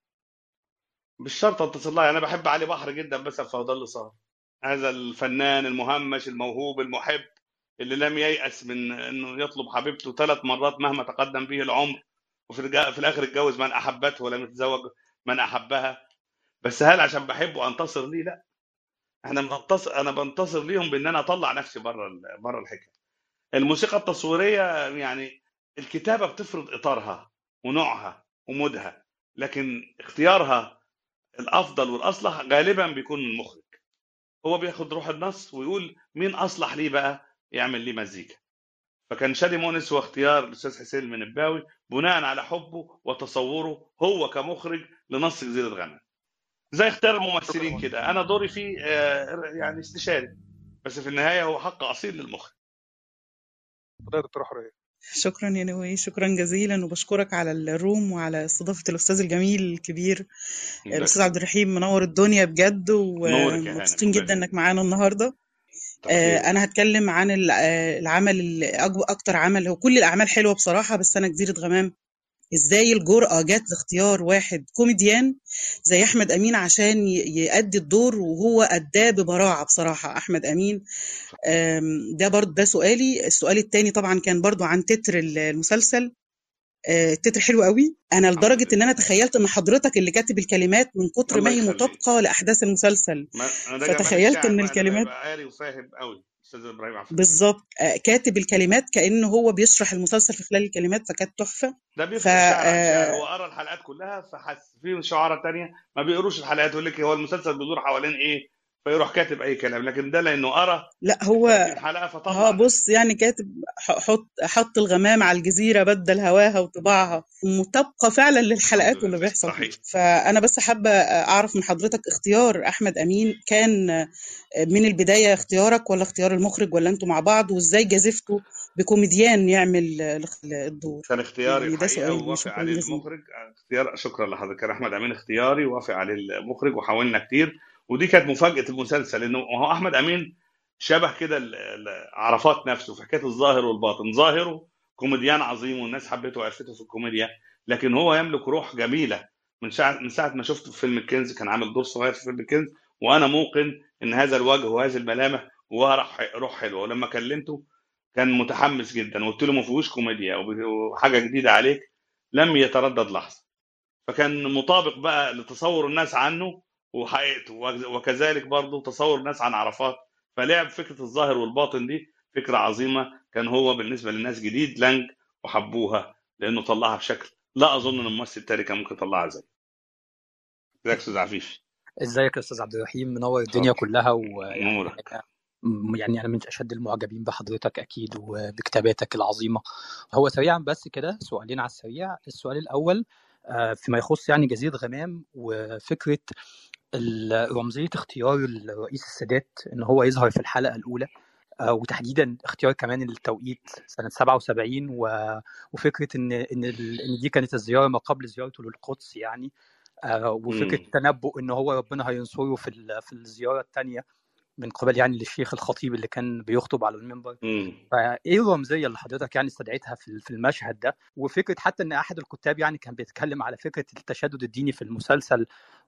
مش شرط اتصل لها انا بحب علي بحر جدا بس فهو اللي صار هذا الفنان المهمش الموهوب المحب اللي لم ييأس من انه يطلب حبيبته ثلاث مرات مهما تقدم به العمر وفي الج- في الاخر اتجوز من احبته ولم يتزوج من احبها بس هل عشان بحبه انتصر ليه لا احنا بننتصر انا بنتصر ليهم بان انا اطلع نفسي بره ال- بره الحكايه الموسيقى التصويريه يعني الكتابه بتفرض اطارها ونوعها ومودها لكن اختيارها الافضل والاصلح غالبا بيكون من المخرج هو بياخد روح النص ويقول مين اصلح ليه بقى يعمل ليه مزيكا فكان شادي مونس هو اختيار الاستاذ حسين المنباوي بناء على حبه وتصوره هو كمخرج لنص جزيره غنم زي اختيار الممثلين كده انا دوري فيه آه، يعني استشاري بس في النهايه هو حق اصيل للمخرج اتفضل يا دكتورة حورية شكرا يا نوي شكرا جزيلا وبشكرك على الروم وعلى استضافة الأستاذ الجميل الكبير الله الأستاذ عبد الرحيم منور الدنيا بجد نورك يا هانم ومبسوطين الله جدا يخليك إنك معانا النهاردة آه، تحية أنا هتكلم عن ال- آه، العمل ال- أج- أكتر عمل هو كل الأعمال حلوة بصراحة بس أنا جزيرة غمام ازاي الجرأة جت لاختيار واحد كوميديان زي احمد امين عشان ي- يأدي الدور وهو أداه ببراعة بصراحة احمد امين آم، ده برضه ده سؤالي السؤال التاني طبعا كان برضه عن تتر ال- المسلسل آه، التتر حلو قوي انا الحمد لدرجة ان لله انا تخيلت ان حضرتك اللي كاتب الكلمات من كتر ما الله هي يخليك مطابقة لاحداث المسلسل ما انا ده جمال فتخيلت الشعر ان بقى لما الكلمات يبقى قاري وفاهم قوي استاذ ابراهيم عفوا بالظبط آه، كاتب الكلمات كأنه هو بيشرح المسلسل في خلال الكلمات فكانت تحفة ده ف بيفرق شعر عن شعر آه، هو قرا الحلقات كلها فحس في شعراء تانية ما بيقروش الحلقات يقول لك هو المسلسل بيدور حوالين ايه فيروح كاتب اي كلام لكن ده لانه قرا لا ال هو 30 حلقه اه فطلع ده بص يعني كاتب ح- حط حط الغمام على الجزيرة بدل هواها وطباعها مطابقة فعلا الحمد للحلقات واللي لله بيحصل فيه صحيح فأنا بس حابة أعرف من حضرتك اختيار أحمد أمين كان من البداية اختيارك ولا اختيار المخرج ولا أنتوا مع بعض وإزاي جازفتوا بكوميديان يعمل الدور كان اختياري يعني ده الحقيقه سؤالي ووافق شكرا عليه جزيلا المخرج اختيار شكرا لحضرتك كان احمد امين اختياري وافق عليه المخرج وحاولنا كتير ودي كانت مفاجاه المسلسل لانه هو احمد امين شبه كده ال- ال- عرفات نفسه في حكايه الظاهر والباطن ظاهره كوميديان عظيم والناس حبته وعرفته في الكوميديا لكن هو يملك روح جميله من ساعه من ساعه ما شفته في فيلم الكنز كان عامل دور صغير في فيلم الكنز وانا موقن ان هذا الوجه وهذه الملامح وروح روح حلوه ولما كلمته كان متحمس جدا وقلت له ما فيهوش كوميديا وب- وحاجه جديده عليك لم يتردد لحظه فكان مطابق بقى لتصور الناس عنه وحقيقته وك- وكذلك برضه تصور الناس عن عرفات فلعب فكره الظاهر والباطن دي فكره عظيمه كان هو بالنسبه للناس جديد لانج وحبوها لانه طلعها بشكل لا اظن ان الممثل التاني كان ممكن يطلعها زي ازيك يا استاذ عفيف ازيك يا استاذ عبد الرحيم منور الدنيا كلها ويعني نورك م- يعني انا من اشد المعجبين بحضرتك اكيد وبكتاباتك العظيمه هو سريعا بس كده سؤالين على السريع السؤال الاول آه، فيما يخص يعني جزيره غمام وفكره ال- رمزيه اختيار الرئيس السادات ان هو يظهر في الحلقه الاولى آه، وتحديدا اختيار كمان التوقيت سنه 77 و- وفكره ان ان ال- ان دي كانت الزياره ما قبل زيارته للقدس يعني آه، وفكره مم. تنبؤ ان هو ربنا هينصره في ال- في الزياره الثانيه من قبل يعني للشيخ الخطيب اللي كان بيخطب على المنبر مم. فايه الرمزيه اللي حضرتك يعني استدعيتها في في المشهد ده وفكره حتى ان احد الكتاب يعني كان بيتكلم على فكره التشدد الديني في المسلسل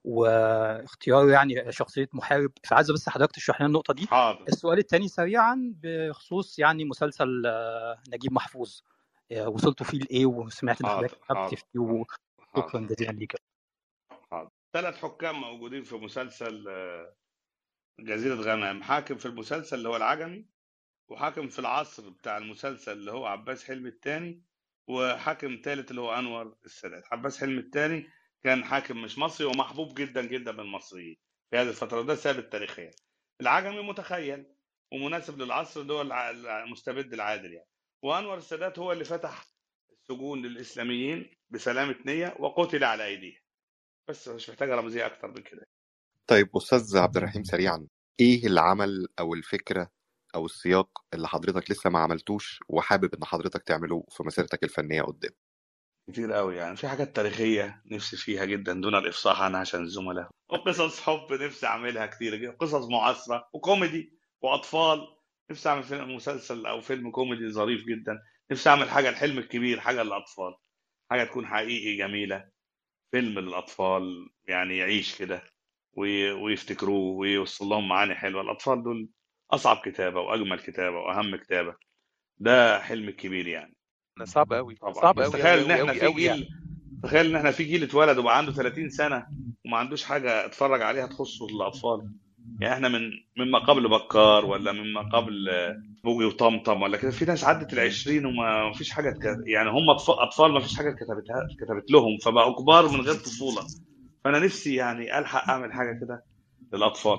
واختيار يعني شخصيه محارب فعايز بس حضرتك تشرح لنا النقطه دي حاضر السؤال الثاني سريعا بخصوص يعني مسلسل آه، نجيب محفوظ آه، وصلتوا فيه لايه وسمعت ان حضرتك حاضر كتبت حاضر فيه وشكرا جزيلا ليك حاضر ثلاث حكام موجودين في مسلسل آه، جزيرة غمام حاكم في المسلسل اللي هو العجمي وحاكم في العصر بتاع المسلسل اللي هو عباس حلمي الثاني وحاكم ثالث اللي هو انور السادات عباس حلمي الثاني كان حاكم مش مصري ومحبوب جدا جدا من المصريين في هذه الفترة ده ثابت تاريخيا العجمي متخيل ومناسب للعصر اللي هو الع- المستبد العادل يعني وانور السادات هو اللي فتح السجون للاسلاميين بسلامة نية وقتل على ايديه بس مش محتاجة رمزية اكتر من كده طيب أستاذ عبد الرحيم سريعا إيه العمل أو الفكرة أو السياق اللي حضرتك لسه ما عملتوش وحابب إن حضرتك تعمله في مسيرتك الفنية قدام كتير قوي يعني في حاجات تاريخية نفسي فيها جدا دون الإفصاح عنها عشان الزملاء وقصص حب نفسي أعملها كتير جدا قصص معاصرة وكوميدي وأطفال نفسي أعمل فيلم مسلسل أو فيلم كوميدي ظريف جدا نفسي أعمل حاجة الحلم الكبير حاجة للأطفال حاجة تكون حقيقي جميلة فيلم للأطفال يعني يعيش كده وي- ويفتكروه ويوصل لهم معاني حلوة الأطفال دول أصعب كتابة وأجمل كتابة وأهم كتابة ده حلم كبير يعني صعب قوي طبعا صعب بس قوي تخيل قوي ان قوي احنا قوي في قوي يعني جيل تخيل ان احنا في جيل اتولد وبقى عنده 30 سنه وما عندوش حاجه اتفرج عليها تخصه للاطفال يعني احنا من مما قبل بكار ولا مما قبل آه، بوجي وطمطم ولا كده في ناس عدت ال 20 وما فيش حاجه تك... يعني هم أطف- اطفال ما فيش حاجه كتبتها كتبت لهم فبقوا كبار من غير طفوله فانا نفسي يعني الحق اعمل حاجه كده للاطفال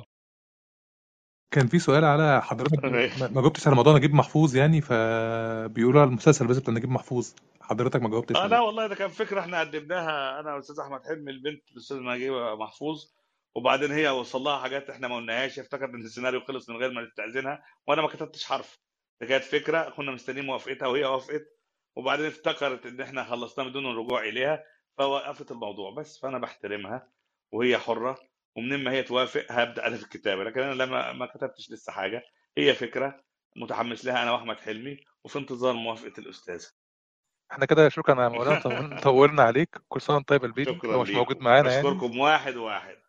كان في سؤال على حضرتك ما ما جاوبتش على موضوع نجيب محفوظ يعني فبيقولوا على المسلسل بس بتاع نجيب محفوظ حضرتك ما جاوبتش اه عليه لا والله ده كان فكره احنا قدمناها انا والاستاذ احمد حلمي البنت الاستاذ نجيب محفوظ وبعدين هي وصل لها حاجات احنا ما قلناهاش افتكرت ان السيناريو خلص من غير ما نستاذنها وانا ما كتبتش حرف ده كانت فكره كنا مستنيين موافقتها وهي وافقت وبعدين افتكرت ان احنا خلصناها بدون الرجوع اليها فوقفت الموضوع بس فانا بحترمها وهي حره ومن ما هي توافق هبدا انا في الكتابه لكن انا لما ما كتبتش لسه حاجه هي فكره متحمس لها انا واحمد حلمي وفي انتظار موافقه الاستاذ احنا كده شكرا يا مولانا طول- طولنا عليك كل سنه وانت طيب يا البيبي شكرا هو مش موجود ليكم معانا يعني بشكركم واحد واحد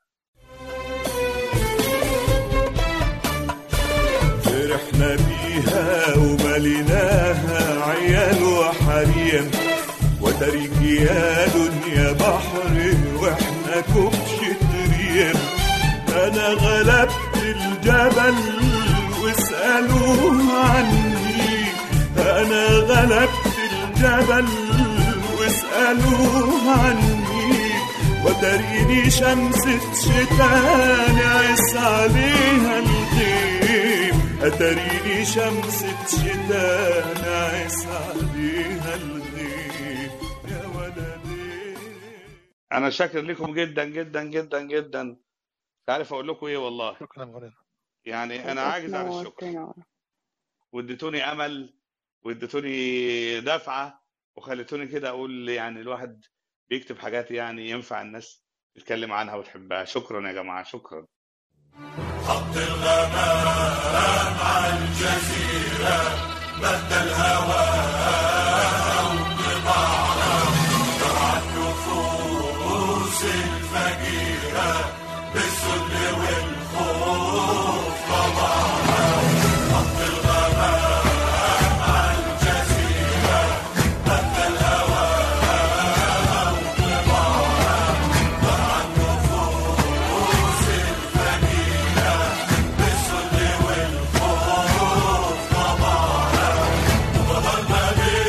فرحنا بيها ومليناها عيال وحريم وترك يا دنيا بحر واحنا كبشة ريم انا غلبت الجبل واسألوه عني انا غلبت الجبل واسألوه عني وتريني شمسة شتاء نعس عليها الغيم أتريني شمسة شتاء نعس عليها الغيم يا ولدي انا شاكر لكم جدا جدا جدا جدا مش عارف اقول لكم ايه والله شكرا يا مولانا يعني انا عاجز عن الشكر واديتوني امل واديتوني دفعه وخليتوني كده اقول يعني الواحد بيكتب حاجات يعني ينفع الناس تتكلم عنها وتحبها شكرا يا جماعه شكرا خط الغمام على الجزيرة مد الهواء وطباعنا ترعى النفوس الفقيرة بالذل والخوف طبعنا خط الغمام على الجزيرة مد الهواء وطباعنا ترعى النفوس الفقيرة بالذل والخوف طبعنا وفضلنا بيه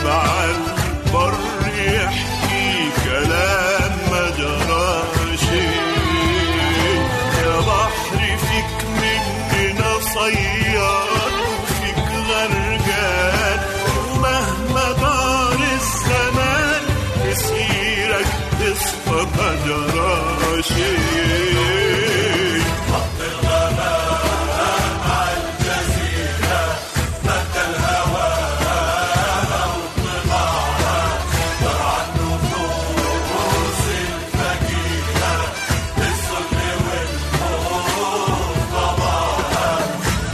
مع البر يحكي كلام ما جراش يا بحر فيك مننا صياد وفيك غرقان ومهما دار الزمان مسيرك تصفى ما جراش خط الغمام على الجزيرة مد الهوى وطباعها ترعى النفوس الفقيرة بالظل والخوف طبعها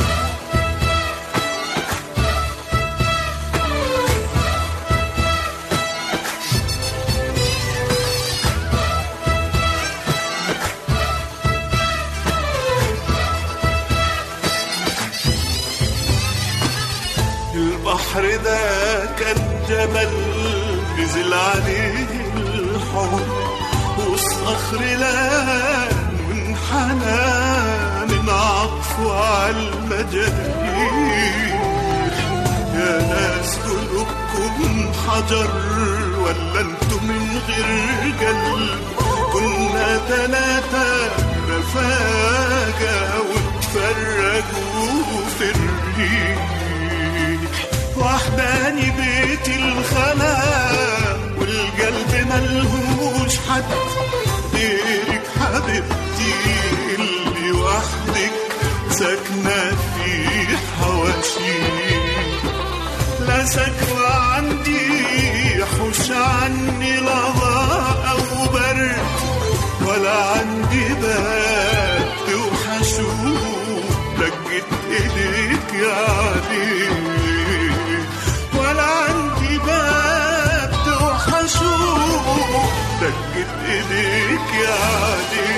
البحر ده كان جبل نزل عليه الحب والصخر لان وانحنى من عطفه على المجاريح يا ناس قلوبكم حجر ولا انتم من غير قلب كنا تلاتة رفاقة وتفرقوا في الريح وحداني بيت الخلا والقلب ملهوش حد غيرك حبيبتي اللي وحدك ساكنة في حواشيك لا سكوى عندي حوش عني لظى أو برد ولا عندي باب توحشوه لقيت إيديك يا علي ولا عندي باب توحشوه لقيت إيديك يا علي